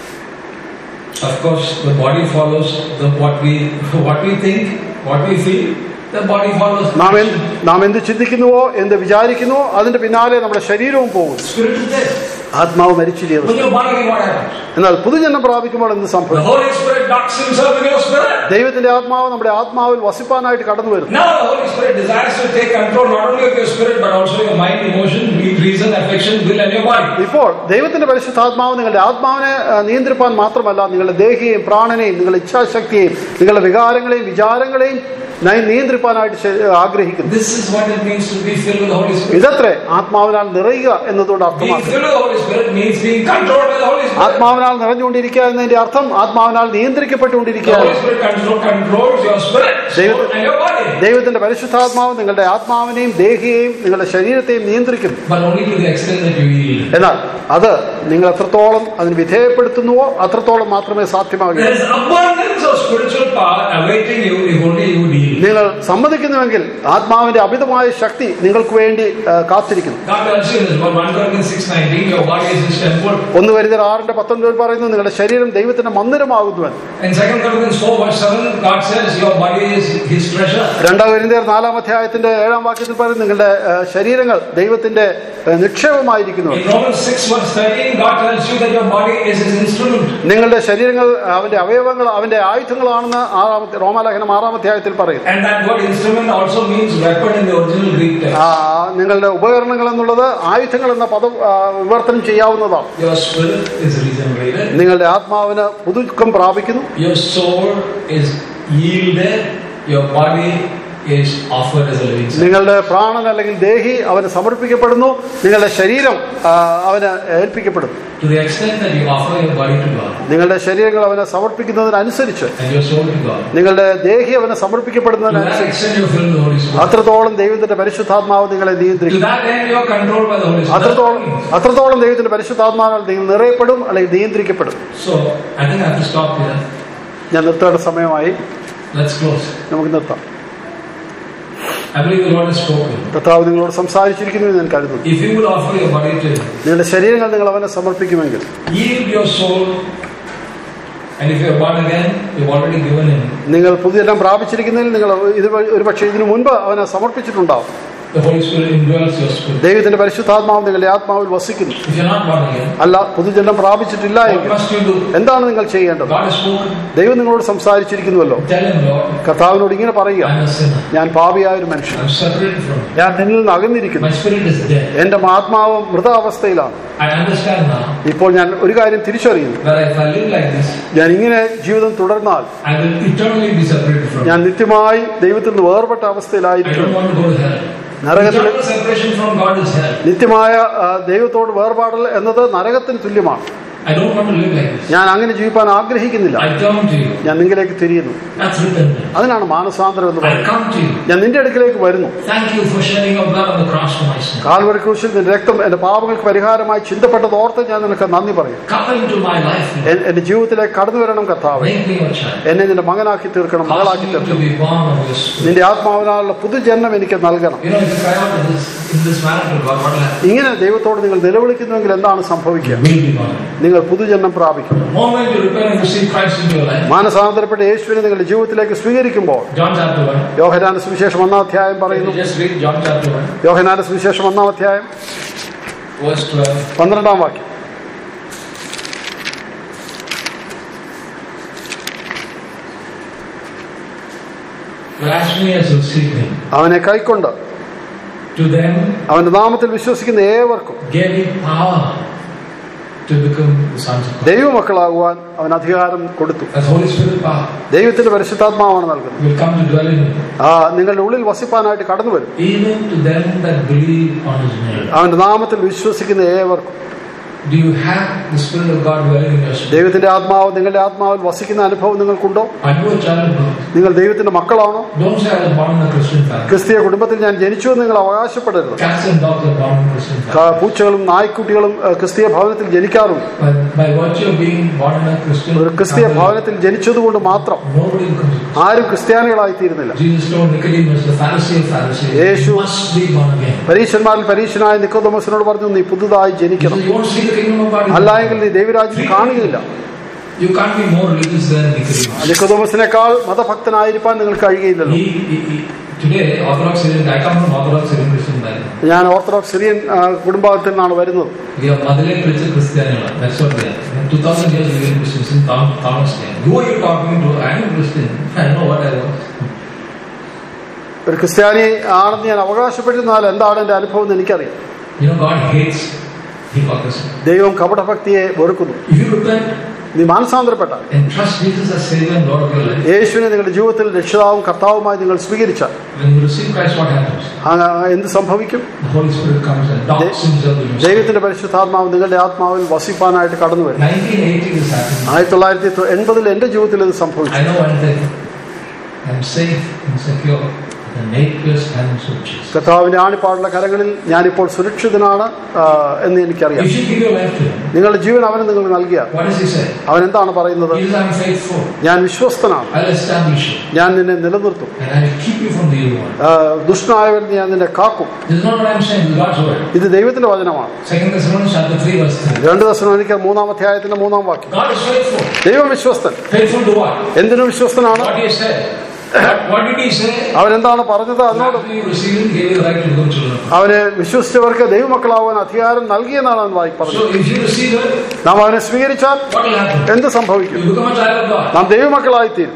Of course, the body follows the, what we what we think, what we feel. The body follows. നാം എന്ത് നാം എന്ത് ചിന്തിക്കുന്നുവോ എന്ത് വിചാരിക്കുന്നുവോ അതിന്റെ പിന്നാലെ നമ്മുടെ ശരീരവും പോകും Spirit is dead. ആത്മാവ് മരിച്ചിരിക്കുന്നത് When you're born again, what happens? എന്നാൽ പുതുജന്മം പ്രാപിക്കുമ്പോൾ എന്ത് The സംഭവിക്കും Holy Spirit docks himself in your spirit. ദൈവത്തിന്റെ ആത്മാവ് നമ്മുടെ ആത്മാവിൽ വസിപ്പാനായിട്ട് കടന്നു വരുന്നു Now the Holy Spirit desires to take control not only of your spirit but also your mind, emotion, reason, affection, will, and your body. ഇപ്പോൾ ദൈവത്തിന്റെ പരിശുദ്ധാത്മാവ് നിങ്ങളുടെ ആത്മാവിനെ ആ, നിയന്ത്രിപ്പാൻ മാത്രമല്ല നിങ്ങളുടെ ദേഹിയെയും പ്രാണനെയും നിങ്ങളുടെ ഇച്ഛാശക്തിയെയും നിങ്ങളുടെ വികാരങ്ങളെയും വിചാരങ്ങളെയും നയ- നിയന്ത്രിപ്പാനായിട്ട് ശ- ആഗ്രഹിക്കുന്നു This is what it means to be filled with the Holy Spirit. ഇതത്രേ ആത്മാവിനാൽ നിറയുക എന്നതുകൊണ്ട് Being അർത്ഥമാക്കും filled with the Holy Spirit means being controlled by the Holy Spirit. ആത്മാവിനാൽ നിറഞ്ഞുകൊണ്ടിരിക്കുക എന്നതിന്റെ അർത്ഥം ആത്മാവിനാൽ The നിയന്ത്രിക്കപ്പെട്ടുകൊണ്ടിരിക്കുക Holy Spirit control, controls your spirit, soul, David- and your body. ദൈവത്തിന്റെ പരിശുദ്ധാത്മാവ് നിങ്ങളുടെ ആത്മാവിനെയും ദേഹിയെയും നിങ്ങളുടെ ശരീരത്തെയും നിയന്ത്രിക്കുന്നു But only to the extent that you yield. എന്നാൽ അത് നിങ്ങൾ എത്രത്തോളം അതിന് വിധേയപ്പെടുത്തുന്നുവോ അത്രത്തോളം മാത്രമേ സാധ്യമാകൂ There is abundance of spiritual power awaiting you if only you yield. നിങ്ങൾ സമ്മതിക്കുന്നുവെങ്കിൽ ആത്മാവിന്റെ അമിതമായ ശക്തി നിങ്ങൾക്ക് വേണ്ടി ആ, കാത്തിരിക്കുന്നു God tells you in this word, 1 Corinthians 6.19, your body is His temple. ഒന്ന് വരുന്ന ആറിന്റെ പത്തൊൻപതിൽ പറയുന്നു നിങ്ങളുടെ ശരീരം ദൈവത്തിന്റെ മന്ദിരമാകുന്നുവൻ In 2 Corinthians 4 verse 7, God says your body is His treasure. രണ്ടാം വരുന്ന നാലാം അധ്യായത്തിന്റെ ഏഴാം വാക്യത്തിൽ പറയുന്നു നിങ്ങളുടെ ആ, ശരീരങ്ങൾ ദൈവത്തിന്റെ ആ, നിക്ഷേപമായിരിക്കുന്നു In Romans 6 verse 13, God tells you that your body is His instrument. നിങ്ങളുടെ ശരീരങ്ങൾ അവന്റെ അവയവങ്ങൾ അവന്റെ ആയുധങ്ങളാണെന്ന് ആറാമത്തെ റോമാലേഖനം ആറാം അധ്യായത്തിൽ പറയും And that word instrument also means weapon in the original Greek text. ആ, നിങ്ങളുടെ ഉപകരണങ്ങൾ എന്നുള്ളത് ആയുധങ്ങൾ എന്ന പദം ആ, വിവർത്തനം ചെയ്യാവുന്നതാണ് Your spirit is regenerated. നിങ്ങളുടെ ആത്മാവിന് പുതുക്കം പ്രാപിക്കുന്നു Your soul is yielded. Your body is offered as a living sacrifice. നിങ്ങളുടെ പ്രാണൻ അല്ലെങ്കിൽ ദേഹി അവന് സമർപ്പിക്കപ്പെടുന്നു നിങ്ങളുടെ ശരീരം ആ, അവന് ഏൽപ്പിക്കപ്പെടുന്നു To the extent that you offer your body to God നിങ്ങളുടെ ശരീരങ്ങൾ അവനെ സമർപ്പിക്കുന്നതിനനുസരിച്ച് and your soul to God. നിങ്ങളുടെ ദേഹി അവനെ To that സമർപ്പിക്കപ്പെടുന്നതിനനുസരിച്ച് extent you're filled with the Holy Spirit. അത്രത്തോളം ദൈവത്തിന്റെ പരിശുദ്ധാത്മാവ് നിങ്ങളെ To നിയന്ത്രിക്കും that end you're controlled by the Holy Spirit. That's അത്രത്തോളം what it means. അത്രത്തോളം ദൈവത്തിന്റെ പരിശുദ്ധാത്മാവിനാൽ നിങ്ങൾ നിറയപ്പെടും അല്ലെങ്കിൽ നിയന്ത്രിക്കപ്പെടും So I think I have to stop here. ഞാൻ നിർത്തേണ്ട സമയമായി Let's close. നമുക്ക് നിർത്താം I believe the Lord has spoken. കർത്താവ് നിങ്ങളോട് സംസാരിച്ചിരിക്കുന്നു എന്ന് ഞാൻ കരുതുന്നു If you will offer your body to Him, നിങ്ങളുടെ ശരീരങ്ങൾ നിങ്ങൾ അവനെ സമർപ്പിക്കുമെങ്കിൽ yield your soul, and if you're born again, you've already given Him. നിങ്ങൾ പുതിയെല്ലാം പ്രാപിച്ചിരിക്കുന്നതിൽ നിങ്ങൾ ഇത് ഒരു പക്ഷേ ഇതിനു മുൻപ് അവനെ സമർപ്പിച്ചിട്ടുണ്ടാവും the Holy Spirit indwells your spirit. ദൈവത്തിന്റെ പരിശുദ്ധാത്മാവ് നിങ്ങളുടെ ആത്മാവിൽ വസിക്കുന്നു If you're not born again, അല്ല പുതുജന്മം പ്രാപിച്ചിട്ടില്ല what എങ്കിൽ must you do? എന്താണ് നിങ്ങൾ ചെയ്യേണ്ടത് God has spoken. ദൈവം നിങ്ങളോട് സംസാരിച്ചിരിക്കുന്നുവല്ലോ Tell him, Lord, കർത്താവിനോട് ഇങ്ങനെ പറയുക I'm a sinner. ഞാൻ പാപിയായ ഒരു മനുഷ്യൻ I'm separated from you. ഞാൻ നിന്നിൽ നിന്ന് അകന്നിരിക്കുന്നു My spirit is dead. എന്റെ ആത്മാവ് മൃതാവസ്ഥയിലാണ് I understand now ഇപ്പോൾ ഞാൻ ഒരു കാര്യം തിരിച്ചറിയുന്നു that if I live like this, ഞാൻ ഇങ്ങനെ ജീവിതം തുടർന്നാൽ I will eternally be separated from you. ഞാൻ നിത്യമായി ദൈവത്തിൽ നിന്ന് വേർപെട്ട I അവസ്ഥയിലായിരിക്കും don't want to go to hell. നരകത്തിൽ Eternal separation from God is hell. നിത്യമായ ആ, ദൈവത്തോട് വേർപാടൽ എന്നത് നരകത്തിന് തുല്യമാണ് I don't want to live like this. ഞാൻ അങ്ങനെ ജീവിക്കാൻ ആഗ്രഹിക്കുന്നില്ല I turn to you. ഞാൻ നിങ്ങളിലേക്ക് തിരിയുന്നു That's repentance. അതിനാണ് മാനസാന്തരം എന്ന് I പറയുന്നത് come to you. ഞാൻ നിന്റെ അടുക്കിലേക്ക് വരുന്നു Thank you for shedding your blood on the cross for my sin. Calvary ക്രൂശിൽ നിന്റെ രക്തം എന്റെ പാപങ്ങൾക്ക് പരിഹാരമായി ചിന്തപ്പെട്ടത് ഓർത്ത് ഞാൻ നിനക്ക് നന്ദി പറയും Come into my life. Lord. എൻ- എന്റെ ജീവിതത്തിലേക്ക് കടന്നു വരണം കർത്താവ് Make me your child. എന്നെ നിന്റെ മകനാക്കി തീർക്കണം Cause മകളാക്കി me തീർക്കണം to be born of your spirit. നിന്റെ ആത്മാവിനാലുള്ള പുതുജന്മം എനിക്ക് നൽകണം You know, if you cry out to this, in this manner to God, what will happen? ഇങ്ങനെ ദൈവത്തോട് നിങ്ങൾ നിലവിളിക്കുന്നുവെങ്കിൽ എന്താണ് സംഭവിക്കുക You will be born. നിങ്ങൾ പുതുജന്മം പ്രാപിക്കും The moment you repent and receive Christ into your life, മാനസാന്തരപ്പെട്ട യേശുവിനെ നിങ്ങളുടെ ജീവിതത്തിലേക്ക് സ്വീകരിക്കുമ്പോൾ John chapter 1. യോഹനാന്റെ സുവിശേഷം ഒന്നാം അധ്യായം Can പറയുന്നു you just read John chapter 1, യോഹനാന്റെ സുവിശേഷം ഒന്നാം അധ്യായം verse 12. പന്ത്രണ്ടാം വാക്യം Blasphemous received him. അവനെ കൈക്കൊണ്ട് To them അവന്റെ നാമത്തിൽ വിശ്വസിക്കുന്ന ഏവർക്കും gave he power to become the sons of God. ദൈവമക്കളാകുവാൻ അവൻ അധികാരം കൊടുത്തു That's Holy Spirit power. ദൈവത്തിന്റെ പരിശുദ്ധാത്മാവാണ് നൽകുന്നത് Will come to dwell in you. ആ നിങ്ങളുടെ ഉള്ളിൽ വസിപ്പാനായിട്ട് കടന്നു വരും Even to them that believe on his name. അവന്റെ നാമത്തിൽ വിശ്വസിക്കുന്ന ഏവർക്കും Do you have the Spirit of God dwelling in your spirit? ദൈവത്തിന്റെ ആത്മാവ് നിങ്ങളുടെ ആത്മാവിൽ വസിക്കുന്ന അനുഭവം നിങ്ങൾക്കുണ്ടോ Are you a child of God? നിങ്ങൾ ദൈവത്തിന്റെ മക്കളാണോ Don't say I was born in a Christian family. ക്രിസ്തീയ കുടുംബത്തിൽ ഞാൻ ജനിച്ചു എന്ന് നിങ്ങൾ അവകാശപ്പെടരുത് Cats and dogs are born in a Christian family. ക- പൂച്ചകളും നായ്ക്കുട്ടികളും ഏഹ്, ക്രിസ്തീയ ഭവനത്തിൽ ജനിക്കാറുണ്ട് But by virtue of being born in a Christian ഒരു ക്രിസ്തീയ family, ഭവനത്തിൽ ജനിച്ചതുകൊണ്ട് മാത്രം nobody becomes a Christian. ആരും ക്രിസ്ത്യാനികളായി തീരുന്നില്ല Jesus told Nicodemus, the Pharisee of Pharisees, Yesu- you must be born again. പരീക്ഷന്മാരിൽ പരീക്ഷനായ നിക്കോദമസിനോട് പറഞ്ഞു നീ പുതുതായി He ജനിക്കണം said, you won't see the kingdom of God. in അല്ല എങ്കിൽ നീ ദൈവരാജ്യം കാണുകയില്ല You can't be more religious than Nicodemus. നിക്കോദമസിനേക്കാൾ മതഭക്തനായിരിക്കാൻ നിങ്ങൾക്ക് കഴിയുകയില്ലല്ലോ He, he, he, today, Orthodox Syrian, I come from Orthodox Syrian Christian background. ഞാൻ ഓർത്തഡോക്സ് സിറിയൻ ആ, കുടുംബത്തിൽ നിന്നാണ് വരുന്നത് We are Madhule Christian Christianity. That's what we are. In 2000 years we were Christians in Thom- Thomas Lane. Who are you talking to? I am Christian. I know what I was. ഒരു ക്രിസ്ത്യാനി ആണെന്ന് ഞാൻ അവകാശപ്പെട്ടിരുന്നാൽ എന്താണ് എന്റെ അനുഭവം എന്ന് എനിക്കറിയാം You know, God hates hypocrisy. ദൈവം കപടഭക്തിയെ വെറുക്കുന്നു If you repent നീ മാനസാന്തരപ്പെട്ട and trust Jesus as Savior and Lord of your life, യേശുവിനെ നിങ്ങളുടെ ജീവിതത്തിൽ രക്ഷിതാവും കർത്താവുമായി നിങ്ങൾ സ്വീകരിച്ചാൽ when you receive Christ, what happens? ആ, എന്ത് സംഭവിക്കും The Holy Spirit comes and docks himself in you. ദൈവത്തിന്റെ പരിശുദ്ധാത്മാവ് നിങ്ങളുടെ ആത്മാവിൽ വസിപ്പാനായിട്ട് കടന്നു വരും 1980 this happened. ആയിരത്തി തൊള്ളായിരത്തി എൺപതിൽ എന്റെ ജീവിതത്തിൽ ഇത് സംഭവിച്ചു I know one thing. I'm safe and secure in the nakedness hands of Jesus. കർത്താവിന്റെ ആണിപ്പാടുള്ള കരങ്ങളിൽ ഞാനിപ്പോൾ സുരക്ഷിതനാണ് ആ, എന്ന് എനിക്കറിയാം You should give your life to him. നിങ്ങളുടെ ജീവൻ അവന് നിങ്ങൾ നൽകിയ What does he say? അവൻ എന്താണ് പറയുന്നത് He says, I'm faithful. ഞാൻ വിശ്വസ്തനാണ് I'll establish you. ഞാൻ നിന്നെ നിലനിർത്തും And I'll keep you from the evil one. ആ, ദുഷ്ടനായവൻ ഞാൻ നിന്നെ കാക്കും This is not what I'm saying, this is God's word. ഇത് ദൈവത്തിന്റെ വചനമാണ് Second Thessalonians chapter 3, verse 3. രണ്ട് ദിവസം എനിക്ക് മൂന്നാം അധ്യായത്തിന്റെ മൂന്നാം വാക്യം God is faithful. ദൈവം വിശ്വസ്തൻ Faithful to what? എന്തിനു വിശ്വസ്തനാണ് What he said. What, what did he say? അവൻ എന്താണ് പറഞ്ഞത് അതിനോട് After you receive him, gave you the right to become children of God. അവനെ വിശ്വസിച്ചവർക്ക് ദൈവമക്കളാവാൻ അധികാരം നൽകിയെന്നാണ് അവൻ വായി പറഞ്ഞത് So if you receive him, നാം അവനെ സ്വീകരിച്ചാൽ what will happen? എന്ത് സംഭവിക്കും You become a child of God. നാം ദൈവമക്കളായിത്തീരും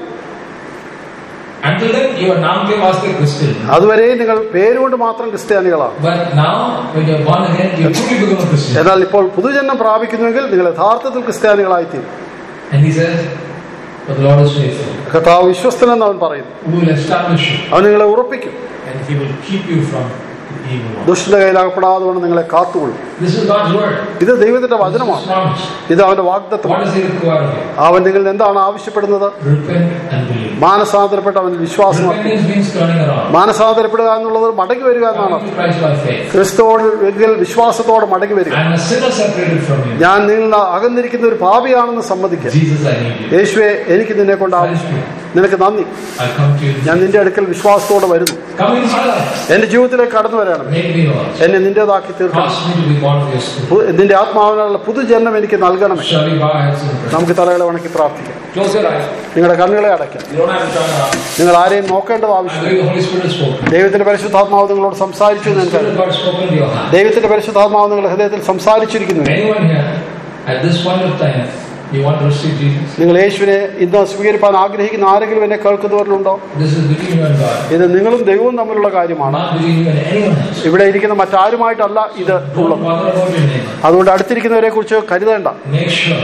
Until then, you are Namke Vaste Christian. അതുവരെയും നിങ്ങൾ പേരുകൊണ്ട് മാത്രം ക്രിസ്ത്യാനികളാണ് But now, when you are born again, you truly become a Christian. എന്നാൽ ഇപ്പോൾ പുതുജന്മം പ്രാപിക്കുന്നുവെങ്കിൽ നിങ്ങൾ യഥാർത്ഥത്തിൽ ക്രിസ്ത്യാനികളായിത്തീരും And he says, But the Lord is faithful, കർത്താവ് വിശ്വസ്തനെന്ന് അവൻ പറയുന്നു who will establish you, അവൻ നിങ്ങളെ ഉറപ്പിക്കും and he will keep you from the evil one. ദുഷ്ടന്റെ കയ്യിലാകപ്പെടാതെ കൊണ്ട് നിങ്ങളെ കാത്തുകൊള്ളും This is God's word. ഇത് ദൈവത്തിന്റെ This is വചനമാണ് His promise. ഇത് അവന്റെ വാഗ്ദത്വം What does he require of you? അവൻ നിങ്ങളിൽ എന്താണ് ആവശ്യപ്പെടുന്നത് Repent and believe. മാനസാന്തരപ്പെട്ട് അവൻ വിശ്വാസം അർപ്പിക്കും. Repentance means turning around. മാനസാന്തരപ്പെടുക എന്നുള്ളത് മടങ്ങി വരിക എന്നാണ് Coming to Christ by faith. ക്രിസ്തുവോട് എങ്കിൽ വിശ്വാസത്തോടെ മടങ്ങി വരിക I am a sinner separated from you. ഞാൻ നിങ്ങളിൽ അകന്നിരിക്കുന്ന ഒരു പാപിയാണെന്ന് സമ്മതിക്കുക Jesus, I need you. യേശുവെ എനിക്ക് നിന്നെ കൊണ്ട് Thank ആവശ്യം you. നിനക്ക് നന്ദി I come to you. ഞാൻ നിന്റെ അടുക്കൽ വിശ്വാസത്തോടെ വരുന്നു Come in my life. എന്റെ ജീവിതത്തിലേക്ക് കടന്നു വരണം Make me yours. എന്നെ നിന്റേതാക്കി തീർക്കണം Cause me to be born born of your spirit. പു- നിന്റെ ആത്മാവിനുള്ള പുതുജന്മം എനിക്ക് നൽകണമേ Shall we bow our heads in prayer? നമുക്ക് തലകളെ വണക്കി പ്രാർത്ഥിക്കാം Close your eyes. നിങ്ങളുടെ കണ്ണുകളെ അടയ്ക്കാം You don't have to turn around. നിങ്ങൾ ആരെയും നോക്കേണ്ടത് I ആവശ്യമില്ല believe the Holy Spirit has spoken. ദൈവത്തിന്റെ പരിശുദ്ധാത്മാവ് നിങ്ങളോട് സംസാരിച്ചു എന്ന് The Spirit എനിക്കറിയാം of God has spoken to your heart. ദൈവത്തിന്റെ പരിശുദ്ധാത്മാവ് നിങ്ങളുടെ ഹൃദയത്തിൽ സംസാരിച്ചിരിക്കുന്നു Anyone here, at this point of time, you want to receive Jesus? നിങ്ങൾ യേശുവിനെ ഇന്ന് സ്വീകരിപ്പാൻ ആഗ്രഹിക്കുന്ന ആരെങ്കിലും എന്നെ കേൾക്കുന്നവരിലുണ്ടോ This is between you and God. ഇത് നിങ്ങളും ദൈവവും തമ്മിലുള്ള കാര്യമാണ് Not between you and anyone else. ഇവിടെ ഇരിക്കുന്ന മറ്റാരുമായിട്ടല്ല ഇത് Don't ഉള്ളത് bother about your neighbor. അതുകൊണ്ട് അടുത്തിരിക്കുന്നവരെ കുറിച്ച് കരുതേണ്ട Make sure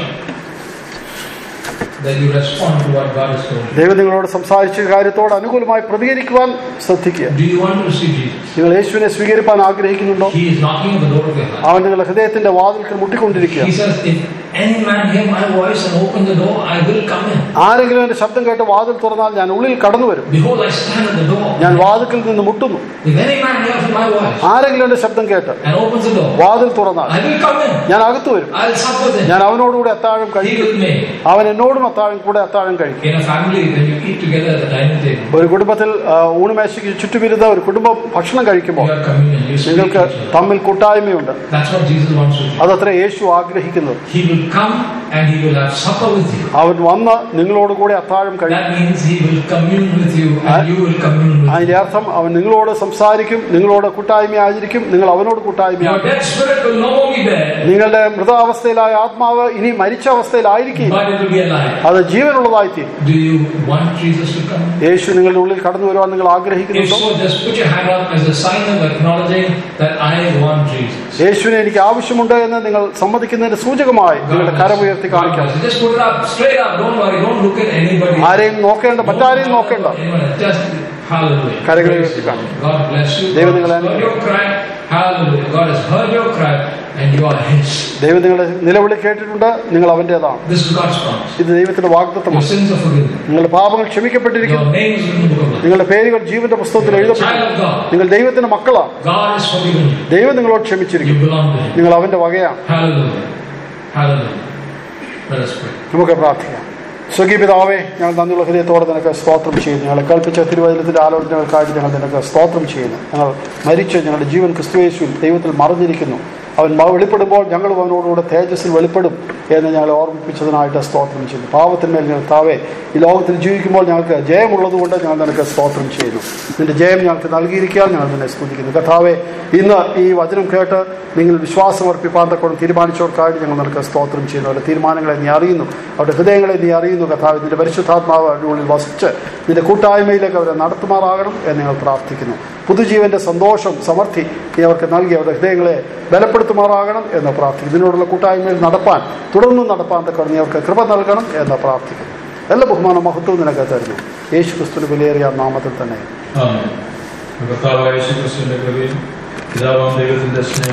that you respond to what God has told you. ദൈവം നിങ്ങളോട് സംസാരിച്ച കാര്യത്തോട് അനുകൂലമായി പ്രതികരിക്കുവാൻ ശ്രദ്ധിക്കുക Do you want to receive Jesus? നിങ്ങൾ യേശുവിനെ സ്വീകരിപ്പാൻ ആഗ്രഹിക്കുന്നുണ്ടോ He is knocking at the door of your heart. അവൻ നിങ്ങളുടെ ഹൃദയത്തിന്റെ വാതിൽക്കൽ മുട്ടിക്കൊണ്ടിരിക്കുക He says, If any man hear my voice and open the door, I will come in. ആരെങ്കിലും എന്റെ ശബ്ദം കേട്ട് വാതിൽ തുറന്നാൽ ഞാൻ ഉള്ളിൽ കടന്നു വരും Behold, I stand at the door. ഞാൻ വാതിൽക്കൽ നിന്ന് മുട്ടുന്നു If any man hears my voice ആരെങ്കിലും എന്റെ ശബ്ദം കേട്ട് and opens the door, വാതിൽ തുറന്നാൽ I will come in. ഞാൻ അകത്തു വരും I'll sup with him. ഞാൻ അവനോടുകൂടെ അത്താഴം He കഴിക്കും with me. അവൻ എന്നോടും അത്താഴം കൂടെ അത്താഴം കഴിക്കും In a family, when you eat together at the dining table, ഒരു കുടുംബത്തിൽ ആ, ഊണുമേശയ്ക്ക് ചുറ്റുമിരുന്ന ഒരു കുടുംബം ഭക്ഷണം കഴിക്കുമ്പോൾ you have communion, you speak to നിങ്ങൾക്ക് each other. തമ്മിൽ കൂട്ടായ്മയുണ്ട് That's what Jesus wants with you. അതത്ര യേശു ആഗ്രഹിക്കുന്നത് He will come and he will have supper with you. അവൻ വന്ന് നിങ്ങളോട് കൂടെ അത്താഴം കഴിക്കും That means he will commune with you and you will commune with him. അതിന്റെ അർത്ഥം അവൻ നിങ്ങളോട് സംസാരിക്കും നിങ്ങളോട് കൂട്ടായ്മ ആചരിക്കും നിങ്ങൾ അവനോട് കൂട്ടായ്മ Your dead spirit will no more be dead, നിങ്ങളുടെ മൃതാവസ്ഥയിലായ ആത്മാവ് ഇനി മരിച്ച അവസ്ഥയിലായിരിക്കും but it will be alive. അത് ജീവനുള്ളതായി തീരും Do you want Jesus to come? യേശു നിങ്ങളുടെ ഉള്ളിൽ കടന്നു വരുവാൻ നിങ്ങൾ If ആഗ്രഹിക്കുന്നുണ്ടോ so, just put your hand up as a sign of acknowledging that I want Jesus. യേശുവിനെ എനിക്ക് ആവശ്യമുണ്ട് എന്ന് നിങ്ങൾ സമ്മതിക്കുന്നതിന്റെ സൂചകമായി നിങ്ങളുടെ കരമുയർത്തി God കാണിക്കണം bless you. Just put it up straight up. Don't worry. Don't look at anybody. ആരെയും നോക്കേണ്ട മറ്റാരെയും നോക്കേണ്ട Anyone. Just hallelujah. കരങ്ങളെ Praise ഉയർത്തി കാണിക്കും. God bless you. ദൈവം God നിങ്ങളെ has heard your cry. Hallelujah. God has heard your cry and you are His. ദൈവം നിങ്ങളുടെ നിലവിളി കേട്ടിട്ടുണ്ട് നിങ്ങൾ അവന്റേതാണ് This is God's promise. ഇത് ദൈവത്തിന്റെ Your വാഗ്ദത്തമാണ് sins are forgiven. നിങ്ങളുടെ പാപങ്ങൾ ക്ഷമിക്കപ്പെട്ടിരിക്കുന്നു Your name is written in the book of life. നിങ്ങളുടെ പേരുകൾ ജീവന്റെ പുസ്തകത്തിൽ Child എഴുതപ്പെട്ടു of God. നിങ്ങൾ ദൈവത്തിന്റെ മക്കളാണ് God has forgiven you. ദൈവം നിങ്ങളോട് You ക്ഷമിച്ചിരിക്കുന്നു belong to Him. നിങ്ങൾ അവന്റെ വകയാണ് Hallelujah. Hallelujah. Let us pray. നമുക്ക് പ്രാർത്ഥിക്കാം സ്വകീ പിതാവേ ഞങ്ങൾ നന്ദിയുള്ള ഹൃദയത്തോടെ നിനക്ക് സ്തോത്രം ചെയ്യുന്നു ഞങ്ങളെ കൽപ്പിച്ച തിരുവചനത്തിന്റെ ആലോചനകൾക്കായിട്ട് ഞങ്ങൾ നിനക്ക് സ്തോത്രം ചെയ്യുന്നു ഞങ്ങൾ മരിച്ച് ഞങ്ങളുടെ ജീവൻ ക്രിസ്തുയേശുവിൽ ദൈവത്തിൽ മറഞ്ഞിരിക്കുന്നു അവൻ മ- വെളിപ്പെടുമ്പോൾ ഞങ്ങൾ അവനോടുകൂടെ തേജസ്സിൽ വെളിപ്പെടും എന്ന് ഞങ്ങളെ ഓർമ്മിപ്പിച്ചതിനായിട്ട് സ്തോത്രം ചെയ്യുന്നു പാവത്തിന്മേൽ ഞങ്ങൾ താവേ ഈ ലോകത്തിൽ ജീവിക്കുമ്പോൾ ഞങ്ങൾക്ക് ജയമുള്ളതുകൊണ്ട് ഞങ്ങൾ നിനക്ക് സ്തോത്രം ചെയ്യുന്നു നിന്റെ ജയം ഞങ്ങൾക്ക് നൽകിയിരിക്കാൻ ഞങ്ങൾ നിന്നെ സ്തുതിക്കുന്നു കഥാവെ ഇന്ന് ഈ വചനം കേട്ട് നിങ്ങൾ വിശ്വാസം അർപ്പിപ്പാൻ തക്കോണം തീരുമാനിച്ചവർക്കായിട്ട് ഞങ്ങൾ നിനക്ക് സ്തോത്രം ചെയ്യുന്നു അവരുടെ തീരുമാനങ്ങളെ നീ അറിയുന്നു അവരുടെ ഹൃദയങ്ങളെ നീ അറിയുന്നു കഥാവ് നിന്റെ പരിശുദ്ധാത്മാവ് അവരുടെ ഉള്ളിൽ വസിച്ച് നിന്റെ കൂട്ടായ്മയിലേക്ക് അവരെ നടത്തുമാറാകണം എന്ന് ഞങ്ങൾ പ്രാർത്ഥിക്കുന്നു പുതുജീവന്റെ സന്തോഷം സമൃദ്ധി നീ അവർക്ക് നൽകി അവരുടെ ഹൃദയങ്ങളെ ബലപ്പെടുത്തുമാറാകണം എന്ന് പ്രാർത്ഥിക്കുന്നു ഇതിനോടുള്ള കൂട്ടായ്മയിൽ നടപ്പാൻ തുടർന്നും നടപ്പാൻ തക്കവണ്ണം നീ അവർക്ക് കൃപ നൽകണം എന്ന് പ്രാർത്ഥിക്കുന്നു എല്ലാ ബഹുമാന മഹത്വവും നിനക്ക് തരുന്നു യേശു ക്രിസ്തുവിന് വിലയേറിയ നാമത്തിൽ തന്നെ ആമേൻ. കർത്താവായ യേശുക്രിസ്തുവിന്റെ കൃപയും പിതാവാം ദൈവത്തിന്റെ സ്നേഹം